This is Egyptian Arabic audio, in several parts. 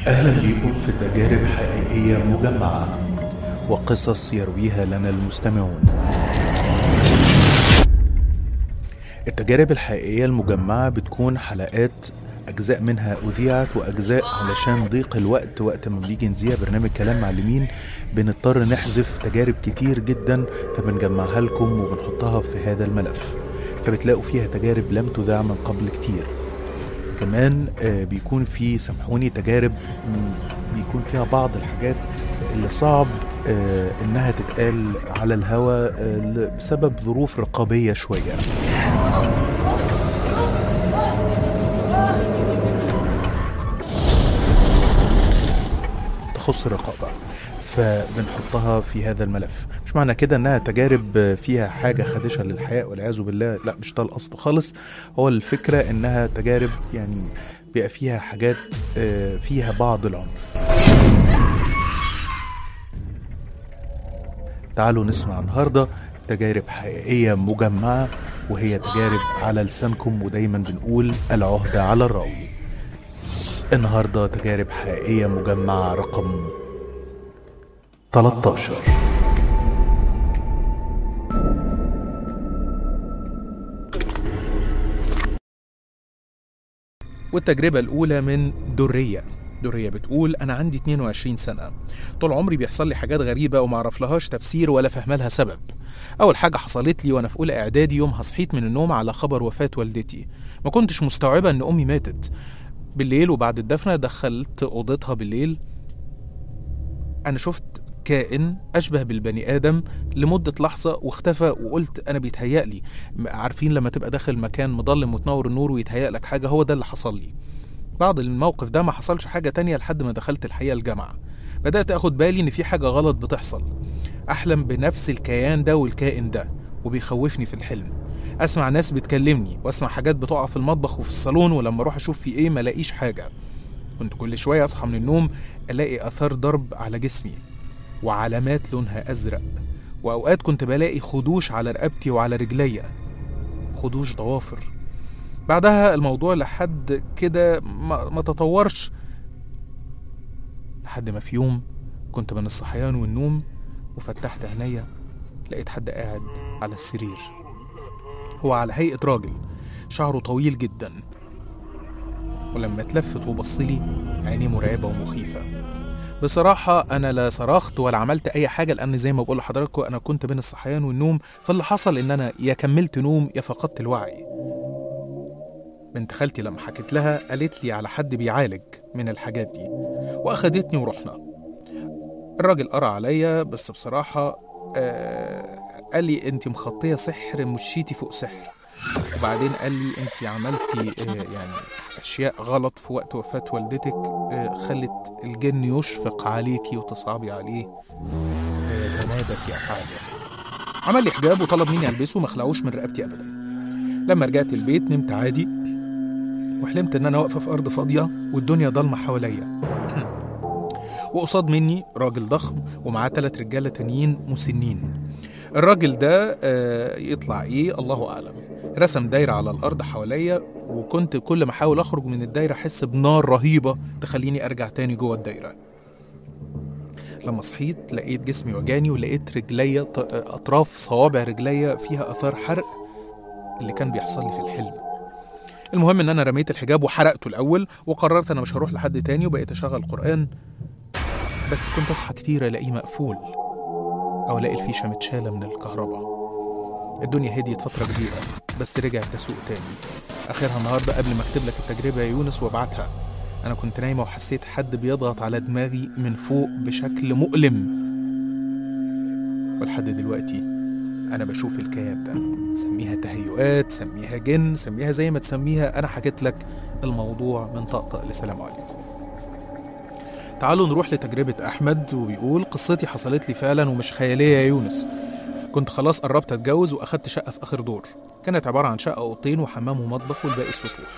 أهلا بكم في تجارب حقيقية مجمعة وقصص يرويها لنا المستمعون التجارب الحقيقية المجمعة بتكون حلقات أجزاء منها أذيعت وأجزاء علشان ضيق الوقت وقت ما بنيجي نذيع برنامج كلام معلمين بنضطر نحذف تجارب كتير جدا فبنجمعها لكم وبنحطها في هذا الملف فبتلاقوا فيها تجارب لم تذاع من قبل كتير كمان آه، بيكون في سامحوني تجارب مم، بيكون فيها بعض الحاجات اللي صعب آه، انها تتقال على الهوا آه، ل- بسبب ظروف رقابيه شويه تخص الرقابه فبنحطها في هذا الملف مش معنى كده انها تجارب فيها حاجه خادشه للحياه والعياذ بالله لا مش ده القصد خالص هو الفكره انها تجارب يعني بيبقى فيها حاجات آه، فيها بعض العنف تعالوا نسمع النهارده تجارب حقيقيه مجمعه وهي تجارب على لسانكم ودايما بنقول العهده على الراوي النهارده تجارب حقيقيه مجمعه رقم 13 والتجربة الأولى من درية درية بتقول أنا عندي 22 سنة طول عمري بيحصل لي حاجات غريبة ومعرف لهاش تفسير ولا فهم لها سبب أول حاجة حصلت لي وأنا في أولى إعدادي يومها صحيت من النوم على خبر وفاة والدتي ما كنتش مستوعبة إن أمي ماتت بالليل وبعد الدفنة دخلت أوضتها بالليل أنا شفت كائن أشبه بالبني آدم لمدة لحظة واختفى وقلت أنا بيتهيألي م- عارفين لما تبقى داخل مكان مظلم وتنور النور ويتهيأ لك حاجة هو ده اللي حصل لي بعد الموقف ده ما حصلش حاجة تانية لحد ما دخلت الحقيقة الجامعة بدأت أخد بالي إن في حاجة غلط بتحصل أحلم بنفس الكيان ده والكائن ده وبيخوفني في الحلم أسمع ناس بتكلمني وأسمع حاجات بتقع في المطبخ وفي الصالون ولما أروح أشوف في إيه ملاقيش حاجة كنت كل شوية أصحى من النوم ألاقي آثار ضرب على جسمي وعلامات لونها أزرق وأوقات كنت بلاقي خدوش على رقبتي وعلى رجليا خدوش ضوافر بعدها الموضوع لحد كده ما, ما تطورش لحد ما في يوم كنت بين الصحيان والنوم وفتحت عينيا لقيت حد قاعد على السرير هو على هيئة راجل شعره طويل جدا ولما اتلفت وبصلي عينيه مرعبة ومخيفة بصراحة أنا لا صرخت ولا عملت أي حاجة لأن زي ما بقول لحضراتكم أنا كنت بين الصحيان والنوم فاللي حصل إن أنا يا كملت نوم يا فقدت الوعي بنت خالتي لما حكيت لها قالت لي على حد بيعالج من الحاجات دي وأخدتني ورحنا الراجل قرا عليا بس بصراحة آه قال لي أنت مخطية سحر مشيتي فوق سحر وبعدين قال لي أنت عملتي آه يعني أشياء غلط في وقت وفاة والدتك آه خلت الجن يشفق عليكي وتصعبي عليه آه تمادى في أفعاله عمل لي حجاب وطلب مني ألبسه ما خلعوش من رقبتي أبدا لما رجعت البيت نمت عادي وحلمت ان انا واقفه في ارض فاضيه والدنيا ضلمه حواليا وقصاد مني راجل ضخم ومعاه تلات رجاله تانيين مسنين الراجل ده آه، يطلع ايه الله اعلم رسم دايره على الارض حواليا وكنت كل ما احاول اخرج من الدايره احس بنار رهيبه تخليني ارجع تاني جوه الدايره لما صحيت لقيت جسمي وجاني ولقيت رجليا ط- اطراف صوابع رجليا فيها اثار حرق اللي كان بيحصل لي في الحلم المهم ان انا رميت الحجاب وحرقته الاول وقررت انا مش هروح لحد تاني وبقيت اشغل قران بس كنت اصحى كتير الاقيه مقفول او الاقي الفيشه متشاله من الكهرباء الدنيا هديت فتره كبيره بس رجعت تسوق تاني اخرها النهارده قبل ما اكتب لك التجربه يا يونس وابعتها انا كنت نايمه وحسيت حد بيضغط على دماغي من فوق بشكل مؤلم ولحد دلوقتي انا بشوف الكيان ده سميها تهيؤات سميها جن سميها زي ما تسميها انا حكيت لك الموضوع من طقطق لسلام عليكم تعالوا نروح لتجربة أحمد وبيقول قصتي حصلت لي فعلا ومش خيالية يا يونس كنت خلاص قربت أتجوز وأخدت شقة في آخر دور كانت عبارة عن شقة أوضتين وحمام ومطبخ والباقي السطوح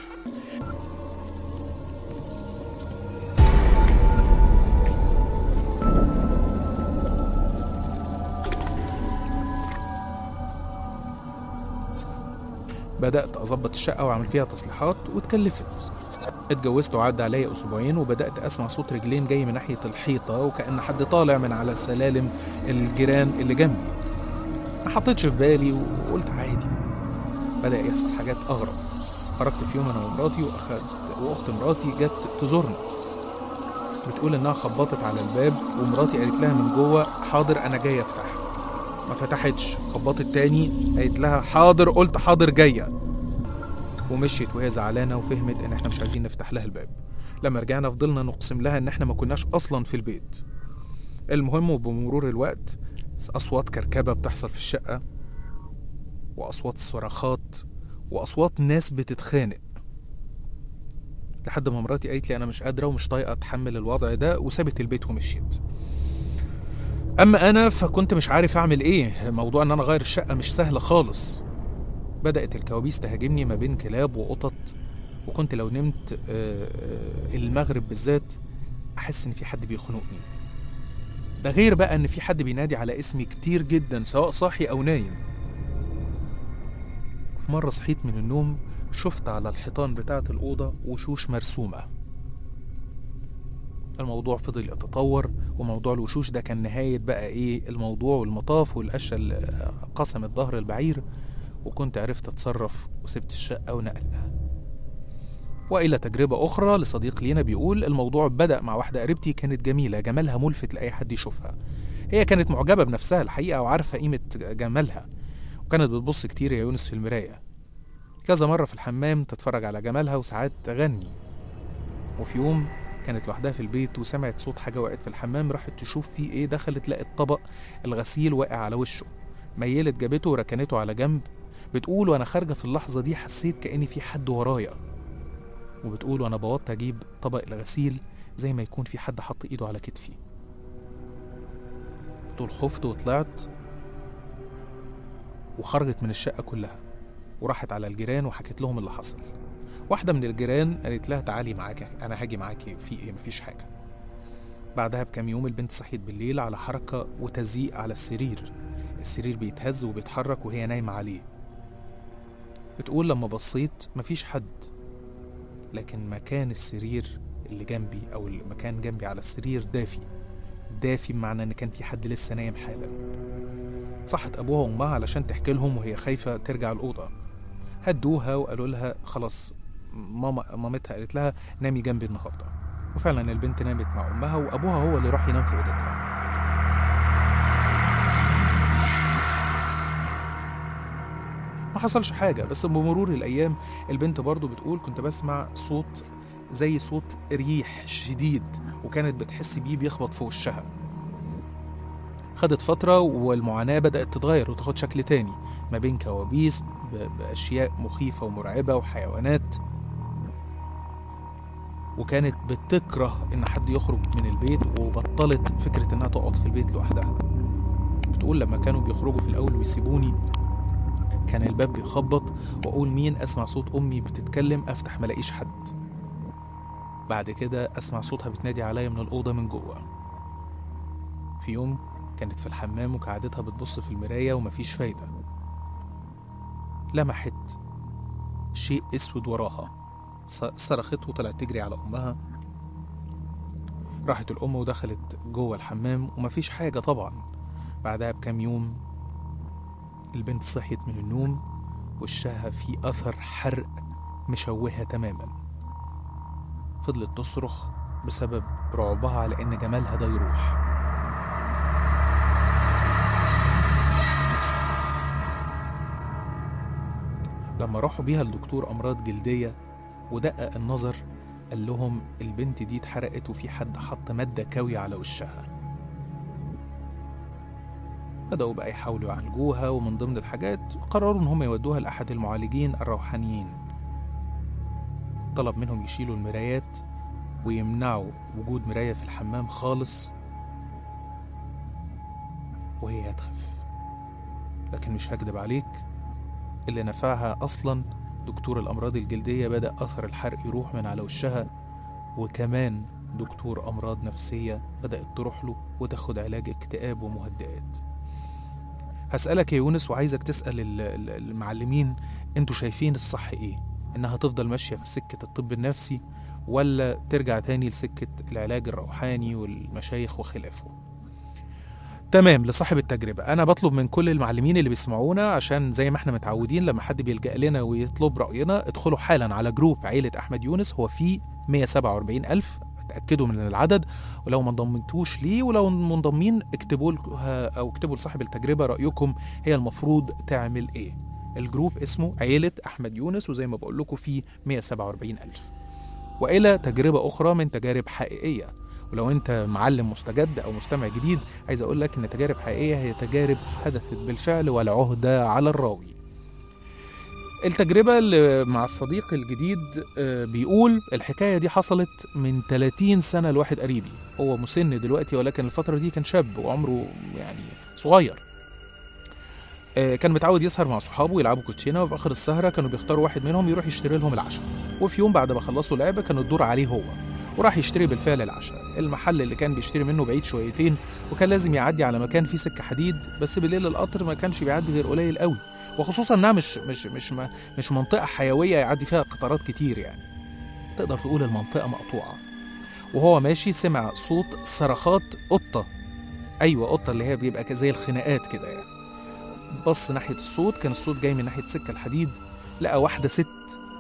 بدأت أظبط الشقة وأعمل فيها تصليحات واتكلفت اتجوزت وعدى عليا اسبوعين وبدات اسمع صوت رجلين جاي من ناحيه الحيطه وكان حد طالع من على سلالم الجيران اللي جنبي ما حطيتش في بالي وقلت عادي بدا يحصل حاجات اغرب خرجت في يوم انا ومراتي واخدت واخت مراتي جت تزورنا بتقول انها خبطت على الباب ومراتي قالت لها من جوه حاضر انا جايه افتح ما فتحتش خبطت تاني قالت لها حاضر قلت حاضر جايه ومشيت وهي زعلانه وفهمت ان احنا مش عايزين نفتح لها الباب لما رجعنا فضلنا نقسم لها ان احنا ما كناش اصلا في البيت المهم وبمرور الوقت اصوات كركبه بتحصل في الشقه واصوات صراخات واصوات ناس بتتخانق لحد ما مراتي قالت لي انا مش قادره ومش طايقه اتحمل الوضع ده وسابت البيت ومشيت اما انا فكنت مش عارف اعمل ايه موضوع ان انا اغير الشقه مش سهل خالص بدات الكوابيس تهاجمني ما بين كلاب وقطط وكنت لو نمت آه، آه، المغرب بالذات احس ان في حد بيخنقني ده غير بقى ان في حد بينادي على اسمي كتير جدا سواء صاحي او نايم في مرة صحيت من النوم شفت على الحيطان بتاعة الأوضة وشوش مرسومة الموضوع فضل يتطور وموضوع الوشوش ده كان نهاية بقى إيه الموضوع والمطاف والقشة اللي قسمت ظهر البعير وكنت عرفت أتصرف وسبت الشقة ونقلنا وإلى تجربة أخرى لصديق لينا بيقول الموضوع بدأ مع واحدة قريبتي كانت جميلة جمالها ملفت لأي حد يشوفها هي كانت معجبة بنفسها الحقيقة وعارفة قيمة جمالها وكانت بتبص كتير يا يونس في المراية كذا مرة في الحمام تتفرج على جمالها وساعات تغني وفي يوم كانت لوحدها في البيت وسمعت صوت حاجة وقعت في الحمام راحت تشوف فيه ايه دخلت لقت طبق الغسيل واقع على وشه ميلت جابته وركنته على جنب بتقول وانا خارجة في اللحظة دي حسيت كأني في حد ورايا وبتقول وانا بوطت اجيب طبق الغسيل زي ما يكون في حد حط ايده على كتفي بتقول خفت وطلعت وخرجت من الشقة كلها وراحت على الجيران وحكت لهم اللي حصل واحدة من الجيران قالت لها تعالي معاكي أنا هاجي معاكي في إيه مفيش حاجة بعدها بكام يوم البنت صحيت بالليل على حركة وتزييق على السرير السرير بيتهز وبيتحرك وهي نايمة عليه بتقول لما بصيت مفيش حد لكن مكان السرير اللي جنبي أو المكان جنبي على السرير دافي دافي بمعنى إن كان في حد لسه نايم حالا صحت ابوها وامها علشان تحكي لهم وهي خايفه ترجع الاوضه هدوها وقالوا لها خلاص ماما مامتها قالت لها نامي جنبي النهارده وفعلا البنت نامت مع امها وابوها هو اللي راح ينام في اوضتها ما حصلش حاجه بس بمرور الايام البنت برضو بتقول كنت بسمع صوت زي صوت ريح شديد وكانت بتحس بيه بيخبط في وشها خدت فترة والمعاناة بدأت تتغير وتاخد شكل تاني ما بين كوابيس ب- بأشياء مخيفة ومرعبة وحيوانات وكانت بتكره إن حد يخرج من البيت وبطلت فكرة إنها تقعد في البيت لوحدها بتقول لما كانوا بيخرجوا في الأول ويسيبوني كان الباب بيخبط وأقول مين أسمع صوت أمي بتتكلم أفتح ملاقيش حد بعد كده أسمع صوتها بتنادي عليا من الأوضة من جوه في يوم كانت في الحمام وكعادتها بتبص في المراية ومفيش فايدة لمحت شيء اسود وراها ص- صرخت وطلعت تجري على امها راحت الام ودخلت جوه الحمام ومفيش حاجة طبعا بعدها بكام يوم البنت صحيت من النوم وشها في اثر حرق مشوهة تماما فضلت تصرخ بسبب رعبها على ان جمالها ده يروح لما راحوا بيها لدكتور أمراض جلدية ودقق النظر قال لهم البنت دي اتحرقت وفي حد حط مادة كاوية على وشها بدأوا بقى يحاولوا يعالجوها ومن ضمن الحاجات قرروا إن هم يودوها لأحد المعالجين الروحانيين طلب منهم يشيلوا المرايات ويمنعوا وجود مراية في الحمام خالص وهي هتخف لكن مش هكدب عليك اللي نفعها أصلا دكتور الأمراض الجلدية بدأ أثر الحرق يروح من على وشها وكمان دكتور أمراض نفسية بدأت تروح له وتاخد علاج اكتئاب ومهدئات هسألك يا يونس وعايزك تسأل ال- ال- المعلمين انتوا شايفين الصح ايه انها تفضل ماشية في سكة الطب النفسي ولا ترجع تاني لسكة العلاج الروحاني والمشايخ وخلافه تمام لصاحب التجربة أنا بطلب من كل المعلمين اللي بيسمعونا عشان زي ما احنا متعودين لما حد بيلجأ لنا ويطلب رأينا ادخلوا حالا على جروب عيلة أحمد يونس هو فيه 147 ألف اتأكدوا من العدد ولو ما انضمتوش ليه ولو منضمين اكتبوا لها أو اكتبوا لصاحب التجربة رأيكم هي المفروض تعمل إيه الجروب اسمه عيلة أحمد يونس وزي ما بقول لكم فيه 147 ألف وإلى تجربة أخرى من تجارب حقيقية ولو انت معلم مستجد او مستمع جديد عايز اقول لك ان تجارب حقيقيه هي تجارب حدثت بالفعل والعهده على الراوي التجربة اللي مع الصديق الجديد آه، بيقول الحكاية دي حصلت من 30 سنة لواحد قريبي هو مسن دلوقتي ولكن الفترة دي كان شاب وعمره يعني صغير آه، كان متعود يسهر مع صحابه ويلعبوا كوتشينه وفي اخر السهره كانوا بيختاروا واحد منهم يروح يشتري لهم العشاء وفي يوم بعد ما خلصوا لعبه كان الدور عليه هو وراح يشتري بالفعل العشاء المحل اللي كان بيشتري منه بعيد شويتين وكان لازم يعدي على مكان فيه سكه حديد بس بالليل القطر ما كانش بيعدي غير قليل قوي وخصوصا انها مش مش مش ما مش منطقه حيويه يعدي فيها قطارات كتير يعني تقدر تقول المنطقه مقطوعه وهو ماشي سمع صوت صرخات قطه ايوه قطه اللي هي بيبقى ك- زي الخناقات كده يعني بص ناحيه الصوت كان الصوت جاي من ناحيه سكه الحديد لقى واحده ست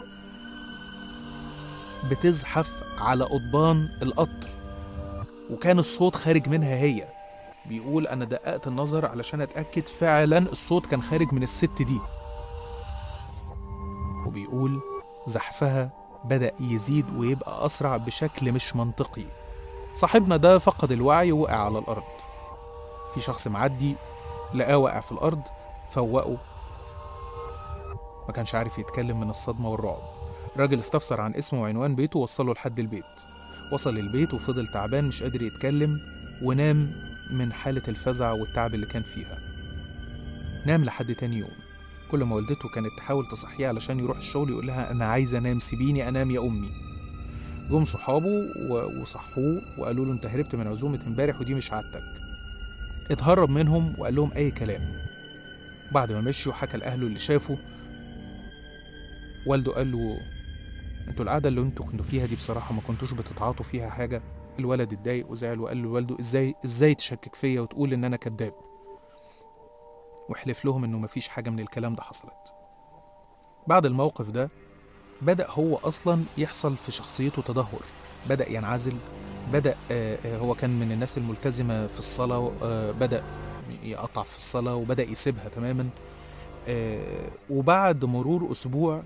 بتزحف على قضبان القطر وكان الصوت خارج منها هي بيقول انا دققت النظر علشان اتاكد فعلا الصوت كان خارج من الست دي وبيقول زحفها بدا يزيد ويبقى اسرع بشكل مش منطقي صاحبنا ده فقد الوعي ووقع على الارض في شخص معدي لقاه واقع في الارض فوقه ما كانش عارف يتكلم من الصدمه والرعب الراجل استفسر عن اسمه وعنوان بيته ووصله لحد البيت وصل البيت وفضل تعبان مش قادر يتكلم ونام من حالة الفزع والتعب اللي كان فيها نام لحد تاني يوم كل ما والدته كانت تحاول تصحيه علشان يروح الشغل يقول لها أنا عايز أنام سيبيني أنام يا أمي جم صحابه و- وصحوه وقالوا له أنت هربت من عزومة امبارح ودي مش عادتك اتهرب منهم وقال لهم أي كلام بعد ما مشي وحكى لأهله اللي شافه والده قال له انتوا القعدة اللي انتوا كنتوا فيها دي بصراحة ما كنتوش بتتعاطوا فيها حاجة الولد اتضايق وزعل وقال لوالده ازاي ازاي تشكك فيا وتقول ان انا كذاب وحلف لهم انه مفيش حاجة من الكلام ده حصلت بعد الموقف ده بدأ هو أصلا يحصل في شخصيته تدهور بدأ ينعزل بدأ آه، آه، هو كان من الناس الملتزمة في الصلاة آه، بدأ يقطع في الصلاة وبدأ يسيبها تماما آه، وبعد مرور أسبوع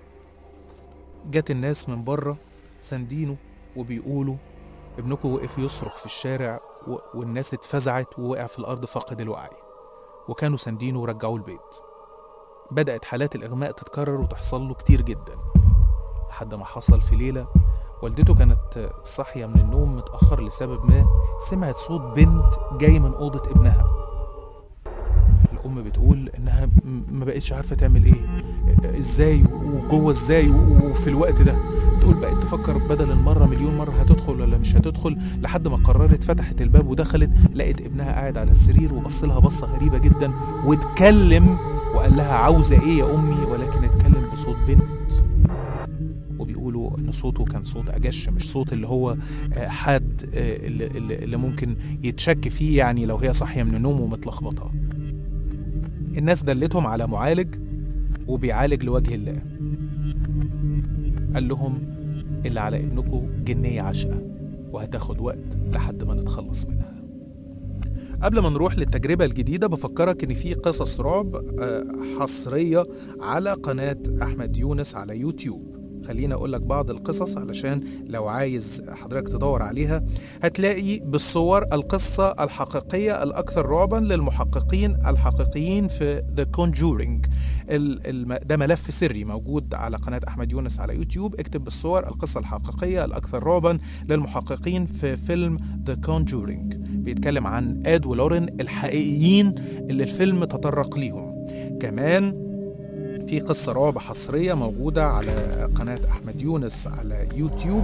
جت الناس من بره ساندينه وبيقولوا ابنكم وقف يصرخ في الشارع و... والناس اتفزعت ووقع في الأرض فاقد الوعي وكانوا ساندينه ورجعوه البيت بدأت حالات الإغماء تتكرر وتحصل له كتير جدا لحد ما حصل في ليلة والدته كانت صاحية من النوم متأخر لسبب ما سمعت صوت بنت جاي من أوضة ابنها الأم بتقول إنها م- ما بقتش عارفة تعمل إيه إزاي وجوه إزاي و- وفي الوقت ده تقول بقت تفكر بدل المرة مليون مرة هتدخل ولا مش هتدخل لحد ما قررت فتحت الباب ودخلت لقت ابنها قاعد على السرير وبص لها بصة غريبة جدا واتكلم وقال لها عاوزة ايه يا امي ولكن اتكلم بصوت بنت وبيقولوا ان صوته كان صوت اجش مش صوت اللي هو آه، حد آه، اللي, اللي اللي ممكن يتشك فيه يعني لو هي صاحية من النوم ومتلخبطة الناس دلتهم على معالج وبيعالج لوجه الله قال لهم اللي على ابنكم جنية عشقة وهتاخد وقت لحد ما نتخلص منها قبل ما نروح للتجربة الجديدة بفكرك إن في قصص رعب آه، حصرية على قناة أحمد يونس على يوتيوب خليني أقول لك بعض القصص علشان لو عايز حضرتك تدور عليها هتلاقي بالصور القصة الحقيقية الأكثر رعبا للمحققين الحقيقيين في The Conjuring ال- الم- ده ملف سري موجود على قناة أحمد يونس على يوتيوب اكتب بالصور القصة الحقيقية الأكثر رعبا للمحققين في فيلم The Conjuring بيتكلم عن آد ولورين الحقيقيين اللي الفيلم تطرق ليهم كمان في قصة رعب حصرية موجودة على قناة أحمد يونس على يوتيوب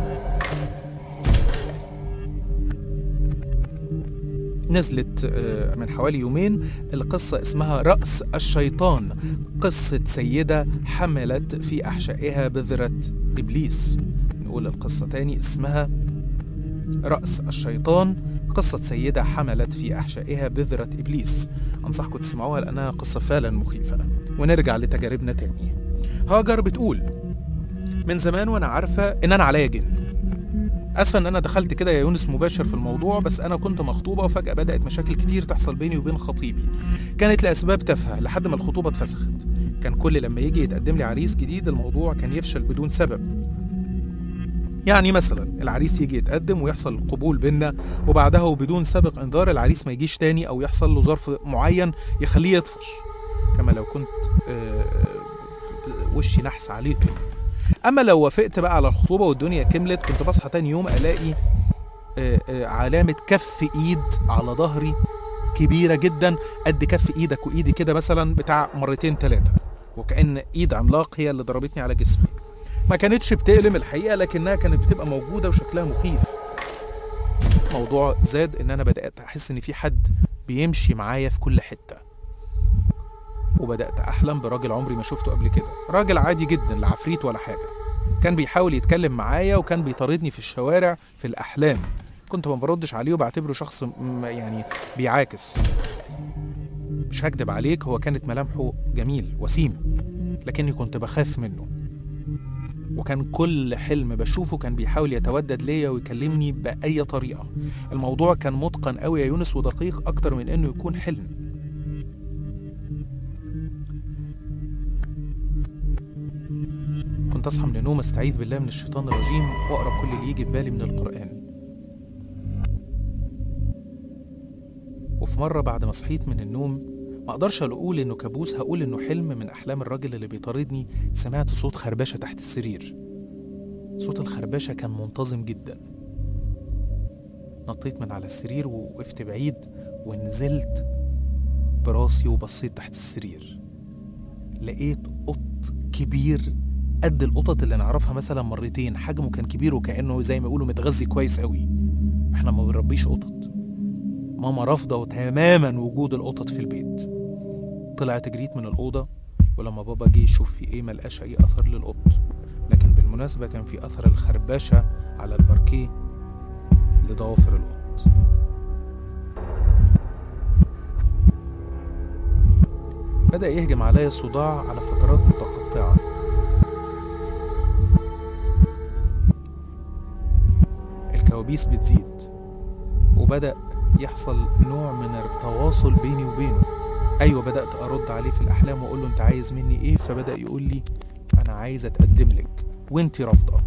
نزلت آه، من حوالي يومين القصة اسمها رأس الشيطان قصة سيدة حملت في أحشائها بذرة إبليس نقول نقول القصة تاني اسمها رأس الشيطان قصة سيدة حملت في أحشائها بذرة إبليس أنصحكم تسمعوها لأنها قصة فعلا مخيفة ونرجع لتجاربنا تاني هاجر بتقول من زمان وأنا عارفة إن أنا عليا جن اسفه ان انا دخلت كده يا يونس مباشر في الموضوع بس انا كنت مخطوبه وفجاه بدات مشاكل كتير تحصل بيني وبين خطيبي كانت لاسباب تافهه لحد ما الخطوبه اتفسخت كان كل لما يجي يتقدم لي عريس جديد الموضوع كان يفشل بدون سبب يعني مثلا العريس يجي يتقدم ويحصل القبول بينا وبعدها وبدون سابق انذار العريس ما يجيش تاني او يحصل له ظرف معين يخليه يطفش كما لو كنت آه، آه، وشي نحس عليكم اما لو وافقت بقى على الخطوبه والدنيا كملت كنت بصحى تاني يوم الاقي آه، آه، علامه كف ايد على ظهري كبيره جدا قد كف ايدك وايدي كده مثلا بتاع مرتين ثلاثه وكأن ايد عملاق هي اللي ضربتني على جسمي ما كانتش بتألم الحقيقه لكنها كانت بتبقى موجوده وشكلها مخيف موضوع زاد ان انا بدات احس ان في حد بيمشي معايا في كل حته وبدات احلم براجل عمري ما شفته قبل كده راجل عادي جدا لا عفريت ولا حاجه كان بيحاول يتكلم معايا وكان بيطاردني في الشوارع في الاحلام كنت ما بردش عليه وبعتبره شخص م- يعني بيعاكس مش هكدب عليك هو كانت ملامحه جميل وسيم لكني كنت بخاف منه وكان كل حلم بشوفه كان بيحاول يتودد ليا ويكلمني بأي طريقة الموضوع كان متقن قوي يا يونس ودقيق أكتر من إنه يكون حلم كنت أصحى من النوم أستعيذ بالله من الشيطان الرجيم وأقرأ كل اللي يجي في بالي من القرآن وفي مرة بعد ما صحيت من النوم ما اقدرش اقول انه كابوس هقول انه حلم من احلام الراجل اللي بيطاردني سمعت صوت خربشه تحت السرير صوت الخربشه كان منتظم جدا نطيت من على السرير ووقفت بعيد ونزلت براسي وبصيت تحت السرير لقيت قط كبير قد القطط اللي نعرفها مثلا مرتين حجمه كان كبير وكانه زي ما يقولوا متغذي كويس قوي احنا ما بنربيش قطط ماما رافضة تماما وجود القطط في البيت طلعت جريت من الأوضة ولما بابا جه يشوف في ايه ملقاش أي أثر للقط لكن بالمناسبة كان في أثر الخربشة على الباركيه لضوافر القط بدأ يهجم عليا الصداع على فترات متقطعة الكوابيس بتزيد وبدأ يحصل نوع من التواصل بيني وبينه ايوه بدات ارد عليه في الاحلام واقول له انت عايز مني ايه فبدا يقول لي انا عايز اتقدم لك وانت رافضه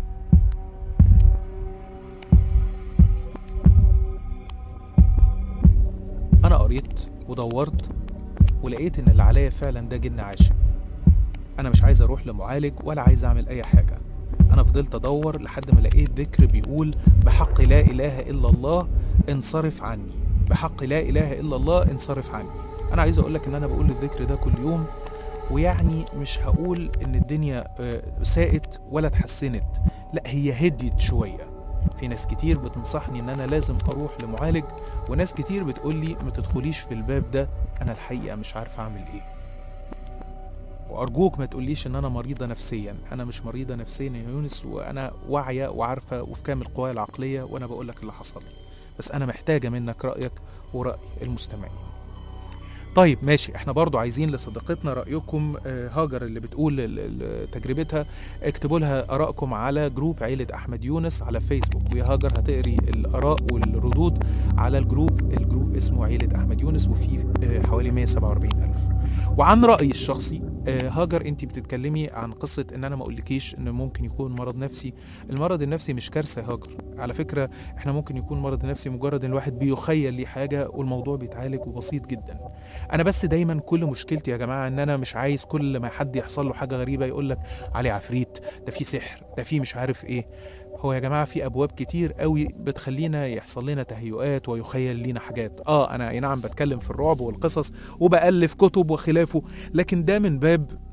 انا قريت ودورت ولقيت ان اللي عليا فعلا ده جن عاشق انا مش عايز اروح لمعالج ولا عايز اعمل اي حاجه انا فضلت ادور لحد ما لقيت ذكر بيقول بحق لا اله الا الله انصرف عني بحق لا اله الا الله انصرف عني انا عايز اقول لك ان انا بقول الذكر ده كل يوم ويعني مش هقول ان الدنيا آه، ساءت ولا اتحسنت لا هي هديت شويه في ناس كتير بتنصحني ان انا لازم اروح لمعالج وناس كتير بتقول لي ما تدخليش في الباب ده انا الحقيقه مش عارف اعمل ايه وارجوك ما تقوليش ان انا مريضه نفسيا انا مش مريضه نفسيا يا يونس وانا واعيه وعارفه وفي كامل قواي العقليه وانا بقول لك اللي حصل بس انا محتاجه منك رايك وراي المستمعين طيب ماشي احنا برضو عايزين لصديقتنا رايكم آه، هاجر اللي بتقول ال- ال- تجربتها اكتبوا لها ارائكم على جروب عيله احمد يونس على فيسبوك ويا هاجر هتقري الاراء والردود على الجروب الجروب اسمه عيله احمد يونس وفيه آه، حوالي 147 الف وعن رايي الشخصي آه، هاجر انت بتتكلمي عن قصه ان انا ما اقولكيش ان ممكن يكون مرض نفسي المرض النفسي مش كارثه يا هاجر على فكره احنا ممكن يكون مرض نفسي مجرد ان الواحد بيخيل ليه حاجه والموضوع بيتعالج وبسيط جدا انا بس دايما كل مشكلتي يا جماعه ان انا مش عايز كل ما حد يحصل له حاجه غريبه يقول لك عليه عفريت ده في سحر ده في مش عارف ايه هو يا جماعه في ابواب كتير قوي بتخلينا يحصل لنا تهيؤات ويخيل لينا حاجات اه انا اي نعم بتكلم في الرعب والقصص وبالف كتب وخلافه لكن ده من باب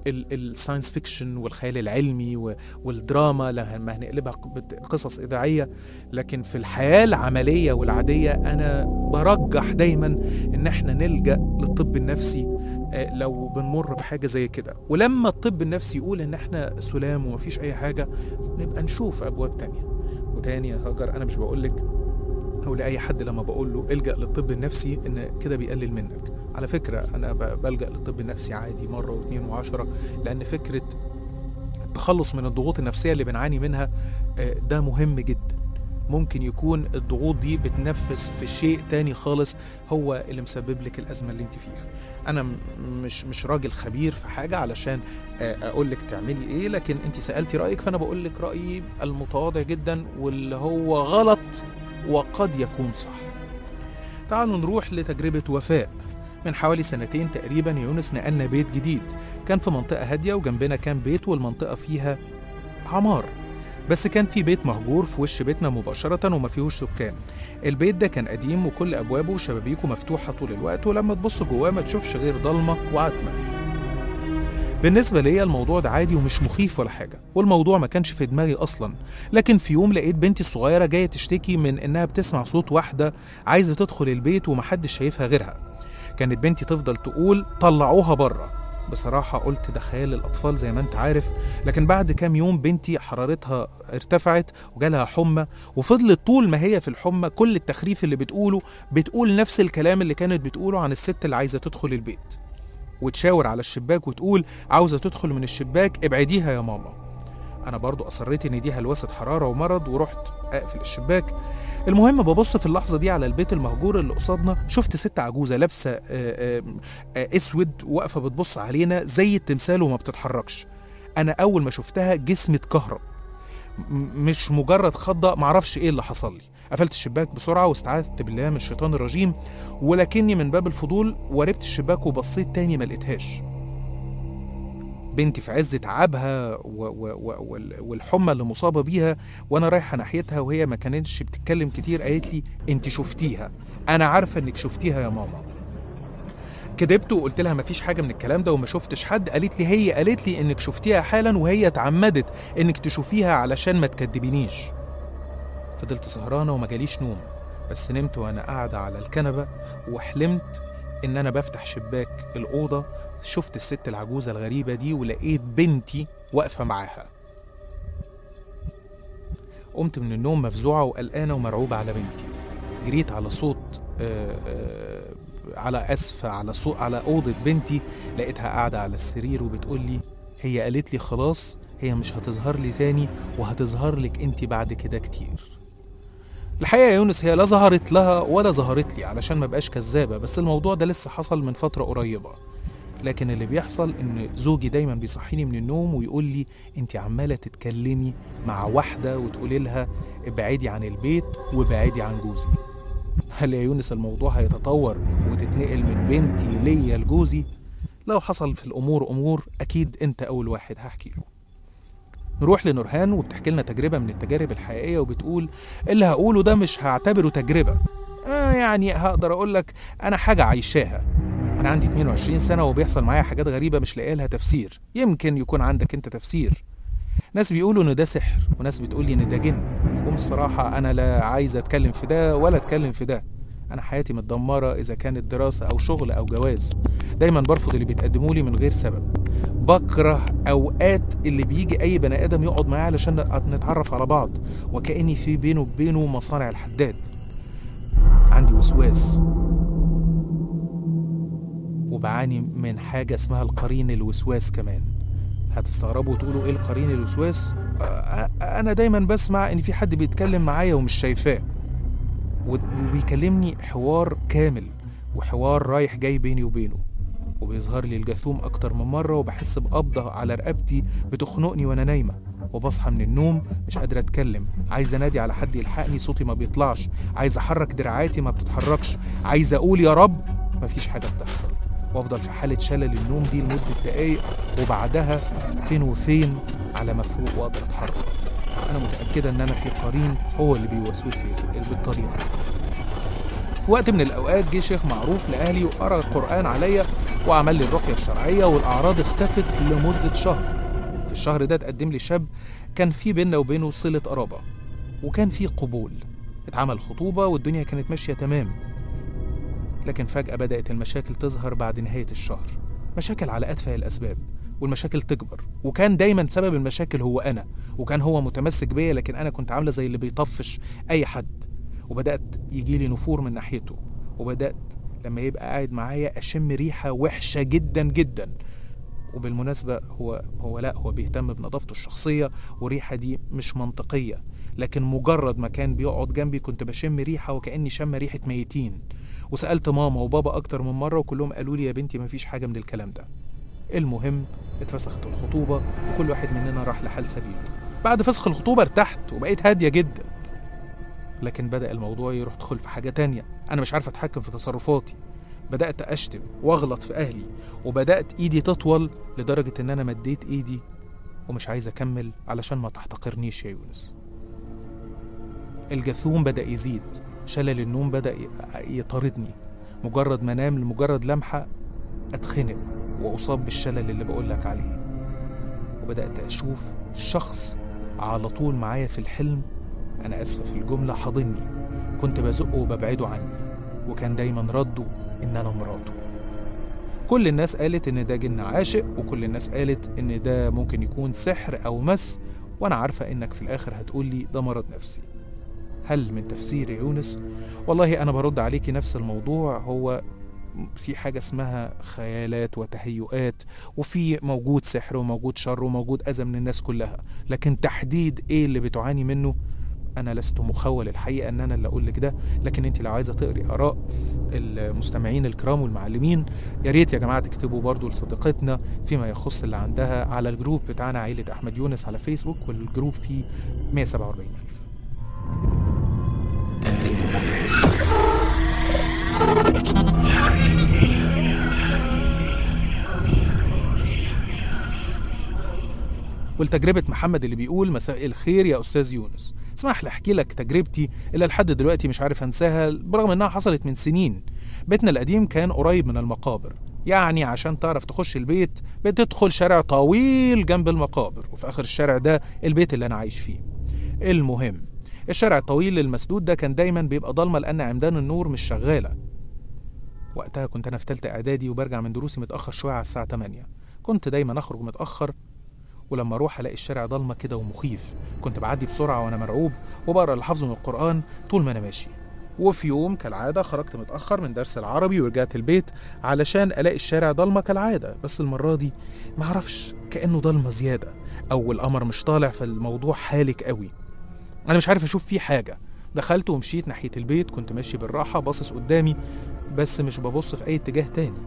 الساينس فيكشن والخيال العلمي و- والدراما لما هنقلبها ق- قصص إذاعية لكن في الحياة العملية والعادية أنا برجح دايما إن احنا نلجأ للطب النفسي آه، لو بنمر بحاجة زي كده ولما الطب النفسي يقول إن احنا سلام ومفيش أي حاجة نبقى نشوف أبواب تانية وتاني يا هاجر أنا مش بقولك أو لأي حد لما بقول له الجأ للطب النفسي إن كده بيقلل منك على فكرة أنا ب- بلجأ للطب النفسي عادي مرة واثنين وعشرة لأن فكرة التخلص من الضغوط النفسية اللي بنعاني منها آه، ده مهم جدا ممكن يكون الضغوط دي بتنفس في شيء تاني خالص هو اللي مسبب لك الأزمة اللي انت فيها أنا م- مش مش راجل خبير في حاجة علشان آه، أقول لك تعملي إيه لكن أنت سألتي رأيك فأنا بقول لك رأيي المتواضع جدا واللي هو غلط وقد يكون صح تعالوا نروح لتجربة وفاء من حوالي سنتين تقريبا يونس نقلنا بيت جديد كان في منطقة هادية وجنبنا كان بيت والمنطقة فيها عمار بس كان في بيت مهجور في وش بيتنا مباشرة وما فيهوش سكان البيت ده كان قديم وكل أبوابه وشبابيكه مفتوحة طول الوقت ولما تبص جواه ما تشوفش غير ضلمة وعتمة بالنسبة ليا الموضوع ده عادي ومش مخيف ولا حاجة والموضوع ما كانش في دماغي أصلا لكن في يوم لقيت بنتي الصغيرة جاية تشتكي من إنها بتسمع صوت واحدة عايزة تدخل البيت ومحدش شايفها غيرها كانت بنتي تفضل تقول طلعوها بره بصراحة قلت ده خيال الأطفال زي ما أنت عارف لكن بعد كام يوم بنتي حرارتها ارتفعت وجالها حمى وفضلت طول ما هي في الحمى كل التخريف اللي بتقوله بتقول نفس الكلام اللي كانت بتقوله عن الست اللي عايزة تدخل البيت وتشاور على الشباك وتقول عاوزة تدخل من الشباك ابعديها يا ماما أنا برضو أصريت إن دي هلوسة حرارة ومرض ورحت أقفل الشباك المهم ببص في اللحظة دي على البيت المهجور اللي قصادنا شفت ست عجوزة لابسة آه، آه، آه، اسود واقفة بتبص علينا زي التمثال وما بتتحركش أنا أول ما شفتها جسمي اتكهرب م- مش مجرد خضة معرفش إيه اللي حصل لي قفلت الشباك بسرعة واستعاذت بالله من الشيطان الرجيم ولكني من باب الفضول وربت الشباك وبصيت تاني ما لقيتهاش بنتي في عز تعبها و و و وال- والحمى اللي مصابه بيها وانا رايحه ناحيتها وهي ما كانتش بتتكلم كتير قالت لي انت شفتيها انا عارفه انك شفتيها يا ماما كدبت وقلت لها مفيش حاجه من الكلام ده وما شفتش حد قالت لي هي قالت لي انك شفتيها حالا وهي اتعمدت انك تشوفيها علشان ما تكدبينيش فضلت سهرانه وما جاليش نوم بس نمت وانا قاعده على الكنبه وحلمت ان انا بفتح شباك الاوضه شفت الست العجوزه الغريبه دي ولقيت بنتي واقفه معاها قمت من النوم مفزوعه وقلقانه ومرعوبه على بنتي جريت على صوت آه، آه، على اسف على صوت على اوضه بنتي لقيتها قاعده على السرير وبتقول لي هي قالت لي خلاص هي مش هتظهر لي تاني وهتظهر لك انت بعد كده كتير الحقيقه يا يونس هي لا ظهرت لها ولا ظهرت لي علشان ما بقاش كذابه بس الموضوع ده لسه حصل من فتره قريبه لكن اللي بيحصل ان زوجي دايما بيصحيني من النوم ويقول لي انت عماله تتكلمي مع واحده وتقولي لها ابعدي عن البيت وابعدي عن جوزي هل يا يونس الموضوع هيتطور وتتنقل من بنتي ليا لجوزي لو حصل في الامور امور اكيد انت اول واحد هحكي له نروح لنورهان وبتحكي لنا تجربه من التجارب الحقيقيه وبتقول اللي هقوله ده مش هعتبره تجربه آه يعني هقدر اقول لك انا حاجه عايشاها انا عندي 22 سنه وبيحصل معايا حاجات غريبه مش لاقي لها تفسير يمكن يكون عندك انت تفسير ناس بيقولوا ان ده سحر وناس بتقول لي ان ده جن وبصراحه انا لا عايز اتكلم في ده ولا اتكلم في ده انا حياتي متدمره اذا كانت دراسه او شغل او جواز دايما برفض اللي بيتقدموا لي من غير سبب بكره اوقات اللي بيجي اي بني ادم يقعد معايا علشان نتعرف على بعض وكاني في بينه وبينه مصانع الحداد عندي وسواس وبعاني من حاجة اسمها القرين الوسواس كمان هتستغربوا وتقولوا ايه القرين الوسواس آه، انا دايما بسمع ان في حد بيتكلم معايا ومش شايفاه وبيكلمني حوار كامل وحوار رايح جاي بيني وبينه وبيظهر لي الجاثوم اكتر من مرة وبحس بقبضة على رقبتي بتخنقني وانا نايمة وبصحى من النوم مش قادر اتكلم عايز انادي على حد يلحقني صوتي ما بيطلعش عايز احرك دراعاتي ما بتتحركش عايز اقول يا رب مفيش حاجة بتحصل وافضل في حالة شلل النوم دي لمدة دقايق وبعدها فين وفين على ما افوق واقدر اتحرك انا متأكدة ان انا في قرين هو اللي بيوسوس لي بالطريقة في وقت من الأوقات جه شيخ معروف لأهلي وقرأ القرآن عليا وعمل لي الرقية الشرعية والأعراض اختفت لمدة شهر في الشهر ده اتقدم لي شاب كان في بيننا وبينه صلة قرابة وكان في قبول اتعمل خطوبة والدنيا كانت ماشية تمام لكن فجأة بدأت المشاكل تظهر بعد نهاية الشهر مشاكل على أتفه الأسباب والمشاكل تكبر وكان دايما سبب المشاكل هو أنا وكان هو متمسك بيا لكن أنا كنت عاملة زي اللي بيطفش أي حد وبدأت يجيلي نفور من ناحيته وبدأت لما يبقى قاعد معايا أشم ريحة وحشة جدا جدا وبالمناسبة هو هو لا هو بيهتم بنظافته الشخصية والريحة دي مش منطقية لكن مجرد ما كان بيقعد جنبي كنت بشم ريحة وكأني شم ريحة ميتين وسألت ماما وبابا أكتر من مرة وكلهم قالوا لي يا بنتي مفيش حاجة من الكلام ده المهم اتفسخت الخطوبة وكل واحد مننا راح لحال سبيله بعد فسخ الخطوبة ارتحت وبقيت هادية جدا لكن بدأ الموضوع يروح يدخل في حاجة تانية أنا مش عارف أتحكم في تصرفاتي بدأت أشتم وأغلط في أهلي وبدأت إيدي تطول لدرجة إن أنا مديت إيدي ومش عايز أكمل علشان ما تحتقرنيش يا يونس الجاثوم بدأ يزيد شلل النوم بدأ ي- يطاردني مجرد ما انام لمجرد لمحة اتخنق واصاب بالشلل اللي بقولك عليه وبدأت اشوف شخص على طول معايا في الحلم انا اسفة في الجملة حاضني كنت بزقه وببعده عني وكان دايما رده ان انا مراته كل الناس قالت ان ده جن عاشق وكل الناس قالت ان ده ممكن يكون سحر او مس وانا عارفة انك في الاخر هتقول لي ده مرض نفسي هل من تفسير يونس والله انا برد عليكي نفس الموضوع هو في حاجة اسمها خيالات وتهيؤات وفي موجود سحر وموجود شر وموجود أذى من الناس كلها لكن تحديد إيه اللي بتعاني منه أنا لست مخول الحقيقة أن أنا اللي أقول لك ده لكن أنت لو عايزة تقري آراء المستمعين الكرام والمعلمين يا ريت يا جماعة تكتبوا برضو لصديقتنا فيما يخص اللي عندها على الجروب بتاعنا عائلة أحمد يونس على فيسبوك والجروب فيه 147 ألف ولتجربة محمد اللي بيقول مساء الخير يا أستاذ يونس اسمح لي أحكي لك تجربتي اللي لحد دلوقتي مش عارف أنساها برغم إنها حصلت من سنين بيتنا القديم كان قريب من المقابر يعني عشان تعرف تخش البيت بتدخل شارع طويل جنب المقابر وفي آخر الشارع ده البيت اللي أنا عايش فيه المهم الشارع الطويل المسدود ده كان دايما بيبقى ضلمة لأن عمدان النور مش شغالة وقتها كنت أنا في تالتة إعدادي وبرجع من دروسي متأخر شوية على الساعة 8 كنت دايما أخرج متأخر ولما اروح الاقي الشارع ضلمه كده ومخيف كنت بعدي بسرعه وانا مرعوب وبقرا اللي حافظه من القران طول ما انا ماشي وفي يوم كالعاده خرجت متاخر من درس العربي ورجعت البيت علشان الاقي الشارع ضلمه كالعاده بس المره دي معرفش كانه ضلمه زياده او القمر مش طالع فالموضوع حالك قوي انا مش عارف اشوف فيه حاجه دخلت ومشيت ناحيه البيت كنت ماشي بالراحه باصص قدامي بس مش ببص في اي اتجاه تاني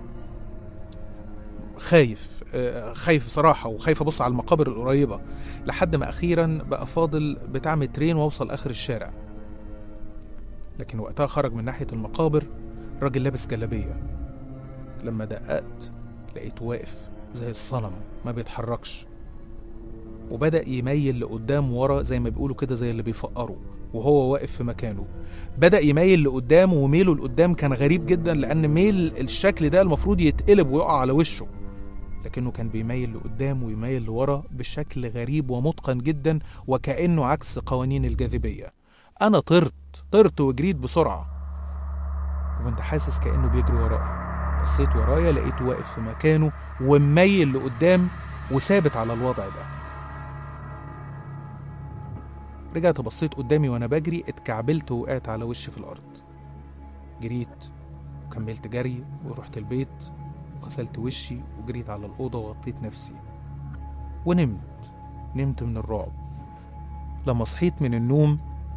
خايف آه، خايف بصراحة وخايف أبص على المقابر القريبة لحد ما أخيرا بقى فاضل بتاع مترين وأوصل آخر الشارع لكن وقتها خرج من ناحية المقابر راجل لابس جلابية لما دققت لقيته واقف زي الصنم ما بيتحركش وبدأ يميل لقدام ورا زي ما بيقولوا كده زي اللي بيفقروا وهو واقف في مكانه بدأ يميل لقدام وميله لقدام كان غريب جدا لأن ميل الشكل ده المفروض يتقلب ويقع على وشه لكنه كان بيميل لقدام ويميل لورا بشكل غريب ومتقن جدا وكأنه عكس قوانين الجاذبية أنا طرت طرت وجريت بسرعة وكنت حاسس كأنه بيجري ورايا بصيت ورايا لقيته واقف في مكانه ومميل لقدام وثابت على الوضع ده رجعت بصيت قدامي وانا بجري اتكعبلت ووقعت على وشي في الارض جريت وكملت جري ورحت البيت غسلت وشي وجريت على الأوضة وغطيت نفسي ونمت نمت من الرعب لما صحيت من النوم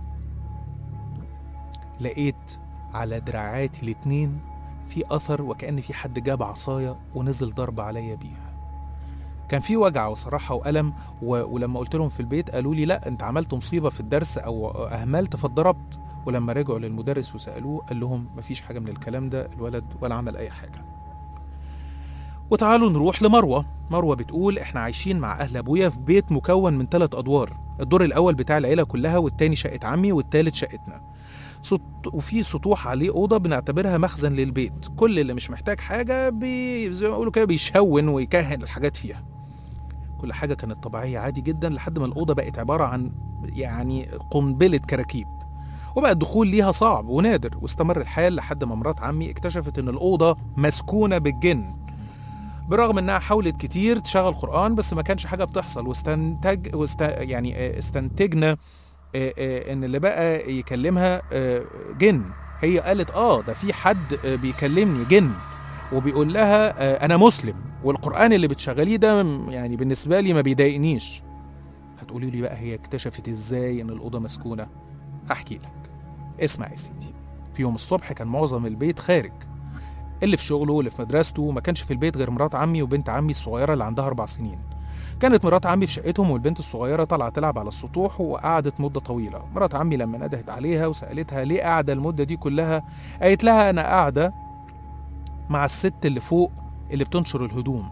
لقيت على دراعاتي الاتنين في أثر وكأن في حد جاب عصاية ونزل ضرب عليا بيها كان في وجع وصراحة وألم و... ولما قلت لهم في البيت قالوا لي لا أنت عملت مصيبة في الدرس أو أهملت فاتضربت ولما رجعوا للمدرس وسألوه قال لهم مفيش حاجة من الكلام ده الولد ولا عمل أي حاجة وتعالوا نروح لمروة مروة بتقول احنا عايشين مع أهل أبويا في بيت مكون من ثلاث أدوار الدور الأول بتاع العيلة كلها والتاني شقة عمي والتالت شقتنا سط... وفي سطوح عليه اوضه بنعتبرها مخزن للبيت كل اللي مش محتاج حاجه بي... زي ما بيقولوا كده بيشون ويكهن الحاجات فيها كل حاجه كانت طبيعيه عادي جدا لحد ما الاوضه بقت عباره عن يعني قنبله كراكيب وبقى الدخول ليها صعب ونادر واستمر الحال لحد ما مرات عمي اكتشفت ان الاوضه مسكونه بالجن برغم انها حاولت كتير تشغل قران بس ما كانش حاجه بتحصل واستنتج واست يعني آه، استنتجنا آه، آه، ان اللي بقى يكلمها آه، جن هي قالت اه ده في حد آه، بيكلمني جن وبيقول لها آه، انا مسلم والقران اللي بتشغليه ده م- يعني بالنسبه لي ما بيضايقنيش هتقولي لي بقى هي اكتشفت ازاي ان الاوضه مسكونه هحكي لك اسمع يا سيدي في يوم الصبح كان معظم البيت خارج اللي في شغله واللي في مدرسته ما كانش في البيت غير مرات عمي وبنت عمي الصغيره اللي عندها اربع سنين كانت مرات عمي في شقتهم والبنت الصغيره طالعه تلعب على السطوح وقعدت مده طويله مرات عمي لما ندهت عليها وسالتها ليه قاعده المده دي كلها قالت لها انا قاعده مع الست اللي فوق اللي بتنشر الهدوم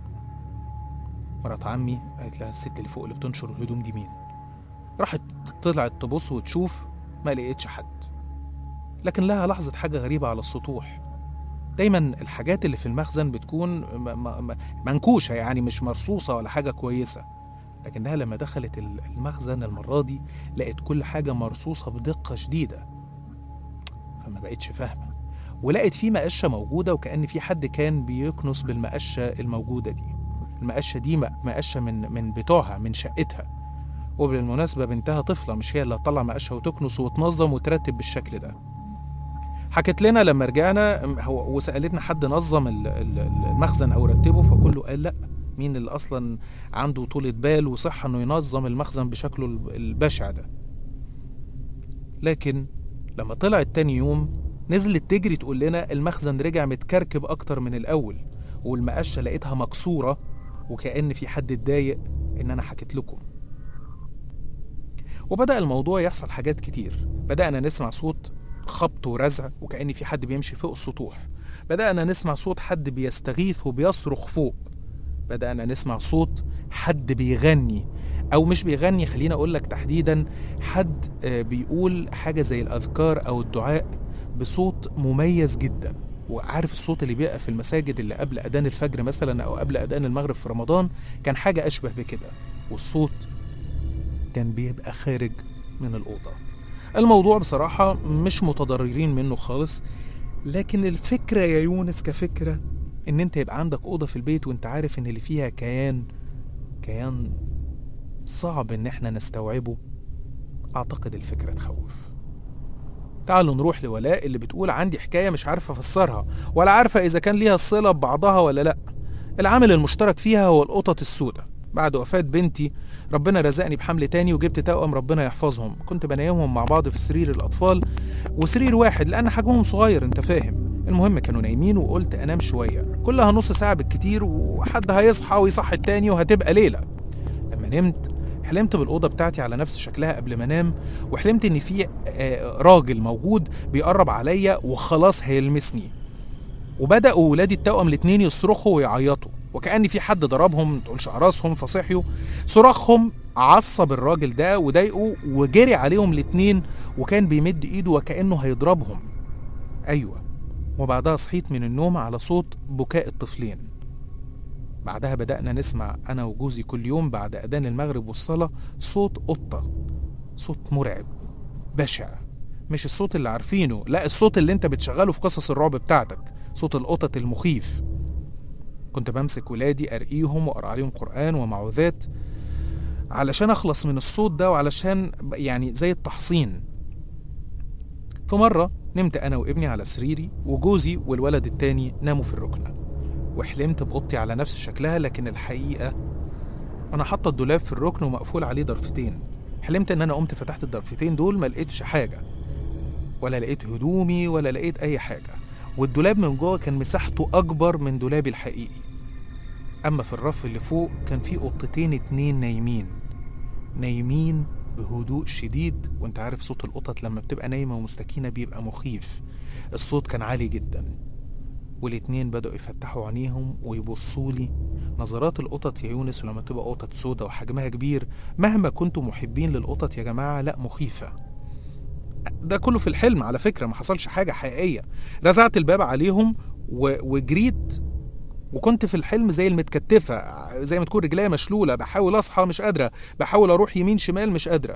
مرات عمي قالت لها الست اللي فوق اللي بتنشر الهدوم دي مين راحت طلعت تبص وتشوف ما لقيتش حد لكن لها لحظة حاجة غريبة على السطوح دايما الحاجات اللي في المخزن بتكون م- م- م- منكوشة يعني مش مرصوصة ولا حاجة كويسة لكنها لما دخلت ال- المخزن المرة دي لقت كل حاجة مرصوصة بدقة شديدة فما بقتش فاهمة ولقت في مقشة موجودة وكأن في حد كان بيكنس بالمقشة الموجودة دي المقشة دي م- مقشة من من بتوعها من شقتها وبالمناسبة بنتها طفلة مش هي اللي هتطلع مقشة وتكنس وتنظم وترتب بالشكل ده حكت لنا لما رجعنا م- هو وسالتنا حد نظم ال- ال- المخزن او رتبه فكله قال لا مين اللي اصلا عنده طولة بال وصحة انه ينظم المخزن بشكله ال- البشع ده لكن لما طلعت تاني يوم نزلت تجري تقول لنا المخزن رجع متكركب اكتر من الاول والمقشة لقيتها مكسورة وكأن في حد اتضايق ان انا حكيت لكم وبدأ الموضوع يحصل حاجات كتير بدأنا نسمع صوت خبط ورزع وكأن في حد بيمشي فوق السطوح بدأنا نسمع صوت حد بيستغيث وبيصرخ فوق بدأنا نسمع صوت حد بيغني أو مش بيغني خلينا أقول لك تحديدا حد آه، بيقول حاجة زي الأذكار أو الدعاء بصوت مميز جدا وعارف الصوت اللي بيبقى في المساجد اللي قبل أذان الفجر مثلا أو قبل أذان المغرب في رمضان كان حاجة أشبه بكده والصوت كان بيبقى خارج من الأوضة الموضوع بصراحة مش متضررين منه خالص لكن الفكرة يا يونس كفكرة إن أنت يبقى عندك أوضة في البيت وأنت عارف إن اللي فيها كيان كيان صعب إن إحنا نستوعبه أعتقد الفكرة تخوف تعالوا نروح لولاء اللي بتقول عندي حكاية مش عارفة أفسرها ولا عارفة إذا كان ليها صلة ببعضها ولا لأ العامل المشترك فيها هو القطط السوداء بعد وفاة بنتي ربنا رزقني بحمل تاني وجبت توأم ربنا يحفظهم كنت بنيمهم مع بعض في سرير الأطفال وسرير واحد لأن حجمهم صغير أنت فاهم المهم كانوا نايمين وقلت أنام شوية كلها نص ساعة بالكتير وحد هيصحى ويصحي التاني وهتبقى ليلة لما نمت حلمت بالأوضة بتاعتي على نفس شكلها قبل ما أنام وحلمت إن في آه، راجل موجود بيقرب عليا وخلاص هيلمسني وبدأوا ولادي التوأم الاتنين يصرخوا ويعيطوا وكأن في حد ضربهم متقولش راسهم فصحيوا صراخهم عصب الراجل ده وضايقه وجري عليهم الاتنين وكان بيمد ايده وكأنه هيضربهم أيوة وبعدها صحيت من النوم على صوت بكاء الطفلين بعدها بدأنا نسمع أنا وجوزي كل يوم بعد أذان المغرب والصلاة صوت قطة صوت مرعب بشع مش الصوت اللي عارفينه لا الصوت اللي انت بتشغله في قصص الرعب بتاعتك صوت القطط المخيف كنت بمسك ولادي أرقيهم وأقرأ عليهم قرآن ومعوذات علشان أخلص من الصوت ده وعلشان ب- يعني زي التحصين في مرة نمت أنا وابني على سريري وجوزي والولد التاني ناموا في الركنة وحلمت بقطي على نفس شكلها لكن الحقيقة أنا حاطة الدولاب في الركن ومقفول عليه ضرفتين حلمت إن أنا قمت فتحت الضرفتين دول ما لقيتش حاجة ولا لقيت هدومي ولا لقيت أي حاجة والدولاب من جوه كان مساحته أكبر من دولابي الحقيقي أما في الرف اللي فوق كان في قطتين اتنين نايمين نايمين بهدوء شديد وانت عارف صوت القطط لما بتبقى نايمة ومستكينة بيبقى مخيف الصوت كان عالي جدا والاتنين بدأوا يفتحوا عينيهم ويبصوا لي نظرات القطط يا يونس لما تبقى قطط سودا وحجمها كبير مهما كنتم محبين للقطط يا جماعة لا مخيفة ده كله في الحلم على فكره ما حصلش حاجه حقيقيه رزعت الباب عليهم و... وجريت وكنت في الحلم زي المتكتفه زي ما تكون رجليا مشلوله بحاول اصحى مش قادره بحاول اروح يمين شمال مش قادره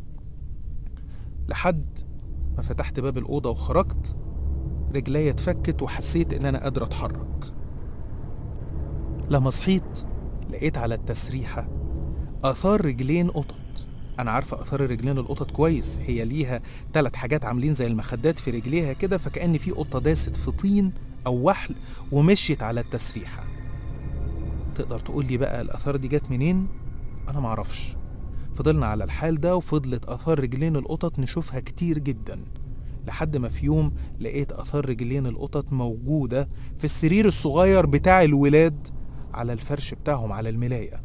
لحد ما فتحت باب الاوضه وخرجت رجليا اتفكت وحسيت ان انا قادر اتحرك لما صحيت لقيت على التسريحه اثار رجلين قطط انا عارفه اثار رجلين القطط كويس هي ليها ثلاث حاجات عاملين زي المخدات في رجليها كده فكأن في قطه داست في طين او وحل ومشيت على التسريحه تقدر تقول لي بقى الاثار دي جت منين انا معرفش فضلنا على الحال ده وفضلت اثار رجلين القطط نشوفها كتير جدا لحد ما في يوم لقيت اثار رجلين القطط موجوده في السرير الصغير بتاع الولاد على الفرش بتاعهم على الملايه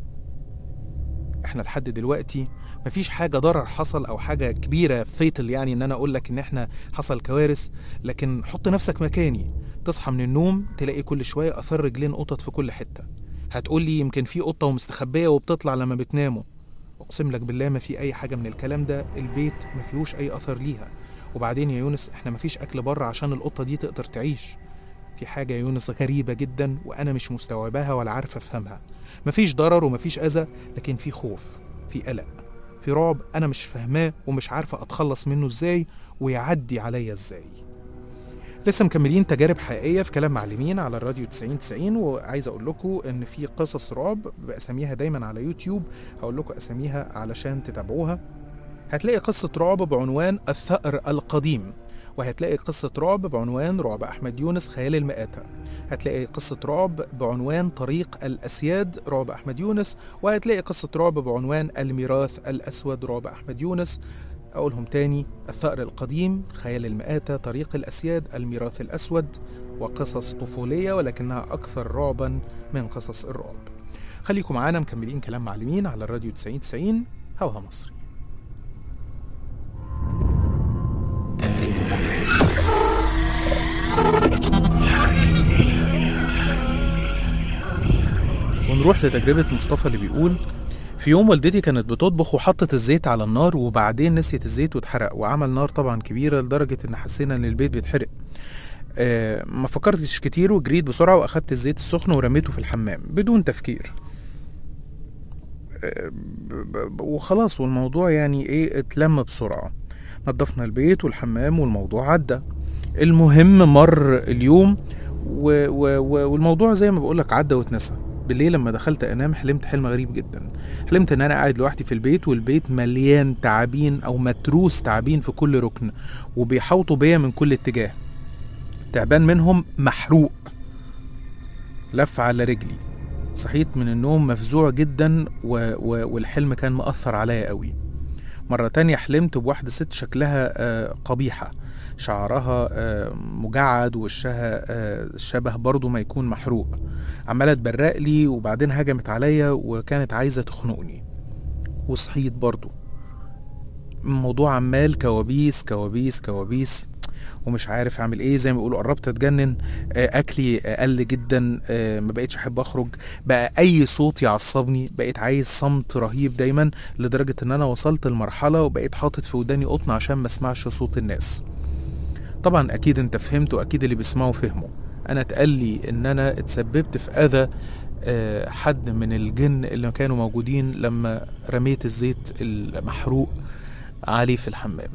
احنا لحد دلوقتي مفيش حاجه ضرر حصل او حاجه كبيره فيتل يعني ان انا اقول لك ان احنا حصل كوارث لكن حط نفسك مكاني تصحى من النوم تلاقي كل شويه اثار رجلين قطط في كل حته هتقول لي يمكن في قطه ومستخبيه وبتطلع لما بتناموا اقسم لك بالله ما في اي حاجه من الكلام ده البيت ما فيهوش اي اثر ليها وبعدين يا يونس احنا ما فيش اكل بره عشان القطه دي تقدر تعيش في حاجه يا يونس غريبه جدا وانا مش مستوعباها ولا عارف افهمها مفيش ضرر ومفيش اذى لكن في خوف في قلق في رعب انا مش فاهماه ومش عارفه اتخلص منه ازاي ويعدي عليا ازاي لسه مكملين تجارب حقيقيه في كلام معلمين على الراديو 90 90 وعايز اقول لكم ان في قصص رعب باساميها دايما على يوتيوب هقول لكم اساميها علشان تتابعوها هتلاقي قصه رعب بعنوان الثأر القديم وهتلاقي قصة رعب بعنوان رعب أحمد يونس خيال المآتة هتلاقي قصة رعب بعنوان طريق الأسياد رعب أحمد يونس وهتلاقي قصة رعب بعنوان الميراث الأسود رعب أحمد يونس أقولهم تاني الثأر القديم خيال المآتة طريق الأسياد الميراث الأسود وقصص طفولية ولكنها أكثر رعبا من قصص الرعب خليكم معانا مكملين كلام معلمين على الراديو 90 90 هوها مصري ونروح لتجربة مصطفى اللي بيقول في يوم والدتي كانت بتطبخ وحطت الزيت على النار وبعدين نسيت الزيت واتحرق وعمل نار طبعا كبيرة لدرجة ان حسينا ان البيت بيتحرق آه ما فكرتش كتير وجريت بسرعة واخدت الزيت السخن ورميته في الحمام بدون تفكير آه ب- ب- وخلاص والموضوع يعني ايه اتلم بسرعة نظفنا البيت والحمام والموضوع عدى المهم مر اليوم و و و والموضوع زي ما بقولك عدى واتنسى بالليل لما دخلت انام حلمت حلم غريب جدا حلمت ان انا قاعد لوحدي في البيت والبيت مليان تعابين او متروس تعابين في كل ركن وبيحوطوا بيا من كل اتجاه تعبان منهم محروق لف على رجلي صحيت من النوم مفزوع جدا و... و... والحلم كان مأثر عليا قوي مرة تانية حلمت بواحدة ست شكلها آه، قبيحة شعرها آه، مجعد وشها آه، شبه برضو ما يكون محروق عمالة تبرق لي وبعدين هجمت عليا وكانت عايزة تخنقني وصحيت برضو الموضوع عمال كوابيس كوابيس كوابيس ومش عارف اعمل ايه زي ما بيقولوا قربت اتجنن آه، اكلي قل جدا آه، ما بقتش احب اخرج بقى اي صوت يعصبني بقيت عايز صمت رهيب دايما لدرجه ان انا وصلت لمرحله وبقيت حاطط في وداني قطن عشان ما اسمعش صوت الناس طبعا اكيد انت فهمت واكيد اللي بيسمعوا فهموا انا اتقال لي ان انا اتسببت في اذى آه، حد من الجن اللي كانوا موجودين لما رميت الزيت المحروق عليه في الحمام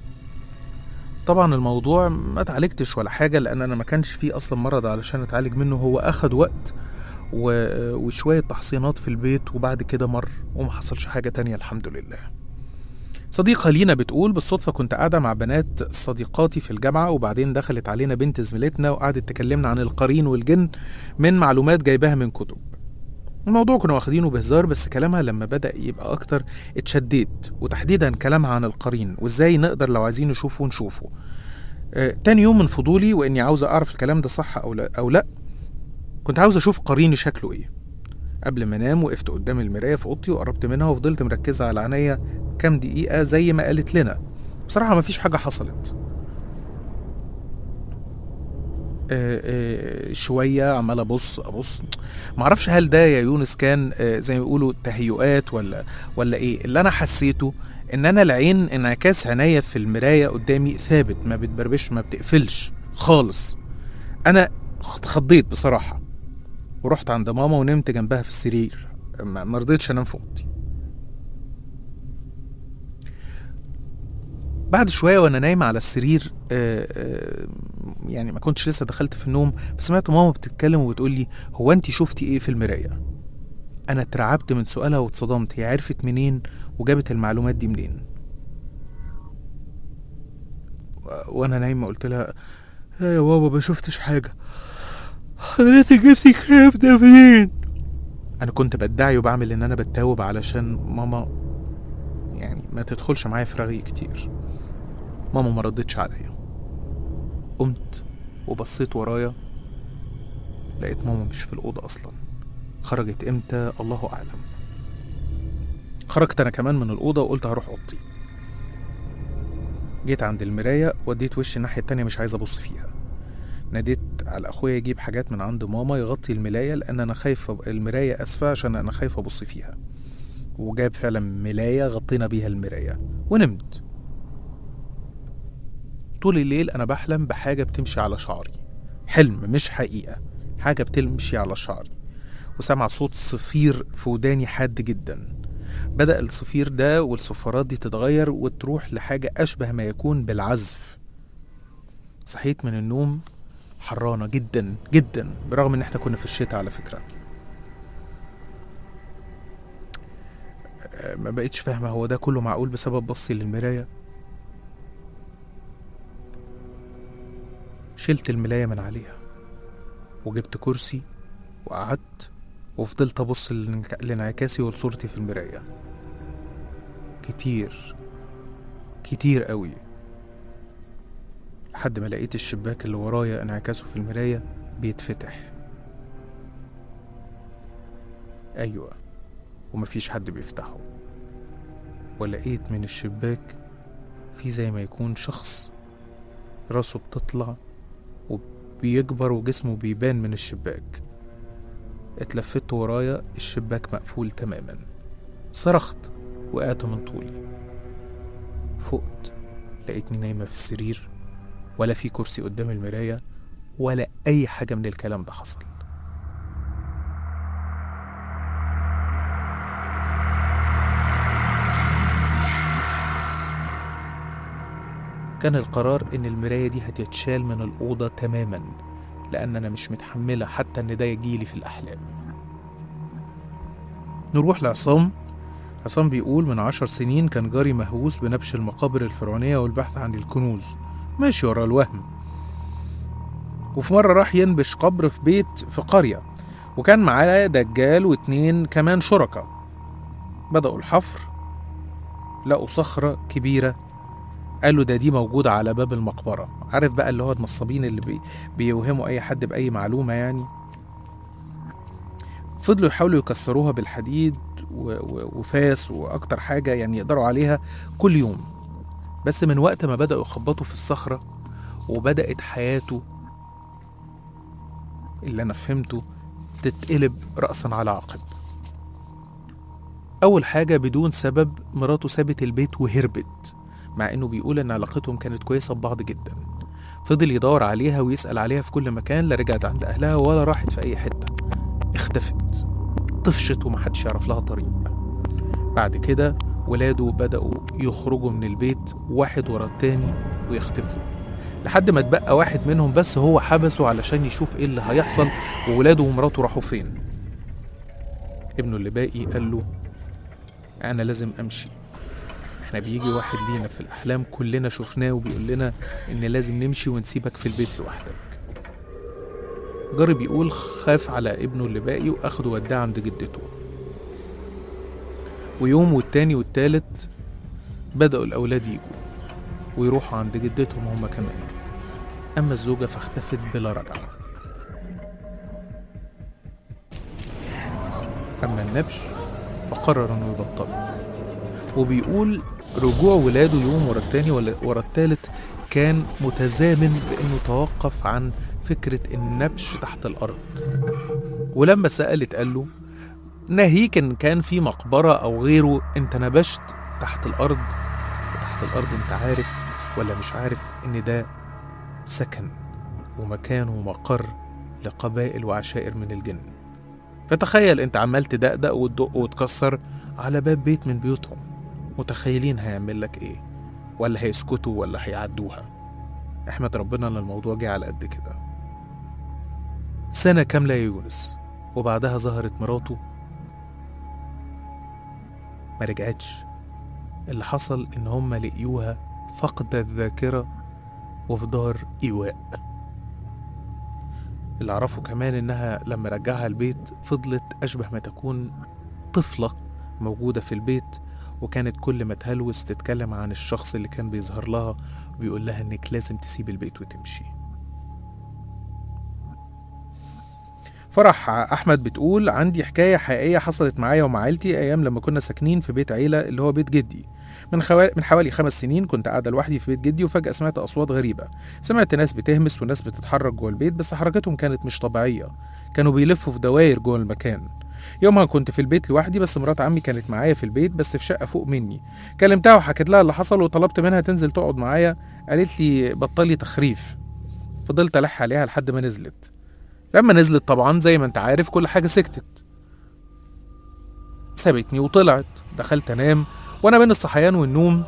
طبعا الموضوع ما اتعالجتش ولا حاجة لأن أنا ما كانش فيه أصلا مرض علشان أتعالج منه هو أخد وقت و- وشوية تحصينات في البيت وبعد كده مر وما حصلش حاجة تانية الحمد لله صديقة لينا بتقول بالصدفة كنت قاعدة مع بنات صديقاتي في الجامعة وبعدين دخلت علينا بنت زميلتنا وقعدت تكلمنا عن القرين والجن من معلومات جايباها من كتب الموضوع كنا واخدينه بهزار بس كلامها لما بدأ يبقى أكتر اتشديت وتحديدا كلامها عن القرين وإزاي نقدر لو عايزين نشوفه نشوفه آه، تاني يوم من فضولي وإني عاوزة أعرف الكلام ده صح أو لا, أو لا كنت عاوز أشوف قريني شكله إيه قبل ما انام وقفت قدام المرايه في اوضتي وقربت منها وفضلت مركزه على عينيا كام دقيقه زي ما قالت لنا بصراحه مفيش حاجه حصلت آه، آه، شويه عمال ابص ابص معرفش هل ده يا يونس كان آه، زي ما بيقولوا تهيؤات ولا ولا ايه اللي انا حسيته ان انا العين انعكاس عينيا في المرايه قدامي ثابت ما بتبربش ما بتقفلش خالص انا اتخضيت بصراحه ورحت عند ماما ونمت جنبها في السرير ما ما رضيتش انام في اوضتي بعد شويه وانا نايمه على السرير آه، آه، يعني ما كنتش لسه دخلت في النوم فسمعت ماما بتتكلم وبتقول لي هو انت شفتي ايه في المرايه انا اترعبت من سؤالها واتصدمت هي عرفت منين وجابت المعلومات دي منين و- وانا نايمه قلت لها "لا يا بابا ما شفتش حاجه حضرتك جبتي الكلام ده منين انا كنت بدعي وبعمل ان انا بتاوب علشان ماما يعني ما تدخلش معايا في رغي كتير ماما ما ردتش عليا قمت وبصيت ورايا لقيت ماما مش في الأوضة أصلا خرجت إمتى الله أعلم خرجت أنا كمان من الأوضة وقلت هروح أوضتي جيت عند المراية وديت وشي الناحية التانية مش عايز أبص فيها ناديت على أخويا يجيب حاجات من عند ماما يغطي الملاية لأن أنا خايف المراية أسفة عشان أنا خايف أبص فيها وجاب فعلا ملاية غطينا بيها المراية ونمت طول الليل أنا بحلم بحاجة بتمشي على شعري حلم مش حقيقة حاجة بتمشي على شعري وسمع صوت صفير في وداني حاد جدا بدأ الصفير ده والصفارات دي تتغير وتروح لحاجة أشبه ما يكون بالعزف صحيت من النوم حرانة جدا جدا برغم ان احنا كنا في الشتاء على فكرة آه، ما بقتش فاهمة هو ده كله معقول بسبب بصي للمراية شلت الملاية من عليها وجبت كرسي وقعدت وفضلت أبص لانك- لانعكاسي ولصورتي في المراية كتير كتير قوي لحد ما لقيت الشباك اللي ورايا انعكاسه في المراية بيتفتح أيوة ومفيش حد بيفتحه ولقيت من الشباك في زي ما يكون شخص راسه بتطلع وبيكبر وجسمه بيبان من الشباك اتلفت ورايا الشباك مقفول تماما صرخت وقعت من طولي فقت لقيتني نايمة في السرير ولا في كرسي قدام المراية ولا أي حاجة من الكلام ده حصل كان القرار إن المراية دي هتتشال من الأوضة تماما لأن أنا مش متحملة حتى إن ده يجيلي في الأحلام نروح لعصام عصام بيقول من عشر سنين كان جاري مهووس بنبش المقابر الفرعونية والبحث عن الكنوز ماشي ورا الوهم وفي مرة راح ينبش قبر في بيت في قرية وكان معاه دجال واتنين كمان شركاء بدأوا الحفر لقوا صخرة كبيرة قالوا ده دي موجودة على باب المقبرة عارف بقى اللي هو النصابين اللي بي بيوهموا أي حد بأي معلومة يعني فضلوا يحاولوا يكسروها بالحديد و- و- وفاس وأكتر حاجة يعني يقدروا عليها كل يوم بس من وقت ما بدأوا يخبطوا في الصخرة وبدأت حياته اللي أنا فهمته تتقلب رأسا على عقب أول حاجة بدون سبب مراته سابت البيت وهربت مع إنه بيقول إن علاقتهم كانت كويسة ببعض جدا فضل يدور عليها ويسأل عليها في كل مكان لا رجعت عند أهلها ولا راحت في أي حتة اختفت طفشت ومحدش يعرف لها طريق بعد كده ولاده بدأوا يخرجوا من البيت واحد ورا التاني ويختفوا لحد ما اتبقى واحد منهم بس هو حبسه علشان يشوف ايه اللي هيحصل وولاده ومراته راحوا فين ابنه اللي باقي قال له انا لازم امشي احنا بيجي واحد لينا في الاحلام كلنا شفناه وبيقول لنا ان لازم نمشي ونسيبك في البيت لوحدك جاري بيقول خاف على ابنه اللي باقي واخده وداه عند جدته ويوم والتاني والتالت بدأوا الأولاد يجوا ويروحوا عند جدتهم هما كمان أما الزوجة فاختفت بلا رجعة أما النبش فقرر إنه يبطل وبيقول رجوع ولاده يوم ورا التاني ولا- ورا التالت كان متزامن بإنه توقف عن فكرة النبش تحت الأرض ولما سألت قال له ناهيك إن كان في مقبرة أو غيره أنت نبشت تحت الأرض وتحت الأرض أنت عارف ولا مش عارف إن ده سكن ومكان ومقر لقبائل وعشائر من الجن فتخيل أنت عمال تدقدق وتدق وتكسر على باب بيت من بيوتهم متخيلين هيعمل لك إيه ولا هيسكتوا ولا هيعدوها احمد ربنا ان الموضوع جه على قد كده سنة كاملة يا يونس وبعدها ظهرت مراته ما رجعتش اللي حصل ان هم لقيوها فقد الذاكرة وفي دار إيواء اللي عرفوا كمان انها لما رجعها البيت فضلت اشبه ما تكون طفلة موجودة في البيت وكانت كل ما تهلوس تتكلم عن الشخص اللي كان بيظهر لها وبيقول لها انك لازم تسيب البيت وتمشي فرح احمد بتقول عندي حكايه حقيقيه حصلت معايا ومع عيلتي ايام لما كنا ساكنين في بيت عيله اللي هو بيت جدي من حوالي من حوالي خمس سنين كنت قاعده لوحدي في بيت جدي وفجاه سمعت اصوات غريبه سمعت ناس بتهمس وناس بتتحرك جوه البيت بس حركتهم كانت مش طبيعيه كانوا بيلفوا في دواير جوه المكان يومها كنت في البيت لوحدي بس مرات عمي كانت معايا في البيت بس في شقه فوق مني كلمتها وحكيت لها اللي حصل وطلبت منها تنزل تقعد معايا قالت لي بطلي تخريف فضلت الح عليها لحد ما نزلت لما نزلت طبعا زي ما انت عارف كل حاجه سكتت سابتني وطلعت دخلت انام وانا بين الصحيان والنوم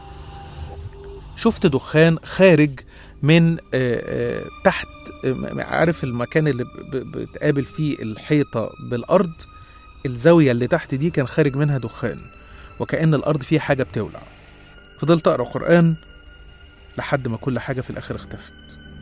شفت دخان خارج من آه، آه، تحت آه، عارف المكان اللي ب- ب- بتقابل فيه الحيطة بالأرض الزاوية اللي تحت دي كان خارج منها دخان وكأن الأرض فيها حاجة بتولع فضلت أقرأ قرآن لحد ما كل حاجة في الآخر اختفت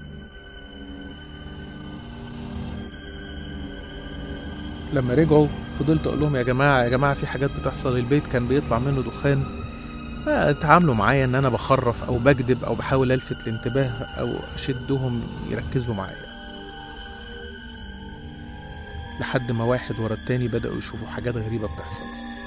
لما رجعوا فضلت اقول لهم يا جماعه يا جماعه في حاجات بتحصل البيت كان بيطلع منه دخان ما اتعاملوا معايا ان انا بخرف او بكذب او بحاول الفت الانتباه او اشدهم يركزوا معايا لحد ما واحد ورا التاني بدأوا يشوفوا حاجات غريبة بتحصل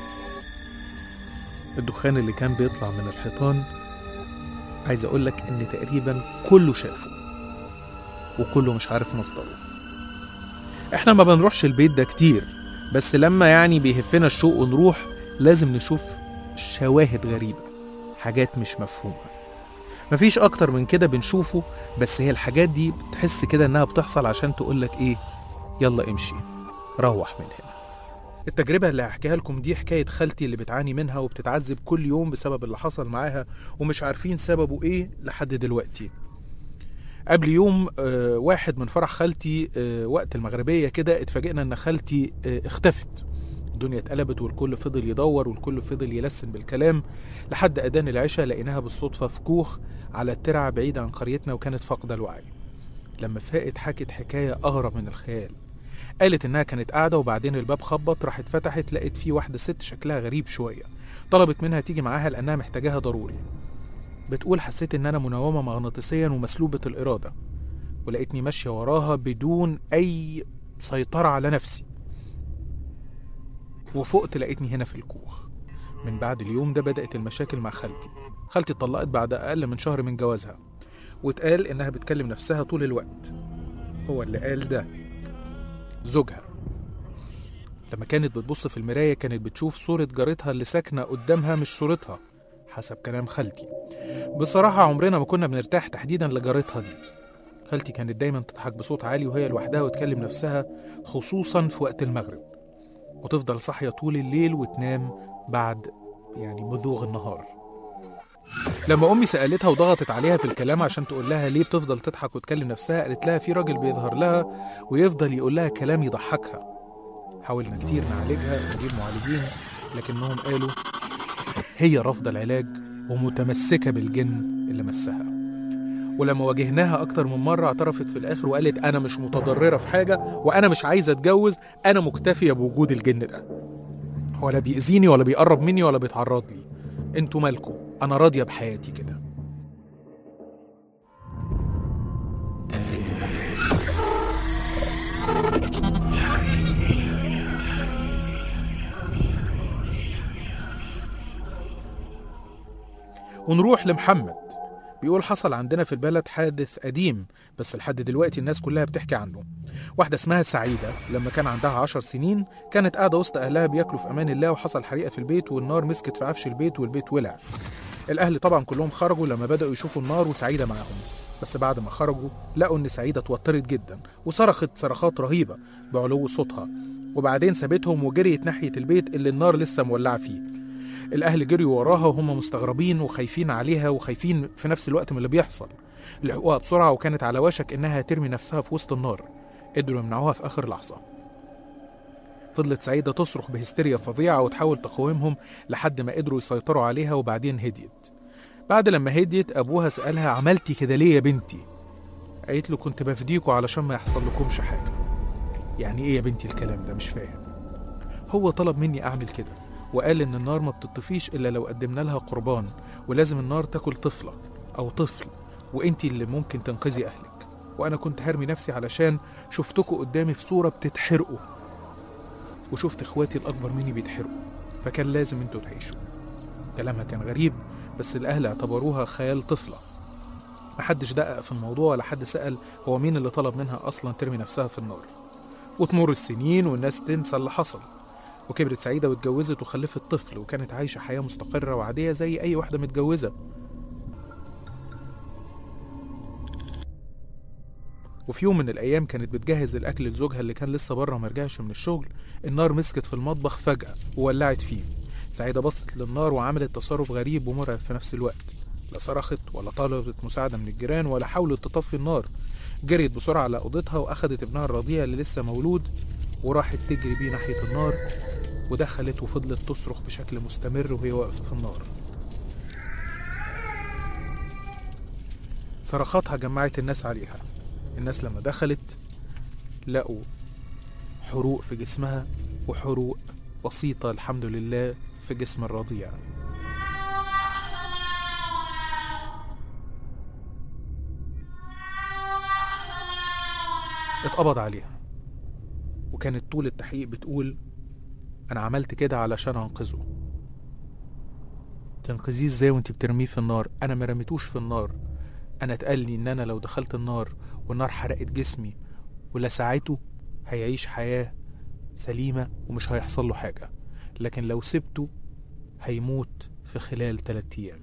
الدخان اللي كان بيطلع من الحيطان عايز اقولك ان تقريبا كله شافه وكله مش عارف مصدره احنا ما بنروحش البيت ده كتير بس لما يعني بيهفنا الشوق ونروح لازم نشوف شواهد غريبة حاجات مش مفهومة مفيش أكتر من كده بنشوفه بس هي الحاجات دي بتحس كده إنها بتحصل عشان تقولك إيه يلا امشي روح من هنا التجربة اللي هحكيها لكم دي حكاية خالتي اللي بتعاني منها وبتتعذب كل يوم بسبب اللي حصل معاها ومش عارفين سببه إيه لحد دلوقتي قبل يوم آه، واحد من فرح خالتي آه، وقت المغربية كده اتفاجئنا ان خالتي آه، اختفت الدنيا اتقلبت والكل فضل يدور والكل فضل يلسن بالكلام لحد اذان العشاء لقيناها بالصدفة في كوخ على الترعة بعيد عن قريتنا وكانت فاقدة الوعي لما فاقت حكت حكاية أغرب من الخيال قالت إنها كانت قاعدة وبعدين الباب خبط راحت فتحت لقيت فيه واحدة ست شكلها غريب شوية طلبت منها تيجي معاها لأنها محتاجاها ضروري بتقول حسيت إن أنا منومة مغناطيسيا ومسلوبة الإرادة ولقيتني ماشية وراها بدون أي سيطرة على نفسي وفقت لقيتني هنا في الكوخ من بعد اليوم ده بدأت المشاكل مع خالتي خالتي اتطلقت بعد أقل من شهر من جوازها واتقال إنها بتكلم نفسها طول الوقت هو اللي قال ده زوجها لما كانت بتبص في المراية كانت بتشوف صورة جارتها اللي ساكنة قدامها مش صورتها حسب كلام خالتي بصراحة عمرنا ما كنا بنرتاح تحديدا لجارتها دي خالتي كانت دايما تضحك بصوت عالي وهي لوحدها وتكلم نفسها خصوصا في وقت المغرب وتفضل صاحية طول الليل وتنام بعد يعني بزوغ النهار لما أمي سألتها وضغطت عليها في الكلام عشان تقول لها ليه بتفضل تضحك وتكلم نفسها قالت لها في راجل بيظهر لها ويفضل يقول لها كلام يضحكها حاولنا كتير نعالجها ونجيب معالجين لكنهم قالوا هي رافضة العلاج ومتمسكة بالجن اللي مسها ولما واجهناها أكتر من مرة اعترفت في الآخر وقالت أنا مش متضررة في حاجة وأنا مش عايزة أتجوز أنا مكتفية بوجود الجن ده ولا بيأذيني ولا بيقرب مني ولا بيتعرض لي انتوا مالكوا أنا راضية بحياتي كده ونروح لمحمد بيقول حصل عندنا في البلد حادث قديم بس لحد دلوقتي الناس كلها بتحكي عنه واحدة اسمها سعيدة لما كان عندها عشر سنين كانت قاعدة وسط أهلها بياكلوا في أمان الله وحصل حريقة في البيت والنار مسكت في عفش البيت والبيت ولع الأهل طبعا كلهم خرجوا لما بدأوا يشوفوا النار وسعيدة معاهم بس بعد ما خرجوا لقوا إن سعيدة اتوترت جدا وصرخت صرخات رهيبة بعلو صوتها وبعدين سابتهم وجريت ناحية البيت اللي النار لسه مولعة فيه الأهل جريوا وراها وهم مستغربين وخايفين عليها وخايفين في نفس الوقت من اللي بيحصل لحقوها بسرعة وكانت على وشك إنها ترمي نفسها في وسط النار قدروا يمنعوها في آخر لحظة فضلت سعيدة تصرخ بهستيريا فظيعة وتحاول تقاومهم لحد ما قدروا يسيطروا عليها وبعدين هديت بعد لما هديت أبوها سألها عملتي كده ليه يا بنتي قالت له كنت بفديكوا علشان ما يحصل لكمش حاجة يعني إيه يا بنتي الكلام ده مش فاهم هو طلب مني أعمل كده وقال إن النار ما بتطفيش إلا لو قدمنا لها قربان ولازم النار تاكل طفلة أو طفل وإنتي اللي ممكن تنقذي أهلك وأنا كنت هرمي نفسي علشان شفتكوا قدامي في صورة بتتحرقوا وشفت إخواتي الأكبر مني بيتحرقوا فكان لازم انتوا تعيشوا كلامها كان غريب بس الأهل اعتبروها خيال طفلة محدش دقق في الموضوع ولا حد سأل هو مين اللي طلب منها أصلا ترمي نفسها في النار وتمر السنين والناس تنسى اللي حصل وكبرت سعيدة واتجوزت وخلفت طفل وكانت عايشة حياة مستقرة وعادية زي أي واحدة متجوزة وفي يوم من الأيام كانت بتجهز الأكل لزوجها اللي كان لسه بره مرجعش من الشغل النار مسكت في المطبخ فجأة وولعت فيه سعيدة بصت للنار وعملت تصرف غريب ومرعب في نفس الوقت لا صرخت ولا طلبت مساعدة من الجيران ولا حاولت تطفي النار جريت بسرعة على أوضتها وأخدت ابنها الرضيع اللي لسه مولود وراحت تجري بيه ناحية النار ودخلت وفضلت تصرخ بشكل مستمر وهي واقفة في النار صرخاتها جمعت الناس عليها الناس لما دخلت لقوا حروق في جسمها وحروق بسيطة الحمد لله في جسم الرضيع اتقبض عليها وكانت طول التحقيق بتقول انا عملت كده علشان انقذه تنقذيه ازاي وانت بترميه في النار انا ما رميتوش في النار انا اتقال لي ان انا لو دخلت النار والنار حرقت جسمي ولسعته هيعيش حياة سليمة ومش هيحصل له حاجة لكن لو سبته هيموت في خلال ثلاثة أيام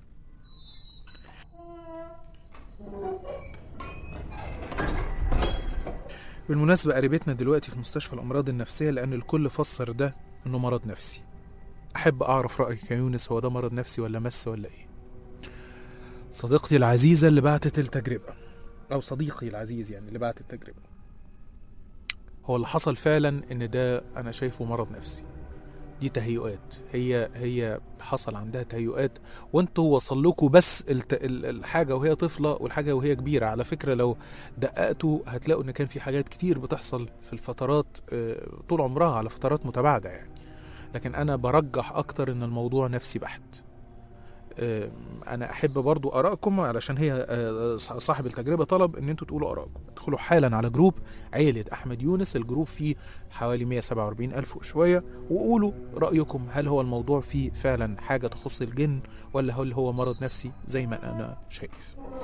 بالمناسبة قريبتنا دلوقتي في مستشفى الأمراض النفسية لأن الكل فسر ده إنه مرض نفسي أحب أعرف رأيك يا يونس هو ده مرض نفسي ولا مس ولا إيه صديقتي العزيزة اللي بعتت التجربة أو صديقي العزيز يعني اللي بعت التجربة هو اللي حصل فعلا إن ده أنا شايفه مرض نفسي دي تهيؤات هي هي حصل عندها تهيؤات وانتوا وصل لكم بس الت... ال- الحاجه وهي طفله والحاجه وهي كبيره على فكره لو دققتوا هتلاقوا ان كان في حاجات كتير بتحصل في الفترات آه، طول عمرها على فترات متباعده يعني لكن انا برجح اكتر ان الموضوع نفسي بحت آه، انا احب برضو ارائكم علشان هي آه، صاحب التجربه طلب ان انتوا تقولوا ارائكم ادخلوا حالا على جروب عيله احمد يونس الجروب فيه حوالي 147 الف وشويه وقولوا رايكم هل هو الموضوع فيه فعلا حاجه تخص الجن ولا هل هو مرض نفسي زي ما انا شايف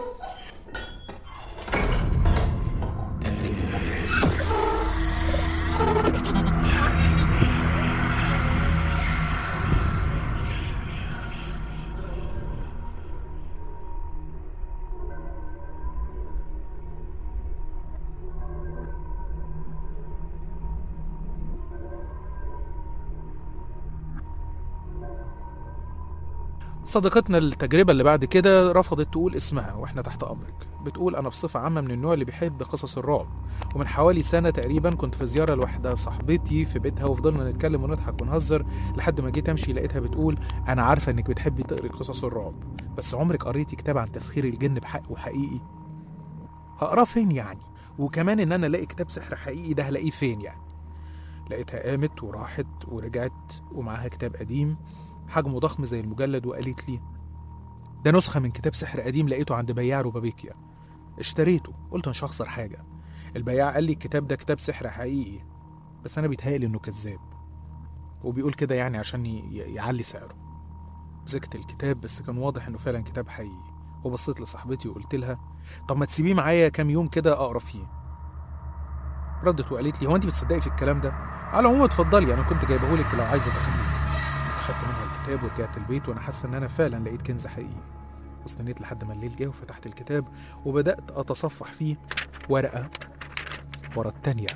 صديقتنا التجربة اللي بعد كده رفضت تقول اسمها واحنا تحت امرك بتقول انا بصفة عامة من النوع اللي بيحب قصص الرعب ومن حوالي سنة تقريبا كنت في زيارة لواحدة صاحبتي في بيتها وفضلنا نتكلم ونضحك ونهزر لحد ما جيت امشي لقيتها بتقول انا عارفة انك بتحبي تقري قصص الرعب بس عمرك قريتي كتاب عن تسخير الجن بحق وحقيقي هقراه فين يعني وكمان ان انا الاقي كتاب سحر حقيقي ده هلاقيه فين يعني لقيتها قامت وراحت ورجعت ومعاها كتاب قديم حجمه ضخم زي المجلد وقالت لي ده نسخة من كتاب سحر قديم لقيته عند بياع روبابيكيا اشتريته قلت مش هخسر حاجة البياع قال لي الكتاب ده كتاب سحر حقيقي بس أنا بيتهيألي إنه كذاب وبيقول كده يعني عشان ي- يعلي سعره مسكت الكتاب بس كان واضح إنه فعلا كتاب حقيقي وبصيت لصاحبتي وقلت لها طب ما تسيبيه معايا كام يوم كده اقرا فيه ردت وقالت لي هو انت بتصدقي في الكلام ده على العموم اتفضلي انا كنت جايبهولك لو عايزه تاخديه اخدت منها الكتاب ورجعت البيت وانا حاسه ان انا فعلا لقيت كنز حقيقي واستنيت لحد ما الليل جه وفتحت الكتاب وبدات اتصفح فيه ورقه ورا التانيه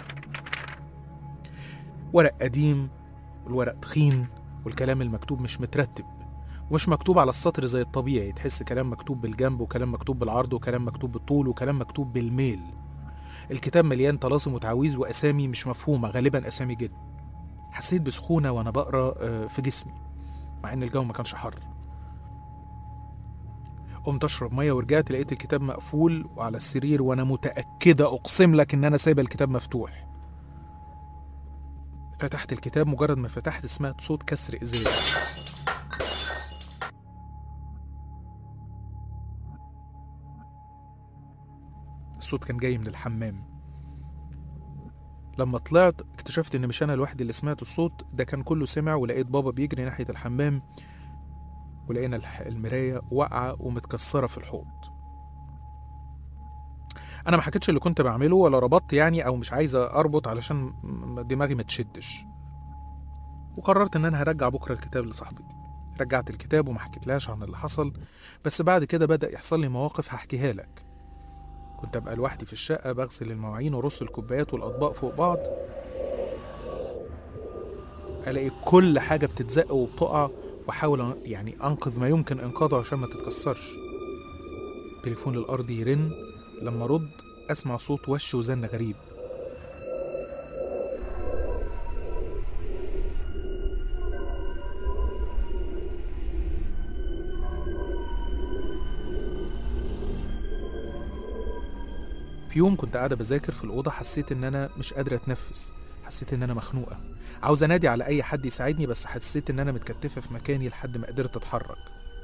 ورق قديم والورق تخين والكلام المكتوب مش مترتب ومش مكتوب على السطر زي الطبيعي تحس كلام مكتوب بالجنب وكلام مكتوب بالعرض وكلام مكتوب بالطول وكلام مكتوب بالميل الكتاب مليان طلاسم وتعاويذ واسامي مش مفهومه غالبا اسامي جد حسيت بسخونه وانا بقرا آه، في جسمي مع ان الجو ما كانش حر قمت اشرب ميه ورجعت لقيت الكتاب مقفول وعلى السرير وانا متاكده اقسم لك ان انا سايبه الكتاب مفتوح فتحت الكتاب مجرد ما فتحت سمعت صوت كسر ازاز الصوت كان جاي من الحمام لما طلعت اكتشفت ان مش انا لوحدي اللي سمعت الصوت ده كان كله سمع ولقيت بابا بيجري ناحيه الحمام ولقينا الح- المرايه واقعه ومتكسره في الحوض انا ما حكيتش اللي كنت بعمله ولا ربطت يعني او مش عايزه اربط علشان م- دماغي ما تشدش وقررت ان انا هرجع بكره الكتاب لصاحبتي رجعت الكتاب وما حكيتلهاش عن اللي حصل بس بعد كده بدا يحصل لي مواقف هحكيها لك كنت ابقى لوحدي في الشقه بغسل المواعين وارص الكوبايات والاطباق فوق بعض الاقي كل حاجه بتتزق وبتقع واحاول أن- يعني انقذ ما يمكن انقاذه عشان ما تتكسرش تليفون الارض يرن لما رد اسمع صوت وش وزن غريب في يوم كنت قاعدة بذاكر في الأوضة حسيت إن أنا مش قادرة أتنفس حسيت إن أنا مخنوقة عاوز أنادي على أي حد يساعدني بس حسيت إن أنا متكتفة في مكاني لحد ما قدرت أتحرك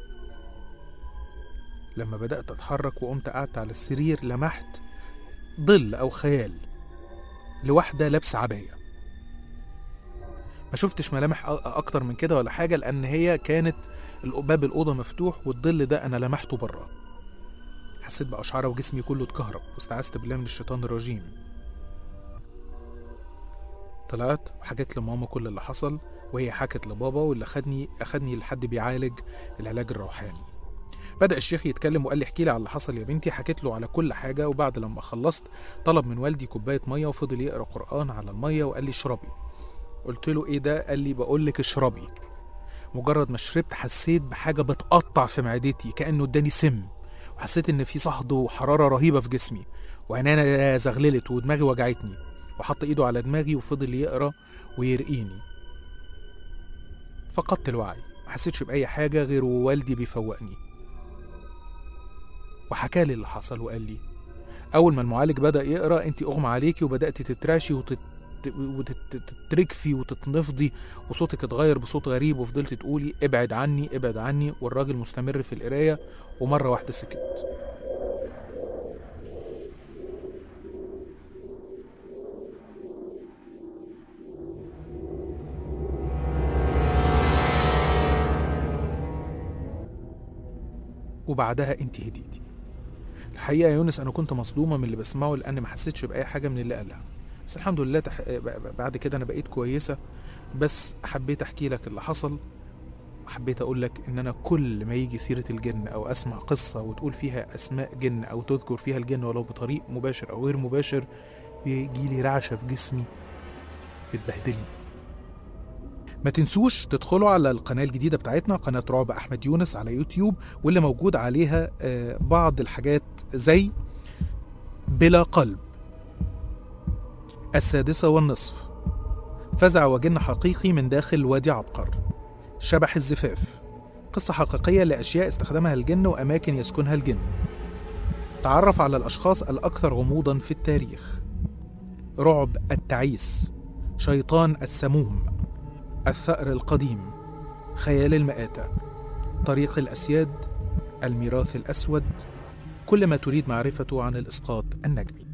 لما بدأت أتحرك وقمت قعدت على السرير لمحت ظل أو خيال لواحدة لابسة عباية ما شفتش ملامح أ- أكتر من كده ولا حاجة لأن هي كانت الأ- باب الأوضة مفتوح والظل ده أنا لمحته بره حسيت بأشعرة وجسمي كله اتكهرب واستعذت بالله من الشيطان الرجيم طلعت وحكيت لماما كل اللي حصل وهي حكت لبابا واللي خدني أخدني لحد بيعالج العلاج الروحاني بدأ الشيخ يتكلم وقال لي احكي لي على اللي حصل يا بنتي حكيت له على كل حاجة وبعد لما خلصت طلب من والدي كوباية مية وفضل يقرأ قرآن على المية وقال لي اشربي قلت له ايه ده قال لي بقول لك اشربي مجرد ما شربت حسيت بحاجة بتقطع في معدتي كأنه اداني سم وحسيت ان في صهد وحرارة رهيبة في جسمي وعينينا زغللت ودماغي وجعتني وحط ايده على دماغي وفضل يقرا ويرقيني فقدت الوعي ما حسيتش بأي حاجة غير والدي بيفوقني وحكى لي اللي حصل وقال لي أول ما المعالج بدأ يقرأ أنت أغمى عليكي وبدأتي تتراشي وتت... وتتركفي وتتنفضي وصوتك اتغير بصوت غريب وفضلت تقولي ابعد عني ابعد عني والراجل مستمر في القراية ومرة واحدة سكت وبعدها انت هديتي الحقيقة يا يونس أنا كنت مصدومة من اللي بسمعه لأن ما حسيتش بأي حاجة من اللي قالها بس الحمد لله تح... ب- ب- بعد كده أنا بقيت كويسة بس حبيت أحكي لك اللي حصل حبيت أقول لك إن أنا كل ما يجي سيرة الجن أو أسمع قصة وتقول فيها أسماء جن أو تذكر فيها الجن ولو بطريق مباشر أو غير مباشر بيجي لي رعشة في جسمي بتبهدلني ما تنسوش تدخلوا على القناة الجديدة بتاعتنا قناة رعب أحمد يونس على يوتيوب واللي موجود عليها آه، بعض الحاجات زي بلا قلب السادسة والنصف فزع وجن حقيقي من داخل وادي عبقر شبح الزفاف قصة حقيقية لأشياء استخدمها الجن وأماكن يسكنها الجن تعرف على الأشخاص الأكثر غموضا في التاريخ رعب التعيس شيطان السموم الثأر القديم خيال المآتة طريق الأسياد الميراث الأسود كل ما تريد معرفته عن الإسقاط النجمي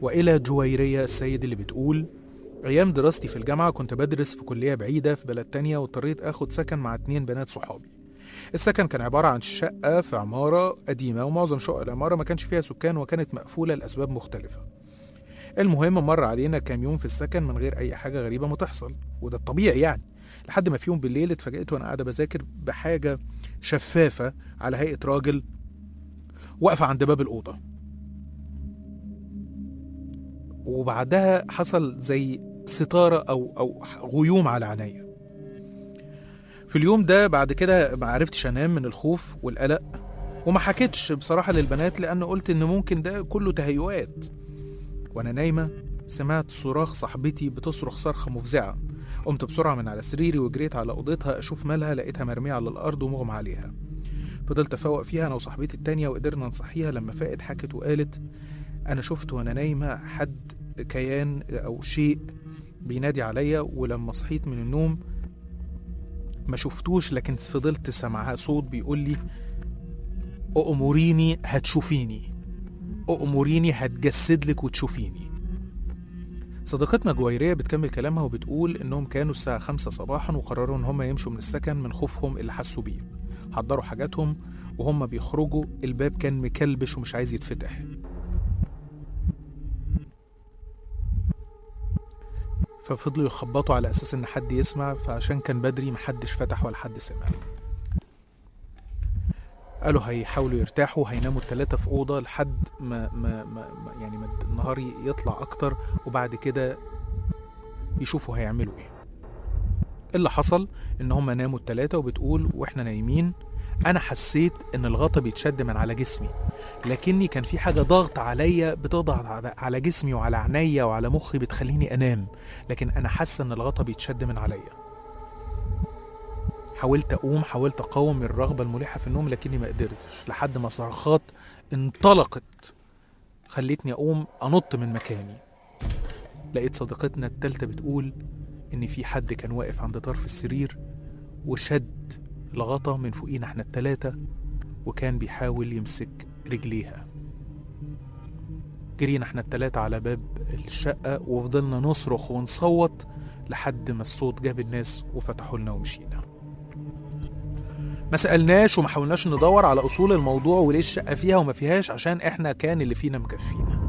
وإلى جويرية السيد اللي بتقول أيام دراستي في الجامعة كنت بدرس في كلية بعيدة في بلد تانية واضطريت آخد سكن مع اتنين بنات صحابي السكن كان عبارة عن شقة في عمارة قديمة ومعظم شقق العمارة ما كانش فيها سكان وكانت مقفولة لأسباب مختلفة المهم مر علينا كام يوم في السكن من غير أي حاجة غريبة ما تحصل وده الطبيعي يعني لحد ما في يوم بالليل اتفاجئت وأنا قاعدة بذاكر بحاجة شفافة على هيئة راجل واقفة عند باب الأوضة وبعدها حصل زي ستارة أو أو غيوم على عينيا في اليوم ده بعد كده ما عرفتش أنام من الخوف والقلق وما حكيتش بصراحة للبنات لأن قلت إن ممكن ده كله تهيؤات وأنا نايمة سمعت صراخ صاحبتي بتصرخ صرخة مفزعة قمت بسرعة من على سريري وجريت على أوضتها أشوف مالها لقيتها مرمية على الأرض ومغمى عليها فضلت أفوق فيها أنا وصاحبتي التانية وقدرنا نصحيها لما فاقت حكت وقالت أنا شفت وأنا نايمة حد كيان أو شيء بينادي عليا ولما صحيت من النوم ما شفتوش لكن فضلت سامعها صوت بيقول لي أأمريني هتشوفيني أأمريني هتجسد لك وتشوفيني صديقتنا جويرية بتكمل كلامها وبتقول إنهم كانوا الساعة خمسة صباحا وقرروا إن هم يمشوا من السكن من خوفهم اللي حسوا بيه حضروا حاجاتهم وهم بيخرجوا الباب كان مكلبش ومش عايز يتفتح ففضلوا يخبطوا على اساس ان حد يسمع فعشان كان بدري محدش فتح ولا حد سمع قالوا هيحاولوا يرتاحوا هيناموا التلاتة في أوضة لحد ما, ما, ما ما- يعني ما النهار يطلع أكتر وبعد كده يشوفوا هيعملوا إيه اللي حصل إن هم ناموا التلاتة وبتقول وإحنا نايمين أنا حسيت إن الغطا بيتشد من على جسمي لكني كان في حاجة ضغط عليا بتضغط على- على جسمي وعلى عينيا وعلى مخي بتخليني أنام لكن أنا حاسة إن الغطا بيتشد من عليا حاولت أقوم حاولت أقاوم الرغبة الملحة في النوم لكني ما قدرتش لحد ما صرخات انطلقت خلتني أقوم أنط من مكاني لقيت صديقتنا التالتة بتقول إن في حد كان واقف عند طرف السرير وشد الغطا من فوقينا احنا التلاتة وكان بيحاول يمسك رجليها جرينا احنا التلاتة على باب الشقة وفضلنا نصرخ ونصوت لحد ما الصوت جاب الناس وفتحوا لنا ومشينا ما سألناش وما حاولناش ندور على أصول الموضوع وليه الشقة فيها وما فيهاش عشان احنا كان اللي فينا مكفينا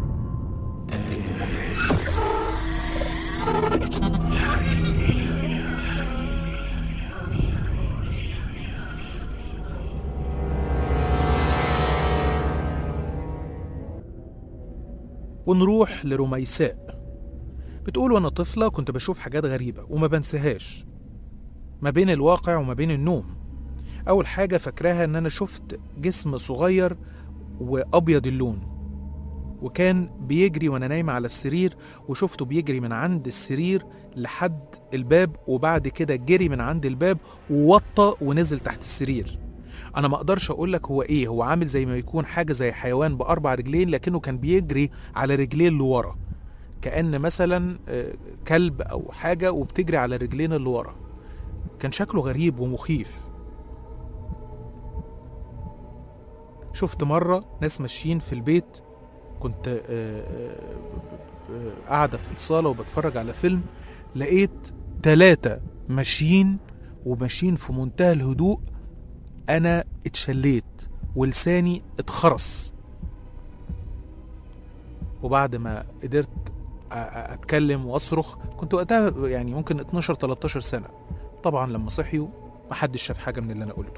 ونروح لرميساء بتقول وانا طفلة كنت بشوف حاجات غريبة وما بنساهاش ما بين الواقع وما بين النوم أول حاجة فاكراها إن أنا شفت جسم صغير وأبيض اللون وكان بيجري وأنا نايمة على السرير وشفته بيجري من عند السرير لحد الباب وبعد كده جري من عند الباب ووطى ونزل تحت السرير أنا ما أقدرش أقول لك هو إيه هو عامل زي ما يكون حاجة زي حيوان بأربع رجلين لكنه كان بيجري على رجلين اللي ورا كأن مثلا آه، كلب أو حاجة وبتجري على الرجلين اللي ورا كان شكله غريب ومخيف شفت مرة ناس ماشيين في البيت كنت آه، آه، آه، قاعدة في الصالة وبتفرج على فيلم لقيت تلاتة ماشيين وماشيين في منتهى الهدوء أنا اتشليت ولساني اتخرس وبعد ما قدرت أ- أ- اتكلم واصرخ كنت وقتها يعني ممكن 12 13 سنه طبعا لما صحيوا محدش شاف حاجه من اللي انا قلته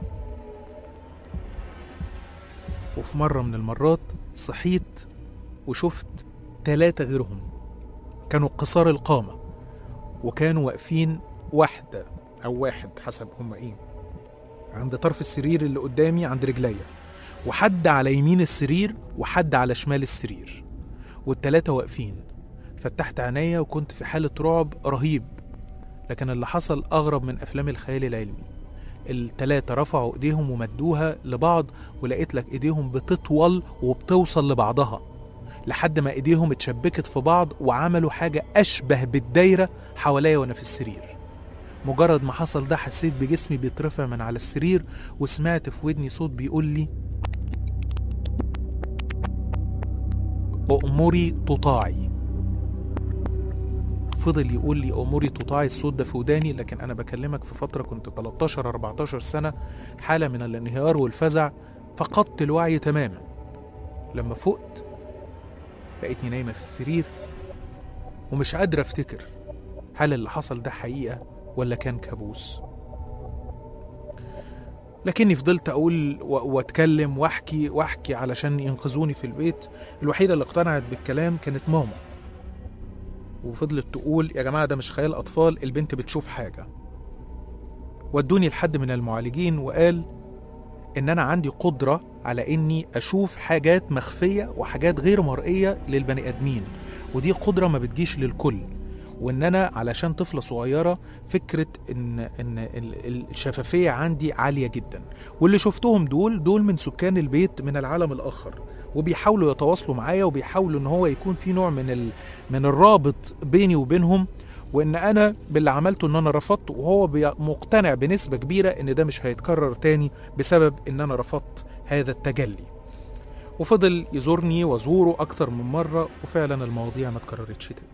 وفي مره من المرات صحيت وشفت ثلاثه غيرهم كانوا قصار القامه وكانوا واقفين واحده او واحد حسب هم ايه عند طرف السرير اللي قدامي عند رجليا وحد على يمين السرير وحد على شمال السرير والتلاتة واقفين فتحت عينيا وكنت في حالة رعب رهيب لكن اللي حصل أغرب من أفلام الخيال العلمي التلاتة رفعوا إيديهم ومدوها لبعض ولقيت لك إيديهم بتطول وبتوصل لبعضها لحد ما إيديهم اتشبكت في بعض وعملوا حاجة أشبه بالدايرة حواليا وأنا في السرير مجرد ما حصل ده حسيت بجسمي بيترفع من على السرير وسمعت في ودني صوت بيقول لي أؤمري تطاعي فضل يقول لي أموري تطاعي الصوت ده في وداني لكن أنا بكلمك في فترة كنت 13 14 سنة حالة من الانهيار والفزع فقدت الوعي تماما لما فقت لقيتني نايمة في السرير ومش قادر أفتكر هل اللي حصل ده حقيقة ولا كان كابوس لكني فضلت أقول و- وأتكلم وأحكي وأحكي علشان ينقذوني في البيت الوحيدة اللي اقتنعت بالكلام كانت ماما وفضلت تقول يا جماعة ده مش خيال أطفال البنت بتشوف حاجة ودوني لحد من المعالجين وقال إن أنا عندي قدرة على إني أشوف حاجات مخفية وحاجات غير مرئية للبني آدمين ودي قدرة ما بتجيش للكل وإن أنا علشان طفلة صغيرة فكرة إن إن ال- ال- الشفافية عندي عالية جدا واللي شفتهم دول دول من سكان البيت من العالم الآخر وبيحاولوا يتواصلوا معايا وبيحاولوا إن هو يكون في نوع من ال من الرابط بيني وبينهم وان انا باللي عملته ان انا رفضت وهو بي- مقتنع بنسبه كبيره ان ده مش هيتكرر تاني بسبب ان انا رفضت هذا التجلي وفضل يزورني وازوره اكتر من مره وفعلا المواضيع ما اتكررتش تاني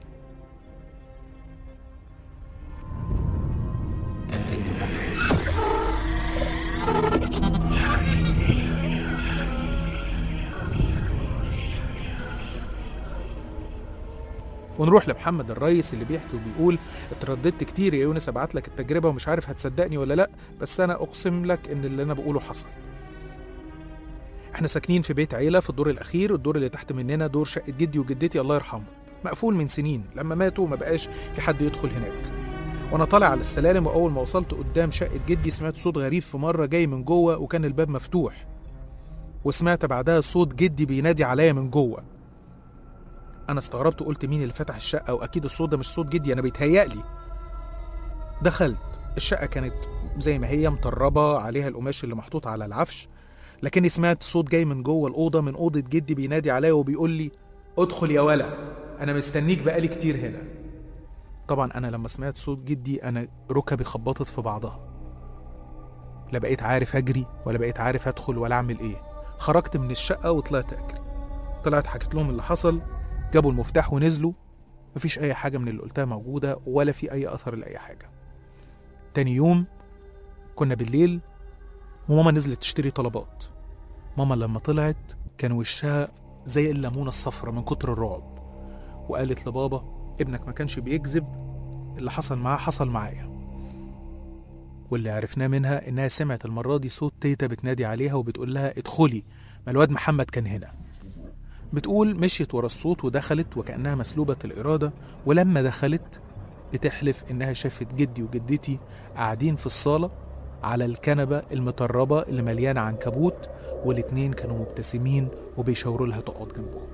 ونروح لمحمد الريس اللي بيحكي وبيقول اترددت كتير يا يونس ابعت لك التجربه ومش عارف هتصدقني ولا لا بس انا اقسم لك ان اللي انا بقوله حصل احنا ساكنين في بيت عيله في الدور الاخير الدور اللي تحت مننا دور شقه جدي وجدتي الله يرحمه مقفول من سنين لما ماتوا ما بقاش في حد يدخل هناك وانا طالع على السلالم واول ما وصلت قدام شقه جدي سمعت صوت غريب في مره جاي من جوه وكان الباب مفتوح وسمعت بعدها صوت جدي بينادي عليا من جوه انا استغربت وقلت مين اللي فتح الشقه واكيد الصوت ده مش صوت جدي انا بيتهيألي دخلت الشقه كانت زي ما هي مطربه عليها القماش اللي محطوط على العفش لكني سمعت صوت جاي من جوه الاوضه من اوضه جدي بينادي عليا وبيقول لي ادخل يا ولا انا مستنيك بقالي كتير هنا طبعا انا لما سمعت صوت جدي انا ركبي خبطت في بعضها لا بقيت عارف اجري ولا بقيت عارف ادخل ولا اعمل ايه خرجت من الشقه وطلعت اجري طلعت حكيت لهم اللي حصل جابوا المفتاح ونزلوا مفيش أي حاجة من اللي قلتها موجودة ولا في أي أثر لأي حاجة تاني يوم كنا بالليل وماما نزلت تشتري طلبات ماما لما طلعت كان وشها زي الليمونة الصفرة من كتر الرعب وقالت لبابا ابنك ما كانش بيكذب اللي حصل معاه حصل معايا واللي عرفناه منها إنها سمعت المرة دي صوت تيتا بتنادي عليها وبتقول لها ادخلي ما الواد محمد كان هنا بتقول مشيت ورا الصوت ودخلت وكأنها مسلوبة الإرادة ولما دخلت بتحلف إنها شافت جدي وجدتي قاعدين في الصالة على الكنبة المطربة اللي مليانة عنكبوت والاتنين كانوا مبتسمين وبيشاوروا لها تقعد جنبهم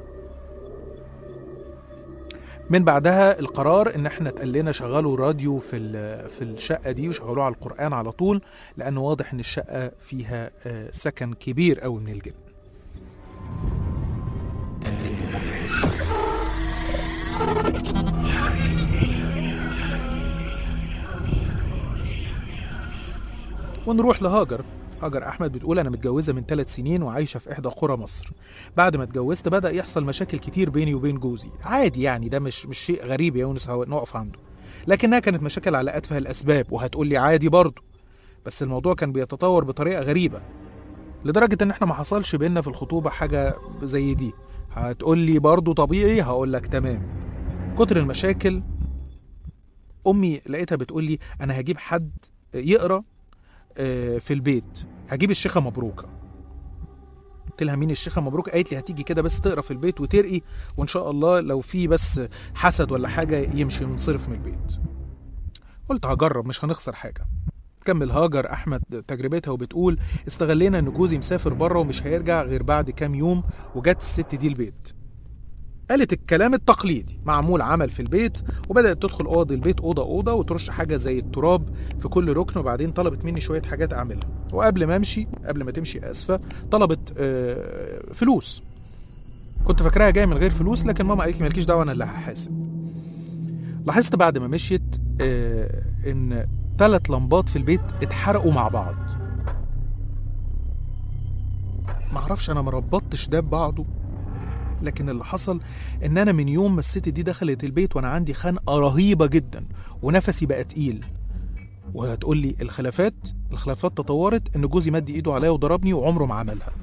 من بعدها القرار ان احنا اتقال لنا شغلوا راديو في ال- في الشقه دي وشغلوه على القران على طول لانه واضح ان الشقه فيها آه، سكن كبير قوي من الجن ونروح لهاجر هاجر احمد بتقول انا متجوزه من ثلاث سنين وعايشه في احدى قرى مصر بعد ما اتجوزت بدا يحصل مشاكل كتير بيني وبين جوزي عادي يعني ده مش مش شيء غريب يا يونس هو- نقف عنده لكنها كانت مشاكل على اتفه الاسباب وهتقول لي عادي برضه بس الموضوع كان بيتطور بطريقه غريبه لدرجه ان احنا ما حصلش بينا في الخطوبه حاجه زي دي هتقول لي برضه طبيعي هقول لك تمام كتر المشاكل امي لقيتها بتقول لي انا هجيب حد يقرا آه، في البيت هجيب الشيخه مبروكه قلت لها مين الشيخه مبروك قالت لي هتيجي كده بس تقرا في البيت وترقي وان شاء الله لو في بس حسد ولا حاجه يمشي ونصرف من البيت قلت هجرب مش هنخسر حاجه تكمل هاجر احمد تجربتها وبتقول استغلينا ان جوزي مسافر بره ومش هيرجع غير بعد كام يوم وجت الست دي البيت قالت الكلام التقليدي معمول عمل في البيت وبدأت تدخل أوض البيت أوضة أوضة وترش حاجة زي التراب في كل ركن وبعدين طلبت مني شوية حاجات أعملها وقبل ما أمشي قبل ما تمشي آسفة طلبت آه، فلوس كنت فاكراها جاية من غير فلوس لكن ماما قالت لي مالكيش دعوة أنا اللي هحاسب لاحظت بعد ما مشيت آه، إن ثلاث لمبات في البيت اتحرقوا مع بعض معرفش أنا مربطتش ده ببعضه لكن اللي حصل ان انا من يوم ما الست دي دخلت البيت وانا عندي خنقه رهيبه جدا ونفسي بقى تقيل وهتقول لي الخلافات الخلافات تطورت ان جوزي مد ايده عليا وضربني وعمره ما عملها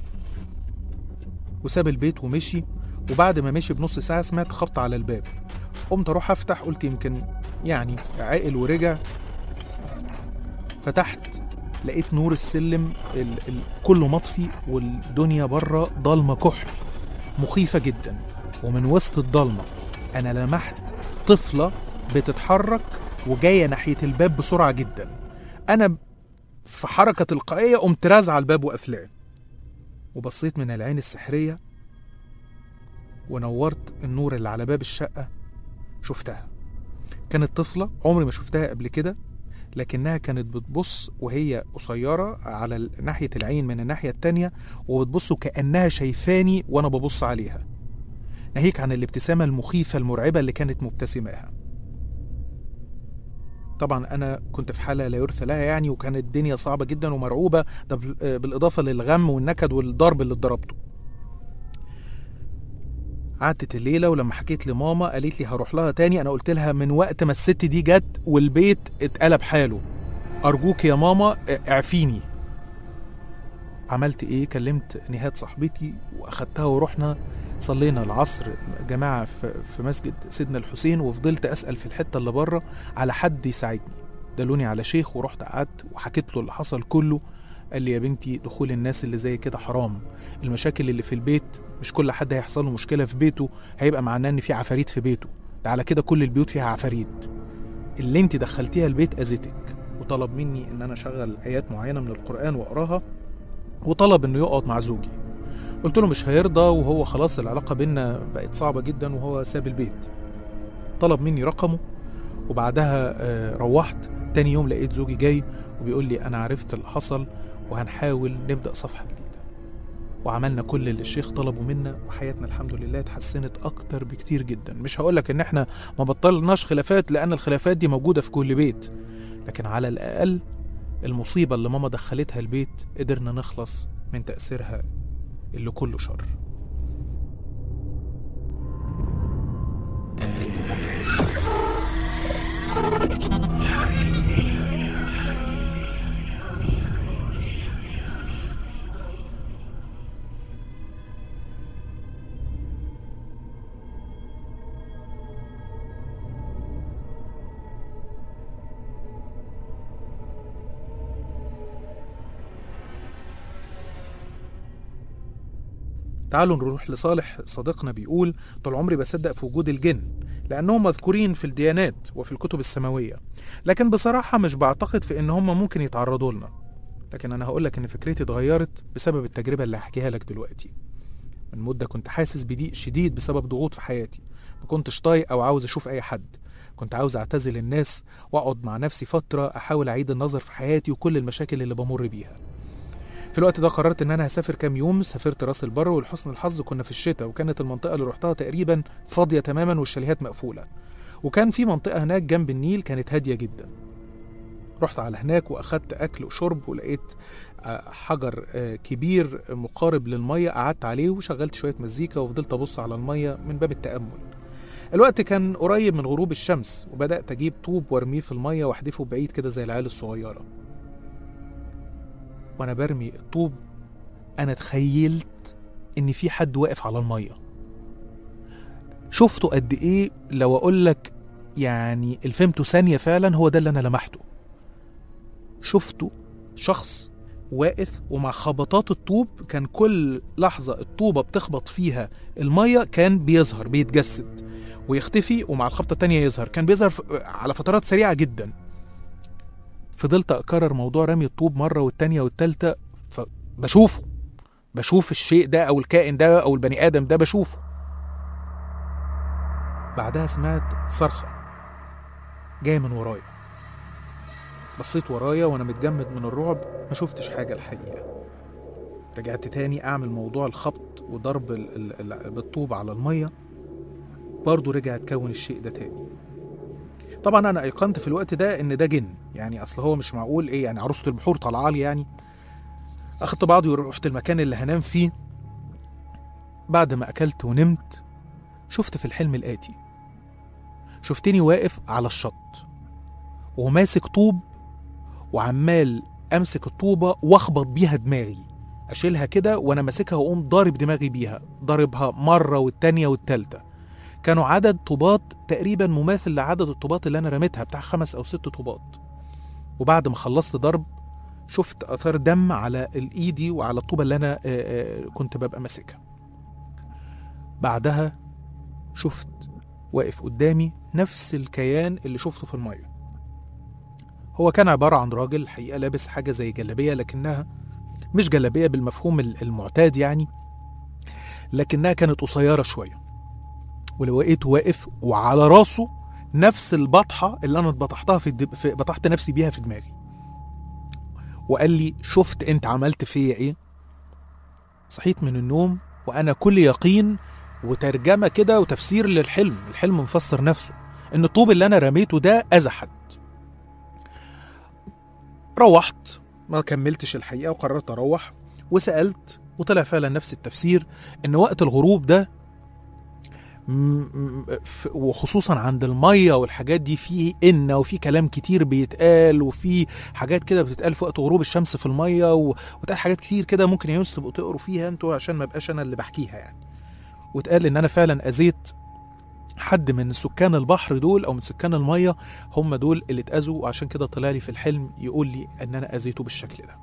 وساب البيت ومشي وبعد ما مشي بنص ساعه سمعت خبط على الباب قمت اروح افتح قلت يمكن يعني عاقل ورجع فتحت لقيت نور السلم ال ال كله مطفي والدنيا بره ضلمه كحل مخيفه جدا ومن وسط الضلمه انا لمحت طفله بتتحرك وجايه ناحيه الباب بسرعه جدا انا في حركه تلقائيه قمت رازعه الباب وقافلاه وبصيت من العين السحريه ونورت النور اللي على باب الشقه شفتها كانت طفله عمري ما شفتها قبل كده لكنها كانت بتبص وهي قصيرة على ال- ناحية العين من الناحية التانية وبتبص كأنها شايفاني وأنا ببص عليها ناهيك عن الابتسامة المخيفة المرعبة اللي كانت مبتسماها طبعا أنا كنت في حالة لا يرثى لها يعني وكانت الدنيا صعبة جدا ومرعوبة ده بال- آه، بالإضافة للغم والنكد والضرب اللي اتضربته قعدت الليلة ولما حكيت لماما قالت لي هروح لها تاني أنا قلت لها من وقت ما الست دي جت والبيت اتقلب حاله أرجوك يا ماما اعفيني عملت إيه كلمت نهاد صاحبتي وأخدتها ورحنا صلينا العصر جماعة في, في مسجد سيدنا الحسين وفضلت أسأل في الحتة اللي بره على حد يساعدني دلوني على شيخ ورحت قعدت وحكيت له اللي حصل كله قال لي يا بنتي دخول الناس اللي زي كده حرام المشاكل اللي في البيت مش كل حد هيحصل له مشكله في بيته هيبقى معناه ان في عفاريت في بيته ده على كده كل البيوت فيها عفاريت اللي انت دخلتيها البيت اذتك وطلب مني ان انا اشغل ايات معينه من القران واقراها وطلب انه يقعد مع زوجي قلت له مش هيرضى وهو خلاص العلاقه بينا بقت صعبه جدا وهو ساب البيت طلب مني رقمه وبعدها آه، روحت تاني يوم لقيت زوجي جاي وبيقول لي انا عرفت اللي حصل وهنحاول نبدا صفحه جديده وعملنا كل اللي الشيخ طلبه منا وحياتنا الحمد لله اتحسنت اكتر بكتير جدا مش هقولك ان احنا ما بطلناش خلافات لان الخلافات دي موجوده في كل بيت لكن على الاقل المصيبه اللي ماما دخلتها البيت قدرنا نخلص من تاثيرها اللي كله شر تعالوا نروح لصالح صديقنا بيقول طول عمري بصدق في وجود الجن لأنهم مذكورين في الديانات وفي الكتب السماوية لكن بصراحة مش بعتقد في إن هم ممكن يتعرضوا لنا لكن أنا هقولك إن فكرتي اتغيرت بسبب التجربة اللي هحكيها لك دلوقتي من مدة كنت حاسس بضيق شديد بسبب ضغوط في حياتي ما كنتش طايق أو عاوز أشوف أي حد كنت عاوز أعتزل الناس وأقعد مع نفسي فترة أحاول أعيد النظر في حياتي وكل المشاكل اللي بمر بيها في الوقت ده قررت ان انا هسافر كام يوم سافرت راس البر ولحسن الحظ كنا في الشتاء وكانت المنطقه اللي رحتها تقريبا فاضيه تماما والشاليهات مقفوله وكان في منطقه هناك جنب النيل كانت هاديه جدا رحت على هناك واخدت اكل وشرب ولقيت آه، حجر آه، كبير مقارب للميه قعدت عليه وشغلت شويه مزيكا وفضلت ابص على الميه من باب التامل الوقت كان قريب من غروب الشمس وبدات اجيب طوب وارميه في الميه واحدفه بعيد كده زي العيال الصغيره وانا برمي الطوب انا تخيلت ان في حد واقف على الميه شفته قد ايه لو اقول لك يعني الفهمته ثانيه فعلا هو ده اللي انا لمحته شفته شخص واقف ومع خبطات الطوب كان كل لحظه الطوبه بتخبط فيها الميه كان بيظهر بيتجسد ويختفي ومع الخبطه التانية يظهر كان بيظهر ف- على فترات سريعه جدا فضلت اكرر موضوع رمي الطوب مره والتانية والتالتة فبشوفه بشوف الشيء ده او الكائن ده او البني ادم ده بشوفه بعدها سمعت صرخه جايه من ورايا بصيت ورايا وانا متجمد من الرعب ما شفتش حاجه الحقيقه رجعت تاني اعمل موضوع الخبط وضرب ال- ال- ال- بالطوب على الميه برضه رجع اتكون الشيء ده تاني طبعا انا ايقنت في الوقت ده ان ده جن يعني اصل هو مش معقول ايه يعني عروسه البحور طالعه لي يعني اخدت بعضي ورحت المكان اللي هنام فيه بعد ما أكلت ونمت شفت في الحلم الآتي شفتني واقف على الشط وماسك طوب وعمال أمسك الطوبة وأخبط بيها دماغي أشيلها كده وأنا ماسكها وأقوم ضارب دماغي بيها ضاربها مرة والتانية والتالتة كانوا عدد طوبات تقريبا مماثل لعدد الطوبات اللي أنا رميتها بتاع خمس أو ست طوبات وبعد ما خلصت ضرب شفت اثار دم على الايدي وعلى الطوبه اللي انا آه، آه، كنت ببقى ماسكها بعدها شفت واقف قدامي نفس الكيان اللي شفته في الميه هو كان عباره عن راجل الحقيقه لابس حاجه زي جلابيه لكنها مش جلابيه بالمفهوم ال- المعتاد يعني لكنها كانت قصيره شويه ولو لقيته واقف وعلى راسه نفس البطحه اللي انا اتبطحتها في, الدب... في بطحت نفسي بيها في دماغي وقال لي شفت انت عملت فيا ايه صحيت من النوم وانا كل يقين وترجمه كده وتفسير للحلم الحلم مفسر نفسه ان الطوب اللي انا رميته ده اذى حد روحت ما كملتش الحقيقه وقررت اروح وسالت وطلع فعلا نفس التفسير ان وقت الغروب ده م- م- ف- وخصوصا عند الميه والحاجات دي في ان وفي كلام كتير بيتقال وفي حاجات كده بتتقال في وقت غروب الشمس في الميه و... وتقال حاجات كتير كده ممكن يا يونس تبقوا تقروا فيها انتوا عشان ما بقاش انا اللي بحكيها يعني واتقال ان انا فعلا اذيت حد من سكان البحر دول او من سكان الميه هم دول اللي اتاذوا وعشان كده طلع لي في الحلم يقول لي ان انا اذيته بالشكل ده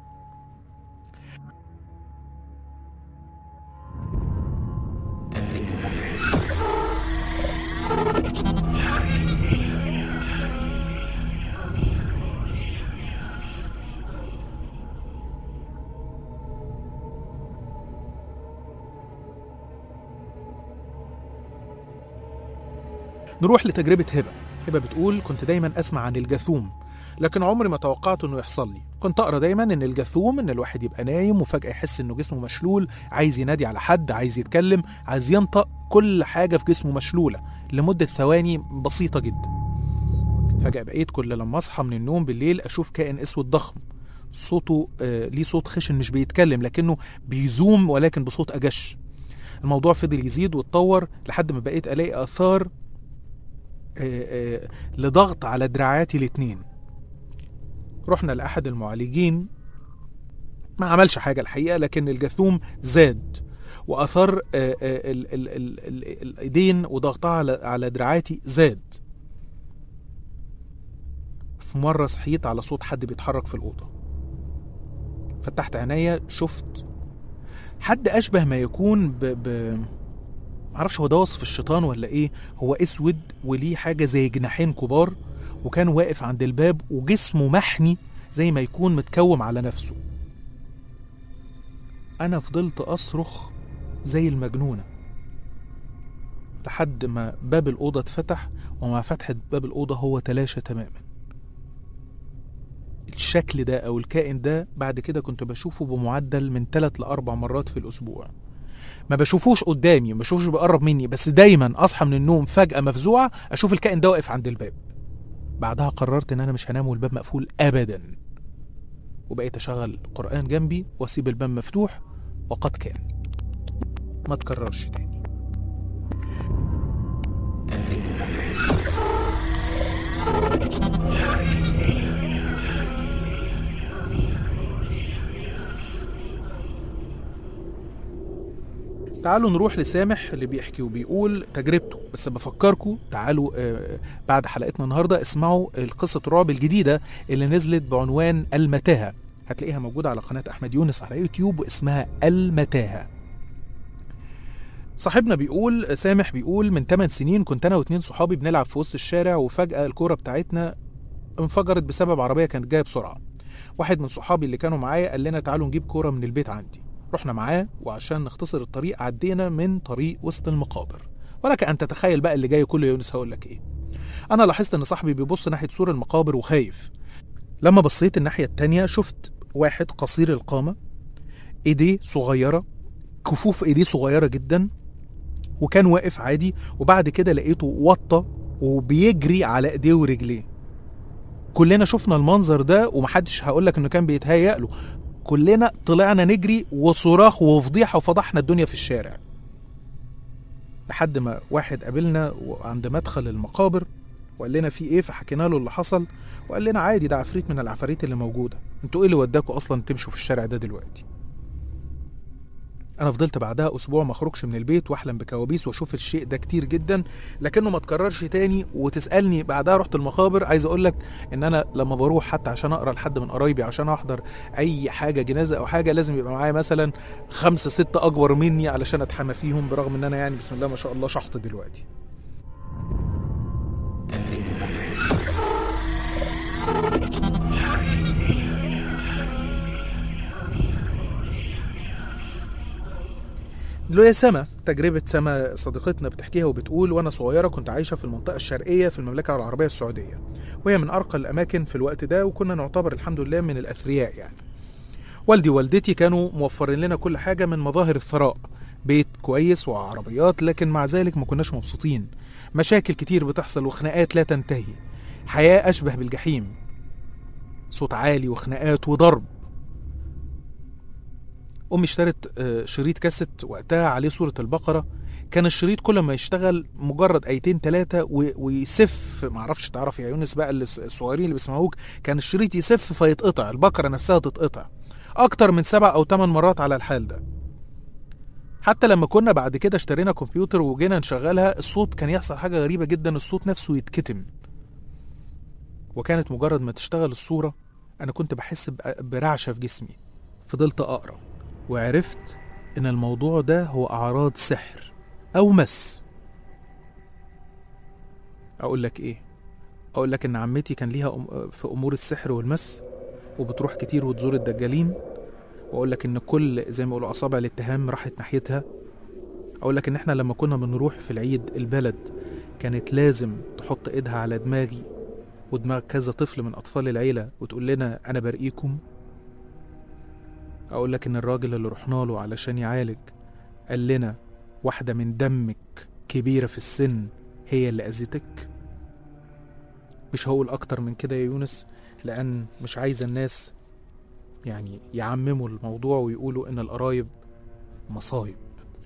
نروح لتجربة هبة هبة بتقول كنت دايما أسمع عن الجاثوم لكن عمري ما توقعت انه يحصل لي كنت اقرا دايما ان الجاثوم ان الواحد يبقى نايم وفجاه يحس انه جسمه مشلول عايز ينادي على حد عايز يتكلم عايز ينطق كل حاجه في جسمه مشلوله لمده ثواني بسيطه جدا فجاه بقيت كل لما اصحى من النوم بالليل اشوف كائن اسود ضخم صوته آه ليه صوت خشن مش بيتكلم لكنه بيزوم ولكن بصوت اجش الموضوع فضل يزيد واتطور لحد ما بقيت الاقي اثار آه، آه، لضغط على دراعاتي الاتنين رحنا لأحد المعالجين ما عملش حاجة الحقيقة لكن الجاثوم زاد وأثر آه، آه، ال- ال- ال- ال- الإيدين وضغطها على على دراعاتي زاد في مرة صحيت على صوت حد بيتحرك في الأوضة فتحت عينيا شفت حد أشبه ما يكون ب... ب... معرفش هو ده وصف الشيطان ولا ايه هو اسود وليه حاجه زي جناحين كبار وكان واقف عند الباب وجسمه محني زي ما يكون متكوم على نفسه انا فضلت اصرخ زي المجنونه لحد ما باب الاوضه اتفتح ومع فتحه باب الاوضه هو تلاشى تماما الشكل ده او الكائن ده بعد كده كنت بشوفه بمعدل من ثلاث لاربع مرات في الاسبوع ما بشوفوش قدامي ما بشوفوش بيقرب مني بس دايما اصحى من النوم فجأة مفزوعة اشوف الكائن ده واقف عند الباب بعدها قررت ان انا مش هنام والباب مقفول ابدا وبقيت اشغل قرآن جنبي واسيب الباب مفتوح وقد كان ما تكررش تاني تعالوا نروح لسامح اللي بيحكي وبيقول تجربته بس بفكركم تعالوا آه، بعد حلقتنا النهارده اسمعوا القصة الرعب الجديدة اللي نزلت بعنوان المتاهة هتلاقيها موجودة على قناة أحمد يونس على يوتيوب واسمها المتاهة صاحبنا بيقول سامح بيقول من 8 سنين كنت انا واتنين صحابي بنلعب في وسط الشارع وفجأة الكورة بتاعتنا انفجرت بسبب عربية كانت جاية بسرعة واحد من صحابي اللي كانوا معايا قال لنا تعالوا نجيب كورة من البيت عندي رحنا معاه وعشان نختصر الطريق عدينا من طريق وسط المقابر ولك ان تتخيل بقى اللي جاي كله يا يونس هقول لك ايه انا لاحظت ان صاحبي بيبص ناحيه سور المقابر وخايف لما بصيت الناحيه التانية شفت واحد قصير القامه ايديه صغيره كفوف ايديه صغيره جدا وكان واقف عادي وبعد كده لقيته وطى وبيجري على ايديه ورجليه كلنا شفنا المنظر ده ومحدش هقول لك انه كان بيتهيأ له كلنا طلعنا نجري وصراخ وفضيحه وفضحنا الدنيا في الشارع لحد ما واحد قابلنا عند مدخل المقابر وقال لنا في ايه فحكينا له اللي حصل وقال لنا عادي ده عفريت من العفاريت اللي موجوده انتوا ايه اللي وداكوا اصلا تمشوا في الشارع ده دلوقتي انا فضلت بعدها اسبوع ما اخرجش من البيت واحلم بكوابيس واشوف الشيء ده كتير جدا لكنه ما اتكررش تاني وتسالني بعدها رحت المقابر عايز اقول لك ان انا لما بروح حتى عشان اقرا لحد من قرايبي عشان احضر اي حاجه جنازه او حاجه لازم يبقى معايا مثلا خمسه سته اكبر مني علشان اتحمى فيهم برغم ان انا يعني بسم الله ما شاء الله شحط دلوقتي له يا سما تجربة سما صديقتنا بتحكيها وبتقول وأنا صغيرة كنت عايشة في المنطقة الشرقية في المملكة العربية السعودية وهي من أرقى الأماكن في الوقت ده وكنا نعتبر الحمد لله من الأثرياء يعني والدي ووالدتي كانوا موفرين لنا كل حاجة من مظاهر الثراء بيت كويس وعربيات لكن مع ذلك ما كناش مبسوطين مشاكل كتير بتحصل وخناقات لا تنتهي حياة أشبه بالجحيم صوت عالي وخناقات وضرب امي اشترت آه، شريط كاسيت وقتها عليه صوره البقره كان الشريط كل ما يشتغل مجرد ايتين ثلاثه ويسف معرفش تعرف يا يونس بقى اللي- الصغيرين اللي بيسمعوك كان الشريط يسف فيتقطع البقره نفسها تتقطع اكتر من سبع او ثمان مرات على الحال ده حتى لما كنا بعد كده اشترينا كمبيوتر وجينا نشغلها الصوت كان يحصل حاجه غريبه جدا الصوت نفسه يتكتم وكانت مجرد ما تشتغل الصوره انا كنت بحس بأ- برعشه في جسمي فضلت اقرا وعرفت ان الموضوع ده هو اعراض سحر او مس اقول لك ايه اقول لك ان عمتي كان ليها أم- في امور السحر والمس وبتروح كتير وتزور الدجالين واقول لك ان كل زي ما يقولوا اصابع الاتهام راحت ناحيتها اقول لك ان احنا لما كنا بنروح في العيد البلد كانت لازم تحط ايدها على دماغي ودماغ كذا طفل من اطفال العيله وتقول لنا انا برقيكم اقول لك ان الراجل اللي رحنا له علشان يعالج قال لنا واحده من دمك كبيره في السن هي اللي اذتك مش هقول اكتر من كده يا يونس لان مش عايزه الناس يعني يعمموا الموضوع ويقولوا ان القرايب مصايب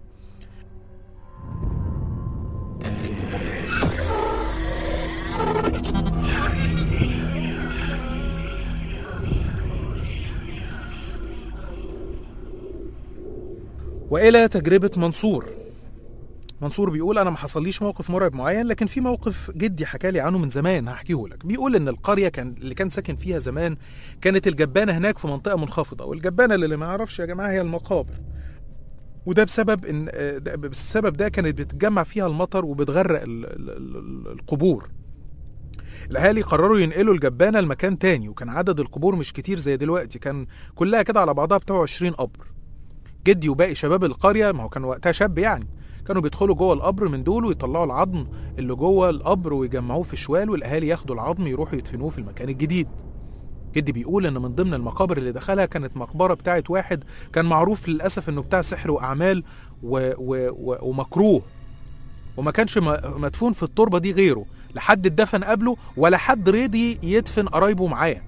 والى تجربه منصور منصور بيقول انا ما حصليش موقف مرعب معين لكن في موقف جدي حكى لي عنه من زمان هحكيه لك بيقول ان القريه كان اللي كان ساكن فيها زمان كانت الجبانه هناك في منطقه منخفضه والجبانه اللي ما يعرفش يا جماعه هي المقابر وده بسبب ان آه، ده بالسبب ده كانت بتتجمع فيها المطر وبتغرق ال- ال- ال- القبور الاهالي قرروا ينقلوا الجبانه لمكان تاني وكان عدد القبور مش كتير زي دلوقتي كان كلها كده على بعضها بتوع 20 قبر جدي وباقي شباب القريه ما هو كان وقتها شاب يعني كانوا بيدخلوا جوه القبر من دول ويطلعوا العظم اللي جوه القبر ويجمعوه في شوال والاهالي ياخدوا العظم يروحوا يدفنوه في المكان الجديد جدي بيقول ان من ضمن المقابر اللي دخلها كانت مقبره بتاعت واحد كان معروف للاسف انه بتاع سحر واعمال و و و ومكروه وما كانش م- مدفون في التربه دي غيره لا حد اتدفن قبله ولا حد رضي يدفن قرايبه معاه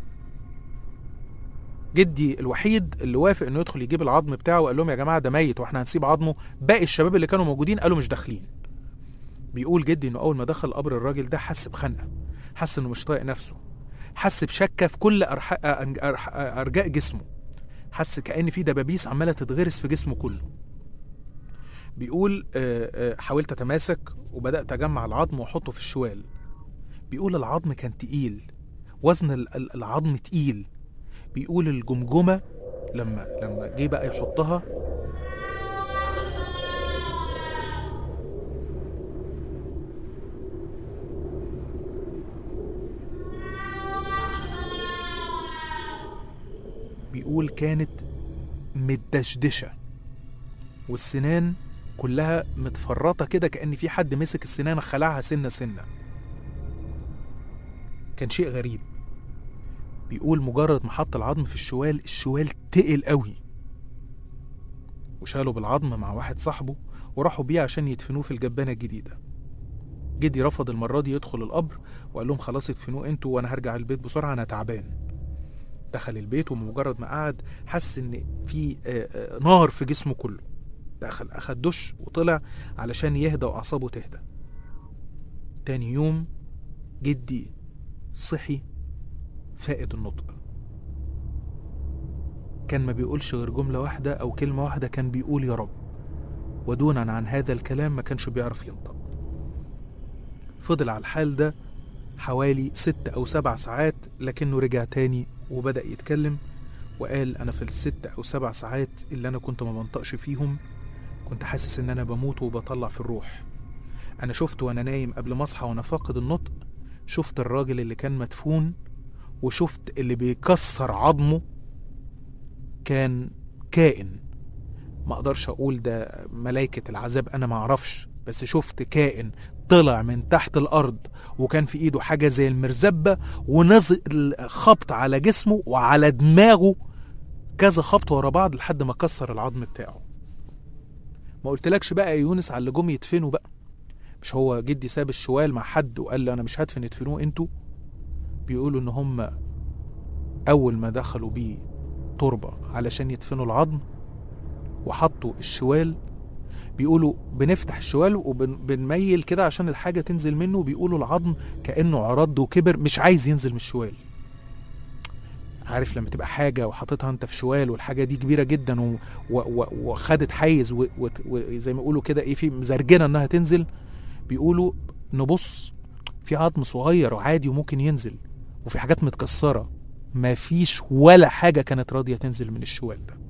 جدي الوحيد اللي وافق انه يدخل يجيب العظم بتاعه وقال لهم يا جماعه ده ميت واحنا هنسيب عظمه باقي الشباب اللي كانوا موجودين قالوا مش داخلين بيقول جدي انه اول ما دخل قبر الراجل ده حس بخنقه حس انه مش طايق نفسه حس بشكه في كل أرح... أرح... أرح... ارجاء جسمه حس كأن في دبابيس عماله تتغرس في جسمه كله بيقول آه، آه، حاولت اتماسك وبدات اجمع العظم واحطه في الشوال بيقول العظم كان تقيل وزن ال- ال- العظم تقيل بيقول الجمجمه لما لما جه بقى يحطها بيقول كانت متدشدشه والسنان كلها متفرطه كده كأن في حد مسك السنان خلعها سنه سنه كان شيء غريب بيقول مجرد ما حط العظم في الشوال الشوال تقل قوي وشالوا بالعظم مع واحد صاحبه وراحوا بيه عشان يدفنوه في الجبانة الجديدة جدي رفض المرة دي يدخل القبر وقال لهم خلاص ادفنوه انتوا وانا هرجع البيت بسرعة انا تعبان دخل البيت ومجرد ما قعد حس ان في آه، آه، نار في جسمه كله دخل اخد دش وطلع علشان يهدى واعصابه تهدى تاني يوم جدي صحي فائد النطق كان ما بيقولش غير جملة واحدة أو كلمة واحدة كان بيقول يا رب ودونا عن هذا الكلام ما كانش بيعرف ينطق فضل على الحال ده حوالي ست أو سبع ساعات لكنه رجع تاني وبدأ يتكلم وقال أنا في الست أو سبع ساعات اللي أنا كنت ما بنطقش فيهم كنت حاسس إن أنا بموت وبطلع في الروح أنا شفت وأنا نايم قبل ما أصحى وأنا فاقد النطق شفت الراجل اللي كان مدفون وشفت اللي بيكسر عظمه كان كائن ما اقدرش اقول ده ملائكة العذاب انا ما اعرفش بس شفت كائن طلع من تحت الارض وكان في ايده حاجة زي المرزبة ونزل خبط على جسمه وعلى دماغه كذا خبط ورا بعض لحد ما كسر العظم بتاعه ما قلتلكش بقى يا يونس على اللي جم يدفنوا بقى مش هو جدي ساب الشوال مع حد وقال له انا مش هدفن ادفنوه انتوا بيقولوا ان هم اول ما دخلوا بيه تربة علشان يدفنوا العظم وحطوا الشوال بيقولوا بنفتح الشوال وبنميل كده عشان الحاجة تنزل منه بيقولوا العظم كأنه عرض وكبر مش عايز ينزل من الشوال عارف لما تبقى حاجة وحاططها انت في شوال والحاجة دي كبيرة جدا و... و... و... وخدت حيز وزي و... و... زي ما يقولوا كده ايه في مزرجنة انها تنزل بيقولوا نبص في عظم صغير وعادي وممكن ينزل وفي حاجات متكسرة مفيش ولا حاجة كانت راضية تنزل من الشوال ده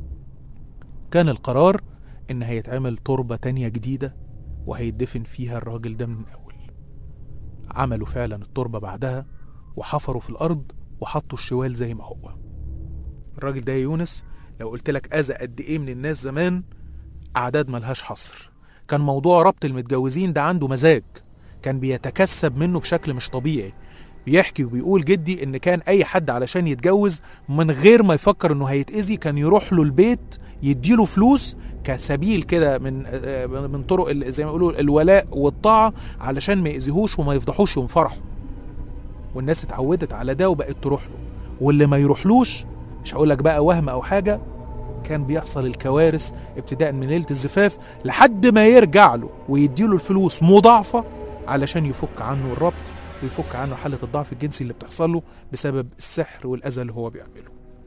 كان القرار إن هيتعمل تربة تانية جديدة وهيدفن فيها الراجل ده من الأول عملوا فعلا التربة بعدها وحفروا في الأرض وحطوا الشوال زي ما هو الراجل ده يا يونس لو قلت لك أذى قد إيه من الناس زمان أعداد ملهاش حصر كان موضوع ربط المتجوزين ده عنده مزاج كان بيتكسب منه بشكل مش طبيعي بيحكي وبيقول جدي ان كان اي حد علشان يتجوز من غير ما يفكر انه هيتاذي كان يروح له البيت يديله فلوس كسبيل كده من من طرق زي ما يقولوا الولاء والطاعه علشان ما يأذيهوش وما يفضحوش يوم فرحه والناس اتعودت على ده وبقت تروح له واللي ما يروحلوش مش هقول لك بقى وهم او حاجه كان بيحصل الكوارث ابتداء من ليله الزفاف لحد ما يرجع له ويديله الفلوس مضاعفه علشان يفك عنه الربط ويفك عنه حالة الضعف الجنسي اللي بتحصل له بسبب السحر والأذى اللي هو بيعمله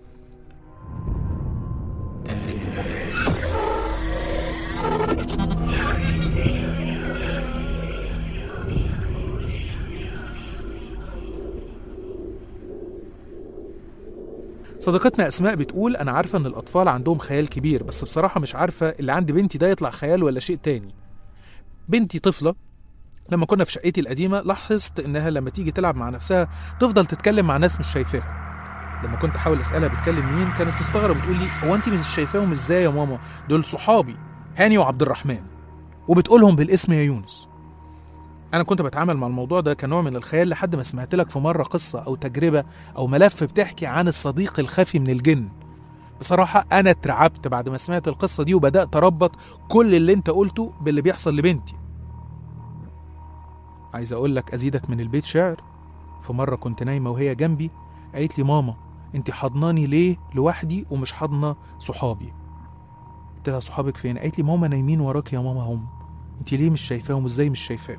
صديقتنا أسماء بتقول أنا عارفة إن الأطفال عندهم خيال كبير بس بصراحة مش عارفة اللي عند بنتي ده يطلع خيال ولا شيء تاني بنتي طفلة لما كنا في شقتي القديمة لاحظت إنها لما تيجي تلعب مع نفسها تفضل تتكلم مع ناس مش شايفاها لما كنت أحاول أسألها بتكلم مين كانت تستغرب وتقول لي هو أنت مش شايفاهم إزاي يا ماما دول صحابي هاني وعبد الرحمن وبتقولهم بالاسم يا يونس أنا كنت بتعامل مع الموضوع ده كنوع من الخيال لحد ما سمعت لك في مرة قصة أو تجربة أو ملف بتحكي عن الصديق الخفي من الجن بصراحة أنا اترعبت بعد ما سمعت القصة دي وبدأت أربط كل اللي أنت قلته باللي بيحصل لبنتي عايز اقول لك ازيدك من البيت شعر في مره كنت نايمه وهي جنبي قالت لي ماما انت حضناني ليه لوحدي ومش حاضنه صحابي قلت لها صحابك فين قالت لي ماما نايمين وراك يا ماما هم انت ليه مش شايفاهم ازاي مش شايفاهم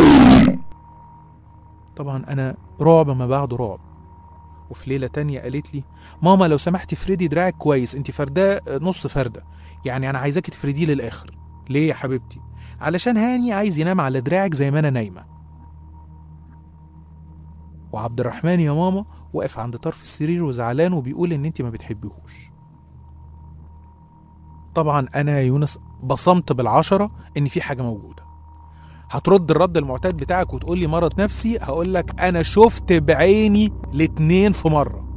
طبعا انا رعب ما بعده رعب وفي ليلة تانية قالت لي ماما لو سمحتي افردي دراعك كويس انت فرداه نص فردة يعني انا عايزاكي تفرديه للاخر ليه يا حبيبتي علشان هاني عايز ينام على دراعك زي ما انا نايمه وعبد الرحمن يا ماما واقف عند طرف السرير وزعلان وبيقول ان انت ما بتحبيهوش طبعا انا يا يونس بصمت بالعشرة ان في حاجة موجودة هترد الرد المعتاد بتاعك وتقول لي مرض نفسي هقول لك انا شفت بعيني الاتنين في مرة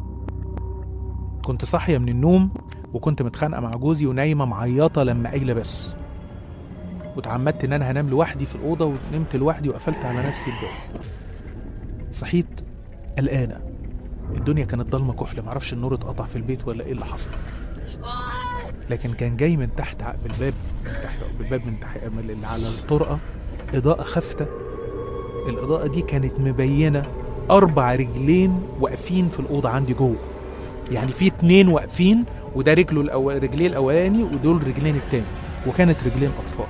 كنت صاحية من النوم وكنت متخانقة مع جوزي ونايمة معيطة لما قايلة بس وتعمدت ان انا هنام لوحدي في الأوضة ونمت لوحدي وقفلت على نفسي الباب صحيت قلقانة الدنيا كانت ضلمة كحل معرفش النور اتقطع في البيت ولا ايه اللي حصل لكن كان جاي من تحت عقب الباب من تحت عقب الباب من تحت من اللي على الطرقة إضاءة خافتة الإضاءة دي كانت مبينة أربع رجلين واقفين في الأوضة عندي جوه يعني في اتنين واقفين وده رجله الأول رجليه الأولاني ودول رجلين التاني وكانت رجلين أطفال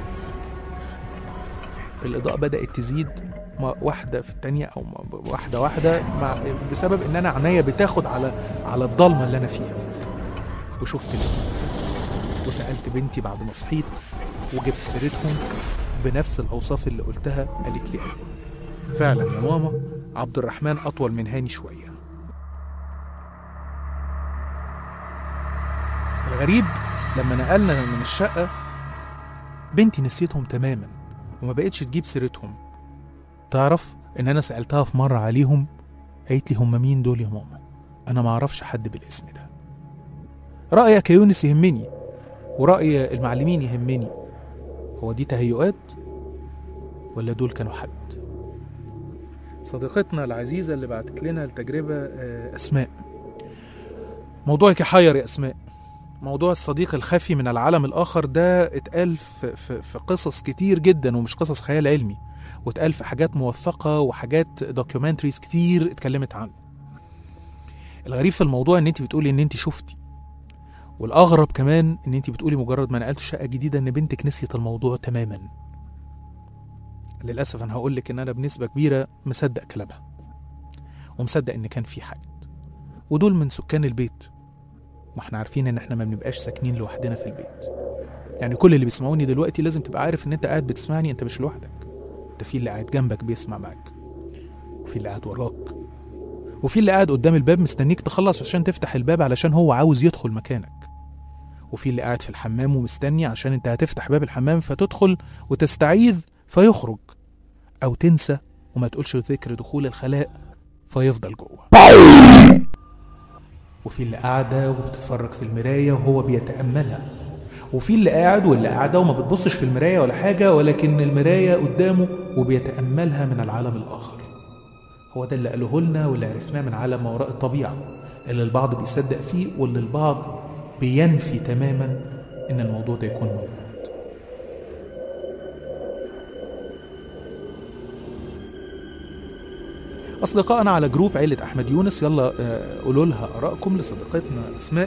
الإضاءة بدأت تزيد ما- واحدة في التانية أو ما- واحدة واحدة مع بسبب إن أنا عينيا بتاخد على على الضلمة اللي أنا فيها وشفت بنتي وسألت بنتي بعد ما صحيت وجبت سيرتهم بنفس الأوصاف اللي قلتها قالت لي أيوه فعلا يا ماما عبد الرحمن أطول من هاني شوية الغريب لما نقلنا من الشقة بنتي نسيتهم تماما وما بقتش تجيب سيرتهم تعرف ان انا سألتها في مرة عليهم قالت لي هم مين دول يا ماما انا ما اعرفش حد بالاسم ده رأيك يا يونس يهمني ورأي المعلمين يهمني هو دي تهيؤات ولا دول كانوا حد صديقتنا العزيزة اللي بعتت لنا التجربة آه، أسماء موضوعك يحير يا أسماء موضوع الصديق الخفي من العالم الآخر ده اتقال في, في, في قصص كتير جدا ومش قصص خيال علمي واتقال في حاجات موثقة وحاجات دوكيومنتريز كتير اتكلمت عنه الغريب في الموضوع ان انت بتقولي ان انت شفتي والاغرب كمان ان انت بتقولي مجرد ما نقلت شقه جديده ان بنتك نسيت الموضوع تماما للاسف انا هقول لك ان انا بنسبه كبيره مصدق كلامها ومصدق ان كان في حد ودول من سكان البيت ما احنا عارفين ان احنا ما بنبقاش ساكنين لوحدنا في البيت يعني كل اللي بيسمعوني دلوقتي لازم تبقى عارف ان انت قاعد بتسمعني انت مش لوحدك انت في اللي قاعد جنبك بيسمع معاك وفي اللي قاعد وراك وفي اللي قاعد قدام الباب مستنيك تخلص عشان تفتح الباب علشان هو عاوز يدخل مكانك وفي اللي قاعد في الحمام ومستني عشان انت هتفتح باب الحمام فتدخل وتستعيذ فيخرج او تنسى وما تقولش ذكر دخول الخلاء فيفضل جوه وفي اللي قاعدة وبتتفرج في المراية وهو بيتأملها وفي اللي قاعد واللي قاعدة وما بتبصش في المراية ولا حاجة ولكن المراية قدامه وبيتأملها من العالم الآخر هو ده اللي قاله لنا واللي عرفناه من عالم ما وراء الطبيعة اللي البعض بيصدق فيه واللي البعض بينفي تماما إن الموضوع ده يكون موجود أصدقائنا على جروب عيلة أحمد يونس يلا آه، قولوا لها آرائكم لصديقتنا أسماء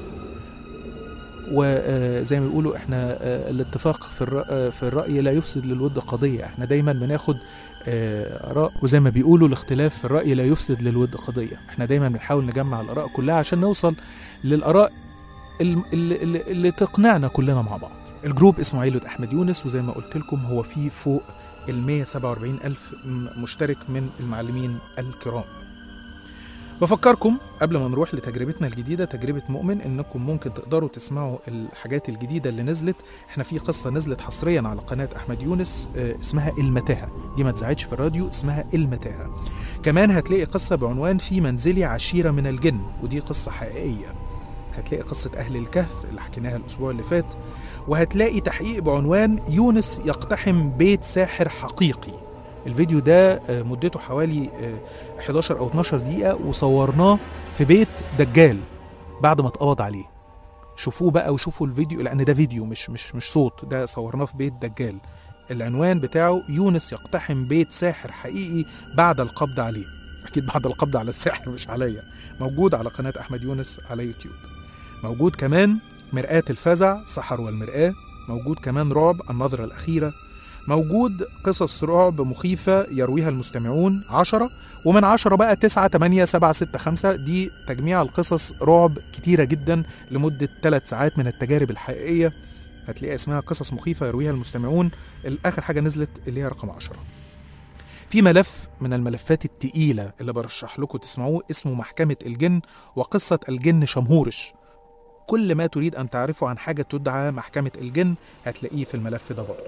وزي ما بيقولوا احنا آه، الاتفاق في الرأ- آه، في الرأي لا يفسد للود قضية احنا دايما بناخد آه، آراء وزي ما بيقولوا الاختلاف في الرأي لا يفسد للود قضية احنا دايما بنحاول نجمع الآراء كلها عشان نوصل للآراء الم- اللي, اللي, اللي تقنعنا كلنا مع بعض الجروب اسمه عيلة أحمد يونس وزي ما قلت لكم هو فيه فوق ال 147 ألف م- مشترك من المعلمين الكرام بفكركم قبل ما نروح لتجربتنا الجديدة تجربة مؤمن انكم ممكن تقدروا تسمعوا الحاجات الجديدة اللي نزلت احنا في قصة نزلت حصريا على قناة احمد يونس آه، اسمها المتاهة دي ما اتذاعتش في الراديو اسمها المتاهة كمان هتلاقي قصة بعنوان في منزلي عشيرة من الجن ودي قصة حقيقية هتلاقي قصة أهل الكهف اللي حكيناها الأسبوع اللي فات وهتلاقي تحقيق بعنوان يونس يقتحم بيت ساحر حقيقي الفيديو ده آه، مدته حوالي آه، 11 أو 12 دقيقة وصورناه في بيت دجال بعد ما اتقبض عليه شوفوه بقى وشوفوا الفيديو لأن ده فيديو مش مش مش صوت ده صورناه في بيت دجال العنوان بتاعه يونس يقتحم بيت ساحر حقيقي بعد القبض عليه أكيد بعد القبض على الساحر مش عليا موجود على قناة أحمد يونس على يوتيوب موجود كمان مرآة الفزع سحر والمرآة موجود كمان رعب النظرة الأخيرة موجود قصص رعب مخيفة يرويها المستمعون عشرة ومن عشرة بقى تسعة تمانية سبعة ستة خمسة دي تجميع القصص رعب كتيرة جدا لمدة ثلاث ساعات من التجارب الحقيقية هتلاقي اسمها قصص مخيفة يرويها المستمعون الآخر حاجة نزلت اللي هي رقم عشرة في ملف من الملفات التقيلة اللي برشح لكم تسمعوه اسمه محكمة الجن وقصة الجن شمهورش كل ما تريد أن تعرفه عن حاجة تدعى محكمة الجن هتلاقيه في الملف ده برضه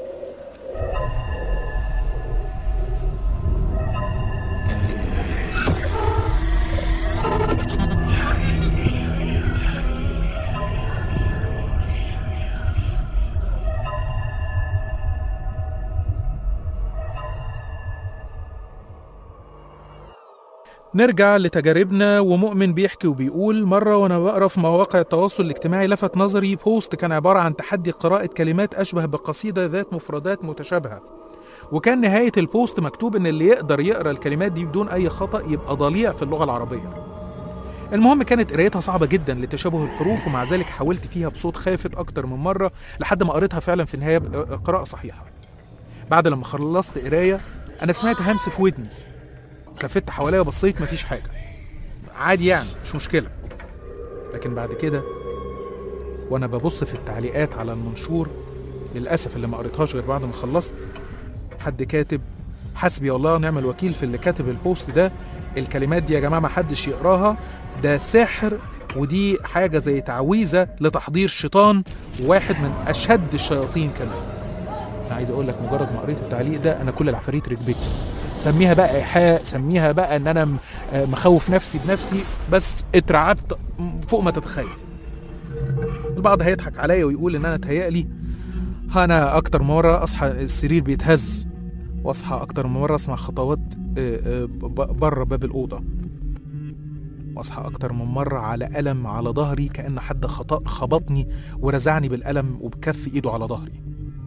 نرجع لتجاربنا ومؤمن بيحكي وبيقول مرة وأنا بقرا في مواقع التواصل الاجتماعي لفت نظري بوست كان عبارة عن تحدي قراءة كلمات أشبه بقصيدة ذات مفردات متشابهة وكان نهاية البوست مكتوب إن اللي يقدر يقرأ الكلمات دي بدون أي خطأ يبقى ضليع في اللغة العربية المهم كانت قرايتها صعبة جدا لتشابه الحروف ومع ذلك حاولت فيها بصوت خافت أكتر من مرة لحد ما قريتها فعلا في النهاية قراءة صحيحة بعد لما خلصت قراية أنا سمعت همس في ودني لفت حواليا بصيت مفيش حاجة عادي يعني مش مشكلة لكن بعد كده وأنا ببص في التعليقات على المنشور للأسف اللي ما قريتهاش غير بعد ما خلصت حد كاتب حسبي الله ونعم الوكيل في اللي كاتب البوست ده الكلمات دي يا جماعه ما حدش يقراها ده سحر ودي حاجه زي تعويذه لتحضير شيطان واحد من اشد الشياطين كمان انا عايز اقول لك مجرد ما قريت التعليق ده انا كل العفاريت ركبتني سميها بقى ايحاء سميها بقى ان انا م- آه مخوف نفسي بنفسي بس اترعبت فوق ما تتخيل البعض هيضحك عليا ويقول ان انا تهيألي انا اكتر مره اصحى السرير بيتهز واصحى اكتر من مره اسمع خطوات بره باب الاوضه واصحى اكتر من مره على الم على ظهري كان حد خط- خبطني ورزعني بالقلم وبكف ايده على ظهري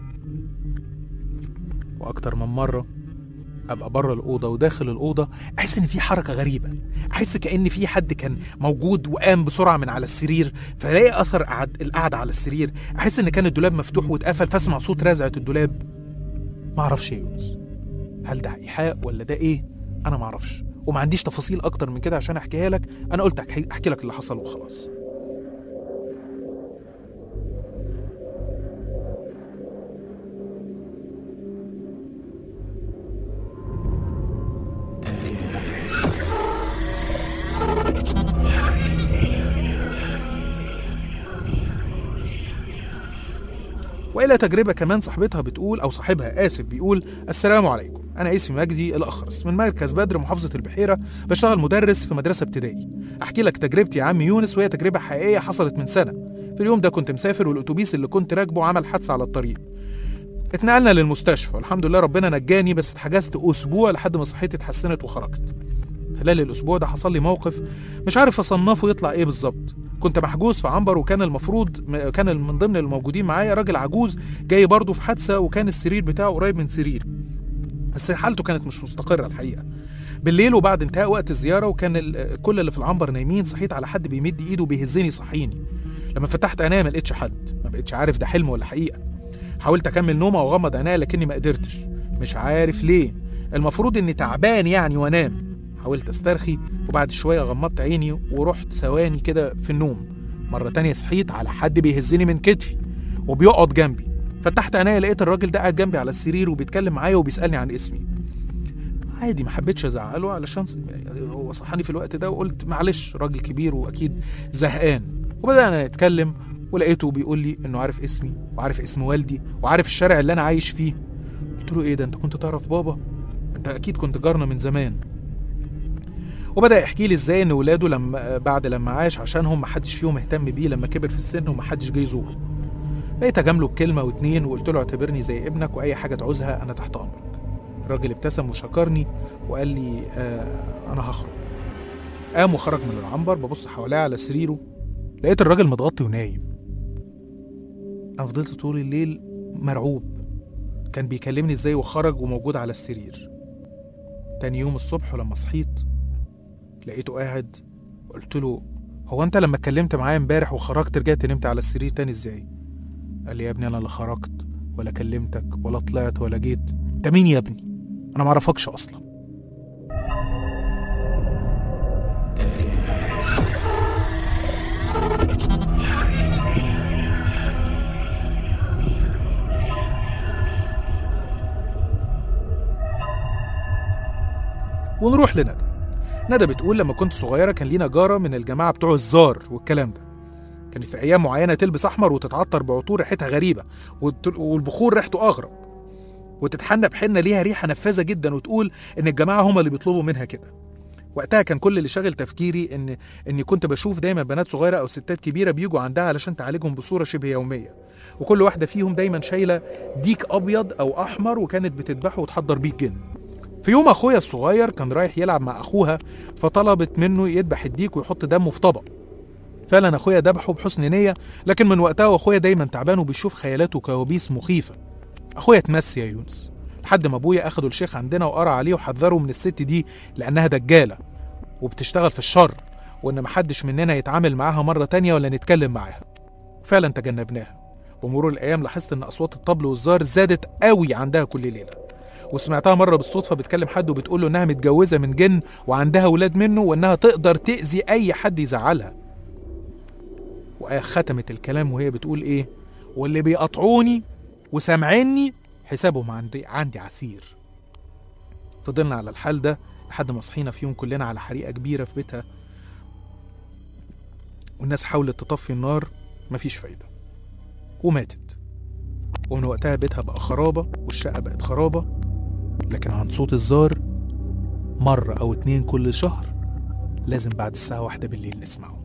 واكتر من مره ابقى بره الاوضه وداخل الاوضه احس ان في حركه غريبه احس كان في حد كان موجود وقام بسرعه من على السرير فلاقي اثر قعد القعده على السرير احس ان كان الدولاب مفتوح واتقفل فاسمع صوت رزعه الدولاب ما اعرفش ايه يا يونس هل ده ايحاء ولا ده ايه انا ما اعرفش وما عنديش تفاصيل اكتر من كده عشان احكيها لك انا قلت احكي, أحكي لك اللي حصل وخلاص والى تجربه كمان صاحبتها بتقول او صاحبها اسف بيقول السلام عليكم انا اسمي مجدي الاخرس من مركز بدر محافظه البحيره بشتغل مدرس في مدرسه ابتدائي احكي لك تجربتي يا عم يونس وهي تجربه حقيقيه حصلت من سنه في اليوم ده كنت مسافر والاتوبيس اللي كنت راكبه عمل حادثه على الطريق اتنقلنا للمستشفى والحمد لله ربنا نجاني بس اتحجزت اسبوع لحد ما صحتي اتحسنت وخرجت خلال الاسبوع ده حصل لي موقف مش عارف اصنفه يطلع ايه بالظبط كنت محجوز في عنبر وكان المفروض م- كان من ضمن الموجودين معايا راجل عجوز جاي برضه في حادثه وكان السرير بتاعه قريب من سريري بس حالته كانت مش مستقره الحقيقه بالليل وبعد انتهاء وقت الزياره وكان ال- كل اللي في العنبر نايمين صحيت على حد بيمد ايده بيهزني صحيني لما فتحت عينيا ما لقيتش حد ما بقتش عارف ده حلم ولا حقيقه حاولت اكمل نومه واغمض عينيا لكني ما قدرتش مش عارف ليه المفروض اني تعبان يعني وانام حاولت استرخي وبعد شويه غمضت عيني ورحت ثواني كده في النوم مره تانية صحيت على حد بيهزني من كتفي وبيقعد جنبي فتحت عينيا لقيت الراجل ده قاعد جنبي على السرير وبيتكلم معايا وبيسالني عن اسمي عادي ما حبيتش ازعله علشان س- هو صحاني في الوقت ده وقلت معلش راجل كبير واكيد زهقان وبدانا نتكلم ولقيته بيقول لي انه عارف اسمي وعارف اسم والدي وعارف الشارع اللي انا عايش فيه قلت له ايه ده انت كنت تعرف بابا انت اكيد كنت جارنا من زمان وبدا يحكي لي ازاي ان ولاده لما بعد لما عاش عشانهم محدش فيهم اهتم بيه لما كبر في السن ومحدش جه يزوره بقيت اجامله بكلمه واتنين وقلت له اعتبرني زي ابنك واي حاجه تعوزها انا تحت امرك الراجل ابتسم وشكرني وقال لي آه انا هخرج قام وخرج من العنبر ببص حواليه على سريره لقيت الراجل متغطي ونايم انا فضلت طول الليل مرعوب كان بيكلمني ازاي وخرج وموجود على السرير تاني يوم الصبح ولما صحيت لقيته قاعد قلت له هو انت لما اتكلمت معايا امبارح وخرجت رجعت نمت على السرير تاني ازاي قال لي يا ابني انا اللي خرجت ولا كلمتك ولا طلعت ولا جيت انت مين يا ابني انا معرفكش اصلا ونروح لندى ندى بتقول لما كنت صغيره كان لينا جاره من الجماعه بتوع الزار والكلام ده كانت في ايام معينه تلبس احمر وتتعطر بعطور ريحتها غريبه والت- والبخور ريحته اغرب وتتحنى بحنه ليها ريحه نفاذه جدا وتقول ان الجماعه هم اللي بيطلبوا منها كده وقتها كان كل اللي شاغل تفكيري ان اني كنت بشوف دايما بنات صغيره او ستات كبيره بيجوا عندها علشان تعالجهم بصوره شبه يوميه وكل واحده فيهم دايما شايله ديك ابيض او احمر وكانت بتذبحه وتحضر بيه الجن في يوم اخويا الصغير كان رايح يلعب مع اخوها فطلبت منه يذبح الديك ويحط دمه في طبق فعلا اخويا ذبحه بحسن نيه لكن من وقتها واخويا دايما تعبان وبيشوف خيالات وكوابيس مخيفه اخويا اتمس يا يونس لحد ما ابويا اخده الشيخ عندنا وقرا عليه وحذره من الست دي لانها دجاله وبتشتغل في الشر وإن محدش مننا يتعامل معاها مرة تانية ولا نتكلم معاها فعلا تجنبناها بمرور الأيام لاحظت إن أصوات الطبل والزار زادت قوي عندها كل ليلة وسمعتها مرة بالصدفة بتكلم حد وبتقول له إنها متجوزة من جن وعندها ولاد منه وإنها تقدر تأذي أي حد يزعلها وختمت الكلام وهي بتقول إيه واللي بيقطعوني وسامعيني حسابهم عندي عندي عسير فضلنا على الحال ده لحد ما صحينا في يوم كلنا على حريقة كبيرة في بيتها والناس حاولت تطفي النار مفيش فايدة وماتت ومن وقتها بيتها بقى خرابة والشقة بقت خرابة لكن عن صوت الزار مرة أو اتنين كل شهر لازم بعد الساعة واحدة بالليل نسمعه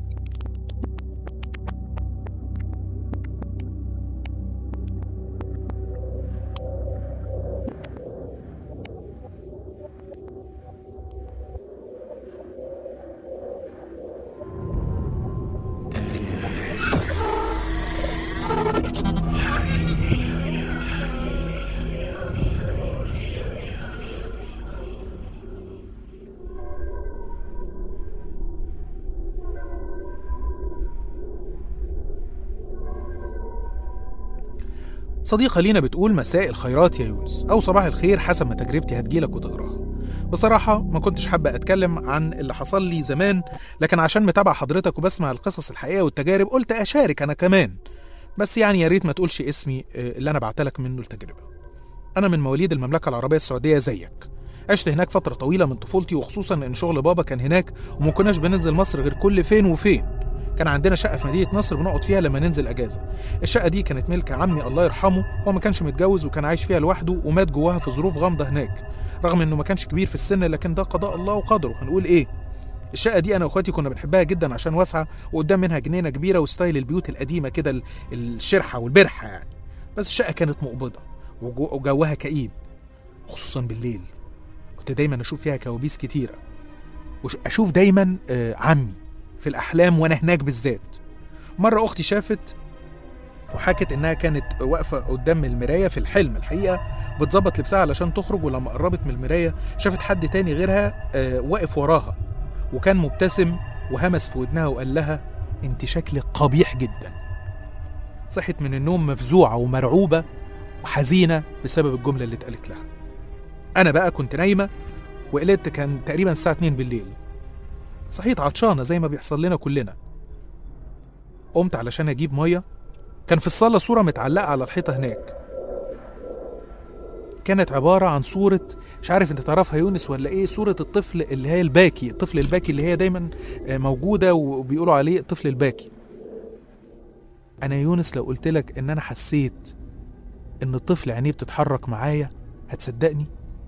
صديقة لينا بتقول مساء الخيرات يا يونس أو صباح الخير حسب ما تجربتي هتجيلك وتقراها بصراحة ما كنتش حابة أتكلم عن اللي حصل لي زمان لكن عشان متابع حضرتك وبسمع القصص الحقيقية والتجارب قلت أشارك أنا كمان بس يعني يا ريت ما تقولش اسمي آه، اللي أنا بعتلك منه التجربة أنا من مواليد المملكة العربية السعودية زيك عشت هناك فترة طويلة من طفولتي وخصوصا إن شغل بابا كان هناك وما كناش بننزل مصر غير كل فين وفين كان عندنا شقة في مدينة نصر بنقعد فيها لما ننزل أجازة الشقة دي كانت ملك عمي الله يرحمه هو ما كانش متجوز وكان عايش فيها لوحده ومات جواها في ظروف غامضة هناك رغم انه ما كانش كبير في السن لكن ده قضاء الله وقدره هنقول ايه الشقة دي أنا وإخواتي كنا بنحبها جدا عشان واسعة وقدام منها جنينة كبيرة وستايل البيوت القديمة كده ال- الشرحة والبرحة يعني بس الشقة كانت مقبضة وجو- وجوها كئيب خصوصا بالليل كنت دايما أشوف فيها كوابيس كتيرة وأشوف دايما آه، عمي في الأحلام وأنا هناك بالذات مرة أختي شافت وحكت إنها كانت واقفة قدام المراية في الحلم الحقيقة بتظبط لبسها علشان تخرج ولما قربت من المراية شافت حد تاني غيرها آه، واقف وراها وكان مبتسم وهمس في ودنها وقال لها انت شكلك قبيح جدا صحت من النوم مفزوعة ومرعوبة وحزينة بسبب الجملة اللي اتقالت لها أنا بقى كنت نايمة وقلت كان تقريبا الساعة 2 بالليل صحيت عطشانة زي ما بيحصل لنا كلنا قمت علشان أجيب مية كان في الصالة صورة متعلقة على الحيطة هناك كانت عبارة عن صورة مش عارف انت تعرفها يونس ولا ايه صورة الطفل اللي هي الباكي الطفل الباكي اللي هي دايما آه، موجودة وبيقولوا عليه الطفل الباكي انا يونس لو قلت لك ان انا حسيت ان الطفل عينيه بتتحرك معايا هتصدقني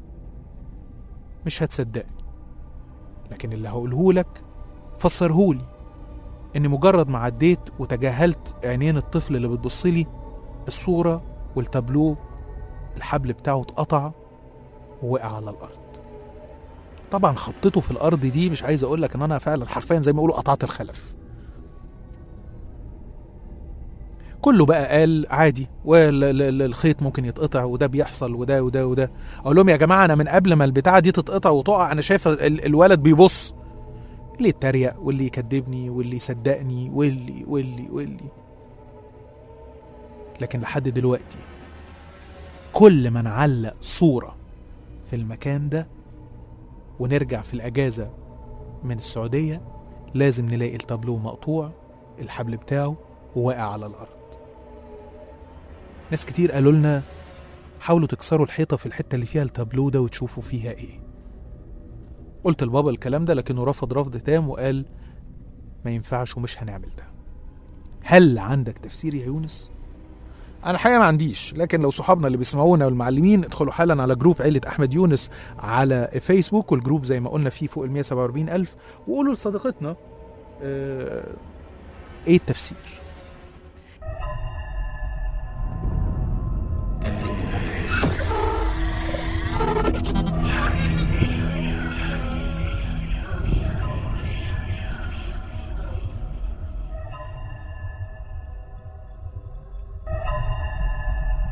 مش هتصدقني لكن اللي هقوله لك فسرهولي اني مجرد ما عديت وتجاهلت عينين الطفل اللي بتبصلي الصورة والتابلو الحبل بتاعه اتقطع ووقع على الارض طبعا خبطته في الارض دي مش عايز اقول لك ان انا فعلا حرفيا زي ما يقولوا قطعت الخلف كله بقى قال عادي والخيط ممكن يتقطع وده بيحصل وده وده وده اقول لهم يا جماعه انا من قبل ما البتاعه دي تتقطع وتقع انا شايف ال- الولد بيبص اللي يتريق واللي يكذبني واللي يصدقني واللي واللي واللي لكن لحد دلوقتي كل ما نعلق صورة في المكان ده ونرجع في الأجازة من السعودية لازم نلاقي التابلو مقطوع الحبل بتاعه وواقع على الأرض ناس كتير قالوا لنا حاولوا تكسروا الحيطة في الحتة اللي فيها التابلو ده وتشوفوا فيها ايه قلت لبابا الكلام ده لكنه رفض رفض تام وقال ما ينفعش ومش هنعمل ده هل عندك تفسير يا يونس؟ انا الحقيقه ما عنديش لكن لو صحابنا اللي بيسمعونا والمعلمين ادخلوا حالا على جروب عيله احمد يونس على فيسبوك والجروب زي ما قلنا فيه فوق ال 147 الف وقولوا لصديقتنا آه ايه التفسير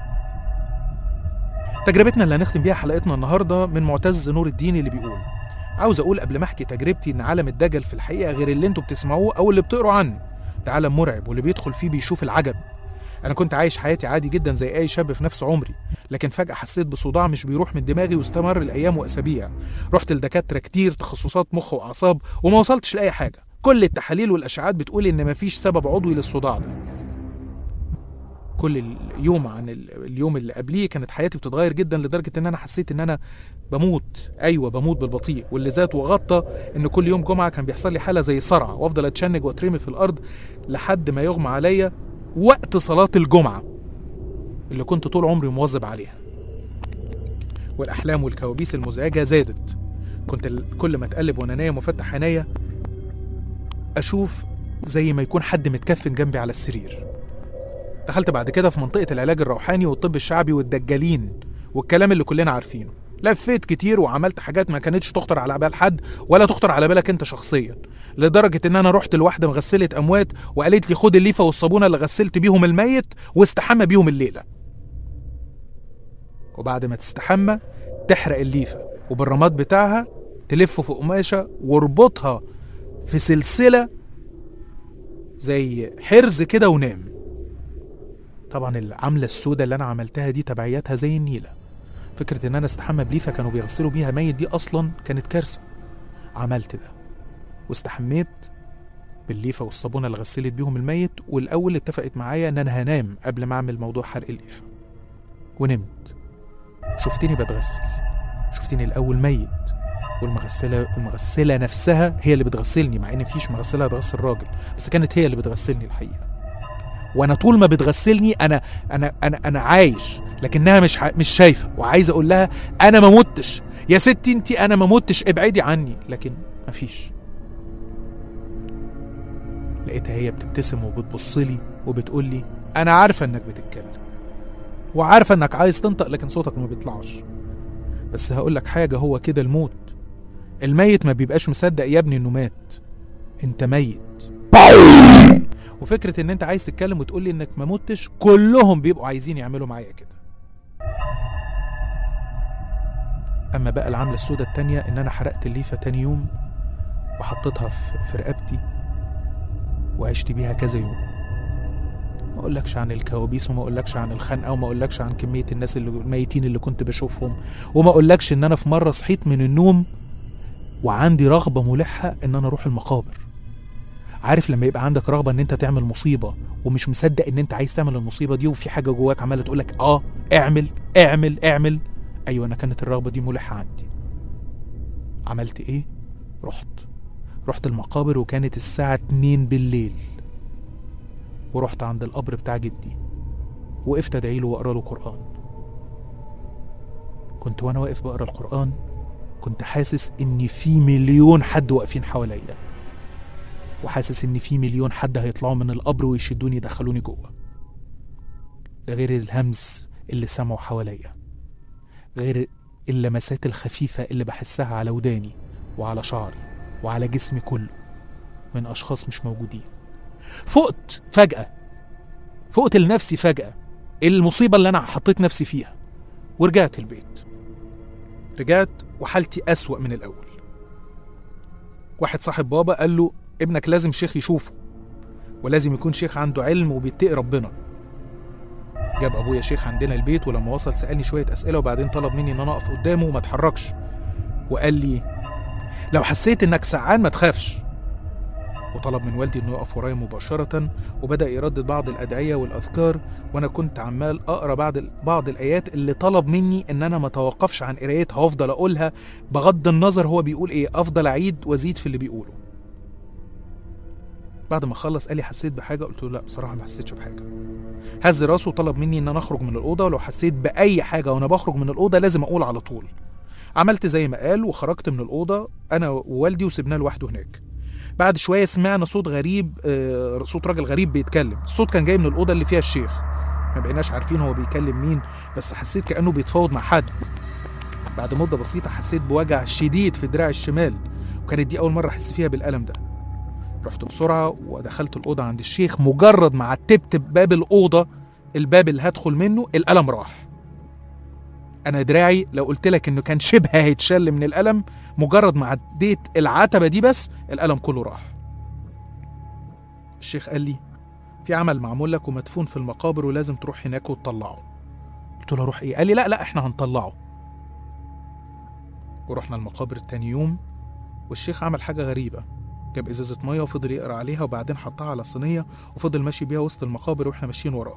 تجربتنا اللي هنختم بيها حلقتنا النهارده من معتز نور الدين اللي بيقول عاوز اقول قبل ما احكي تجربتي ان عالم الدجل في الحقيقه غير اللي انتوا بتسمعوه او اللي بتقروا عنه ده عالم مرعب واللي بيدخل فيه بيشوف العجب انا كنت عايش حياتي عادي جدا زي اي شاب في نفس عمري لكن فجاه حسيت بصداع مش بيروح من دماغي واستمر الايام واسابيع رحت لدكاتره كتير تخصصات مخ واعصاب وما وصلتش لاي حاجه كل التحاليل والاشعاعات بتقول ان مفيش سبب عضوي للصداع ده كل اليوم عن ال- اليوم اللي قبليه كانت حياتي بتتغير جدا لدرجه ان انا حسيت ان انا بموت ايوه بموت بالبطيء واللي زاد وغطى ان كل يوم جمعه كان بيحصل لي حاله زي صرع وافضل اتشنج واترمي في الارض لحد ما يغمى عليا وقت صلاه الجمعه اللي كنت طول عمري مواظب عليها والاحلام والكوابيس المزعجه زادت كنت ال- كل ما اتقلب وانا نايم وفتح عينيا اشوف زي ما يكون حد متكفن جنبي على السرير دخلت بعد كده في منطقة العلاج الروحاني والطب الشعبي والدجالين والكلام اللي كلنا عارفينه لفيت كتير وعملت حاجات ما كانتش تخطر على بال حد ولا تخطر على بالك انت شخصيا لدرجة ان انا رحت لواحدة مغسلة اموات وقالت لي خد الليفة والصابونة اللي غسلت بيهم الميت واستحمى بيهم الليلة وبعد ما تستحمى تحرق الليفة وبالرماد بتاعها تلفه في قماشة واربطها في سلسلة زي حرز كده ونام طبعا العملة السوداء اللي انا عملتها دي تبعياتها زي النيلة فكرة ان انا استحمى بليفة كانوا بيغسلوا بيها ميت دي اصلا كانت كارثة عملت ده واستحميت بالليفة والصابونة اللي غسلت بيهم الميت والاول اتفقت معايا ان انا هنام قبل ما اعمل موضوع حرق الليفة ونمت شفتني بتغسل شفتني الاول ميت والمغسلة المغسلة نفسها هي اللي بتغسلني مع ان مفيش مغسلة هتغسل راجل بس كانت هي اللي بتغسلني الحقيقة وانا طول ما بتغسلني انا انا انا انا عايش لكنها مش ح- مش شايفه وعايز اقول لها انا ما متش يا ستي انت انا ما متش ابعدي عني لكن مفيش لقيتها هي بتبتسم وبتبص لي وبتقول لي انا عارفه انك بتتكلم وعارفه انك عايز تنطق لكن صوتك ما بيطلعش بس هقول لك حاجه هو كده الموت الميت ما بيبقاش مصدق يا ابني انه مات انت ميت وفكره ان انت عايز تتكلم وتقول لي انك ما متش كلهم بيبقوا عايزين يعملوا معايا كده اما بقى العمله السوداء التانية ان انا حرقت الليفه تاني يوم وحطيتها في في رقبتي وعشت بيها كذا يوم ما اقولكش عن الكوابيس وما اقولكش عن الخنقه وما اقولكش عن كميه الناس اللي الميتين اللي كنت بشوفهم وما اقولكش ان انا في مره صحيت من النوم وعندي رغبه ملحه ان انا اروح المقابر عارف لما يبقى عندك رغبه ان انت تعمل مصيبه ومش مصدق ان انت عايز تعمل المصيبه دي وفي حاجه جواك عماله تقول لك اه اعمل اعمل اعمل ايوه انا كانت الرغبه دي ملحه عندي عملت ايه رحت رحت المقابر وكانت الساعه 2 بالليل ورحت عند القبر بتاع جدي وقفت ادعي له واقرا له قران كنت وانا واقف بقرا القران كنت حاسس ان في مليون حد واقفين حواليا وحاسس ان في مليون حد هيطلعوا من القبر ويشدوني يدخلوني جوه ده غير الهمس اللي سمعوا حواليا غير اللمسات الخفيفة اللي بحسها على وداني وعلى شعري وعلى جسمي كله من أشخاص مش موجودين فقت فجأة فقت لنفسي فجأة المصيبة اللي أنا حطيت نفسي فيها ورجعت البيت رجعت وحالتي أسوأ من الأول واحد صاحب بابا قال له ابنك لازم شيخ يشوفه ولازم يكون شيخ عنده علم وبيتقي ربنا جاب ابويا شيخ عندنا البيت ولما وصل سالني شويه اسئله وبعدين طلب مني ان انا اقف قدامه وما اتحركش وقال لي لو حسيت انك سعان ما تخافش وطلب من والدي انه يقف ورايا مباشره وبدا يردد بعض الادعيه والاذكار وانا كنت عمال اقرا بعض بعض الايات اللي طلب مني ان انا ما اتوقفش عن قرايتها وافضل اقولها بغض النظر هو بيقول ايه افضل اعيد وازيد في اللي بيقوله بعد ما خلص قال لي حسيت بحاجه قلت له لا بصراحه ما حسيتش بحاجه هز راسه وطلب مني ان انا اخرج من الاوضه ولو حسيت باي حاجه وانا بخرج من الاوضه لازم اقول على طول عملت زي ما قال وخرجت من الاوضه انا ووالدي وسبناه لوحده هناك بعد شويه سمعنا صوت غريب آه، صوت راجل غريب بيتكلم الصوت كان جاي من الاوضه اللي فيها الشيخ ما بقيناش عارفين هو بيكلم مين بس حسيت كانه بيتفاوض مع حد بعد مده بسيطه حسيت بوجع شديد في دراعي الشمال وكانت دي اول مره احس فيها بالالم ده رحت بسرعه ودخلت الاوضه عند الشيخ مجرد ما عتبت باب الاوضه الباب اللي هدخل منه الالم راح انا دراعي لو قلت لك انه كان شبه هيتشل من الالم مجرد ما عديت العتبه دي بس الالم كله راح الشيخ قال لي في عمل معمول لك ومدفون في المقابر ولازم تروح هناك وتطلعه قلت له اروح ايه قال لي لا لا احنا هنطلعه ورحنا المقابر تاني يوم والشيخ عمل حاجه غريبه جاب ازازه ميه وفضل يقرا عليها وبعدين حطها على صينيه وفضل ماشي بيها وسط المقابر واحنا ماشيين وراه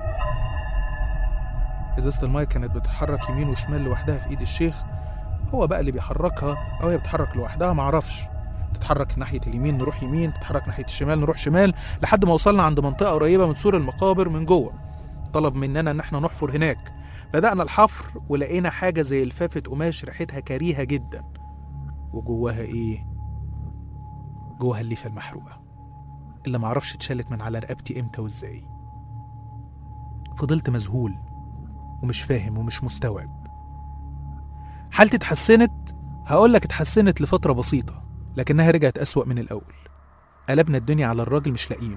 ازازه الميه كانت بتتحرك يمين وشمال لوحدها في ايد الشيخ هو بقى اللي بيحركها او هي بتتحرك لوحدها معرفش تتحرك ناحيه اليمين نروح يمين تتحرك ناحيه الشمال نروح شمال لحد ما وصلنا عند منطقه قريبه من سور المقابر من جوه طلب مننا ان احنا نحفر هناك بدأنا الحفر ولقينا حاجة زي لفافة قماش ريحتها كريهة جدا وجواها ايه؟ جواها الليفة المحروقة اللي معرفش اتشالت من على رقبتي امتى وازاي فضلت مذهول ومش فاهم ومش مستوعب حالتي اتحسنت هقولك اتحسنت لفترة بسيطة لكنها رجعت أسوأ من الأول قلبنا الدنيا على الراجل مش لاقيينه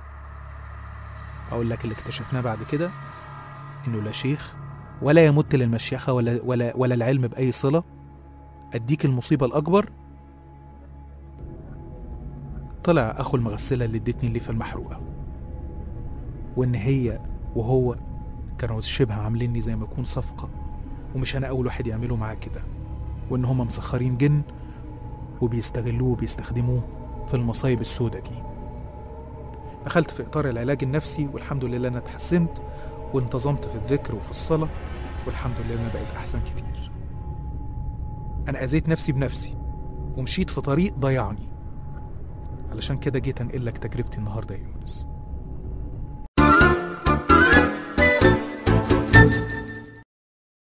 أقول لك اللي اكتشفناه بعد كده إنه لا شيخ ولا يمت للمشيخة ولا ولا ولا العلم بأي صلة أديك المصيبة الأكبر طلع أخو المغسلة اللي ادتني الليفة المحروقة وإن هي وهو كانوا شبه عامليني زي ما يكون صفقة ومش أنا أول واحد يعملوا معاه كده وإن هما مسخرين جن وبيستغلوه وبيستخدموه في المصايب السودة دي دخلت في إطار العلاج النفسي والحمد لله أنا اتحسنت وانتظمت في الذكر وفي الصلاة والحمد لله أنا بقيت أحسن كتير أنا أذيت نفسي بنفسي ومشيت في طريق ضيعني علشان كده جيت أنقل لك تجربتي النهاردة يا يونس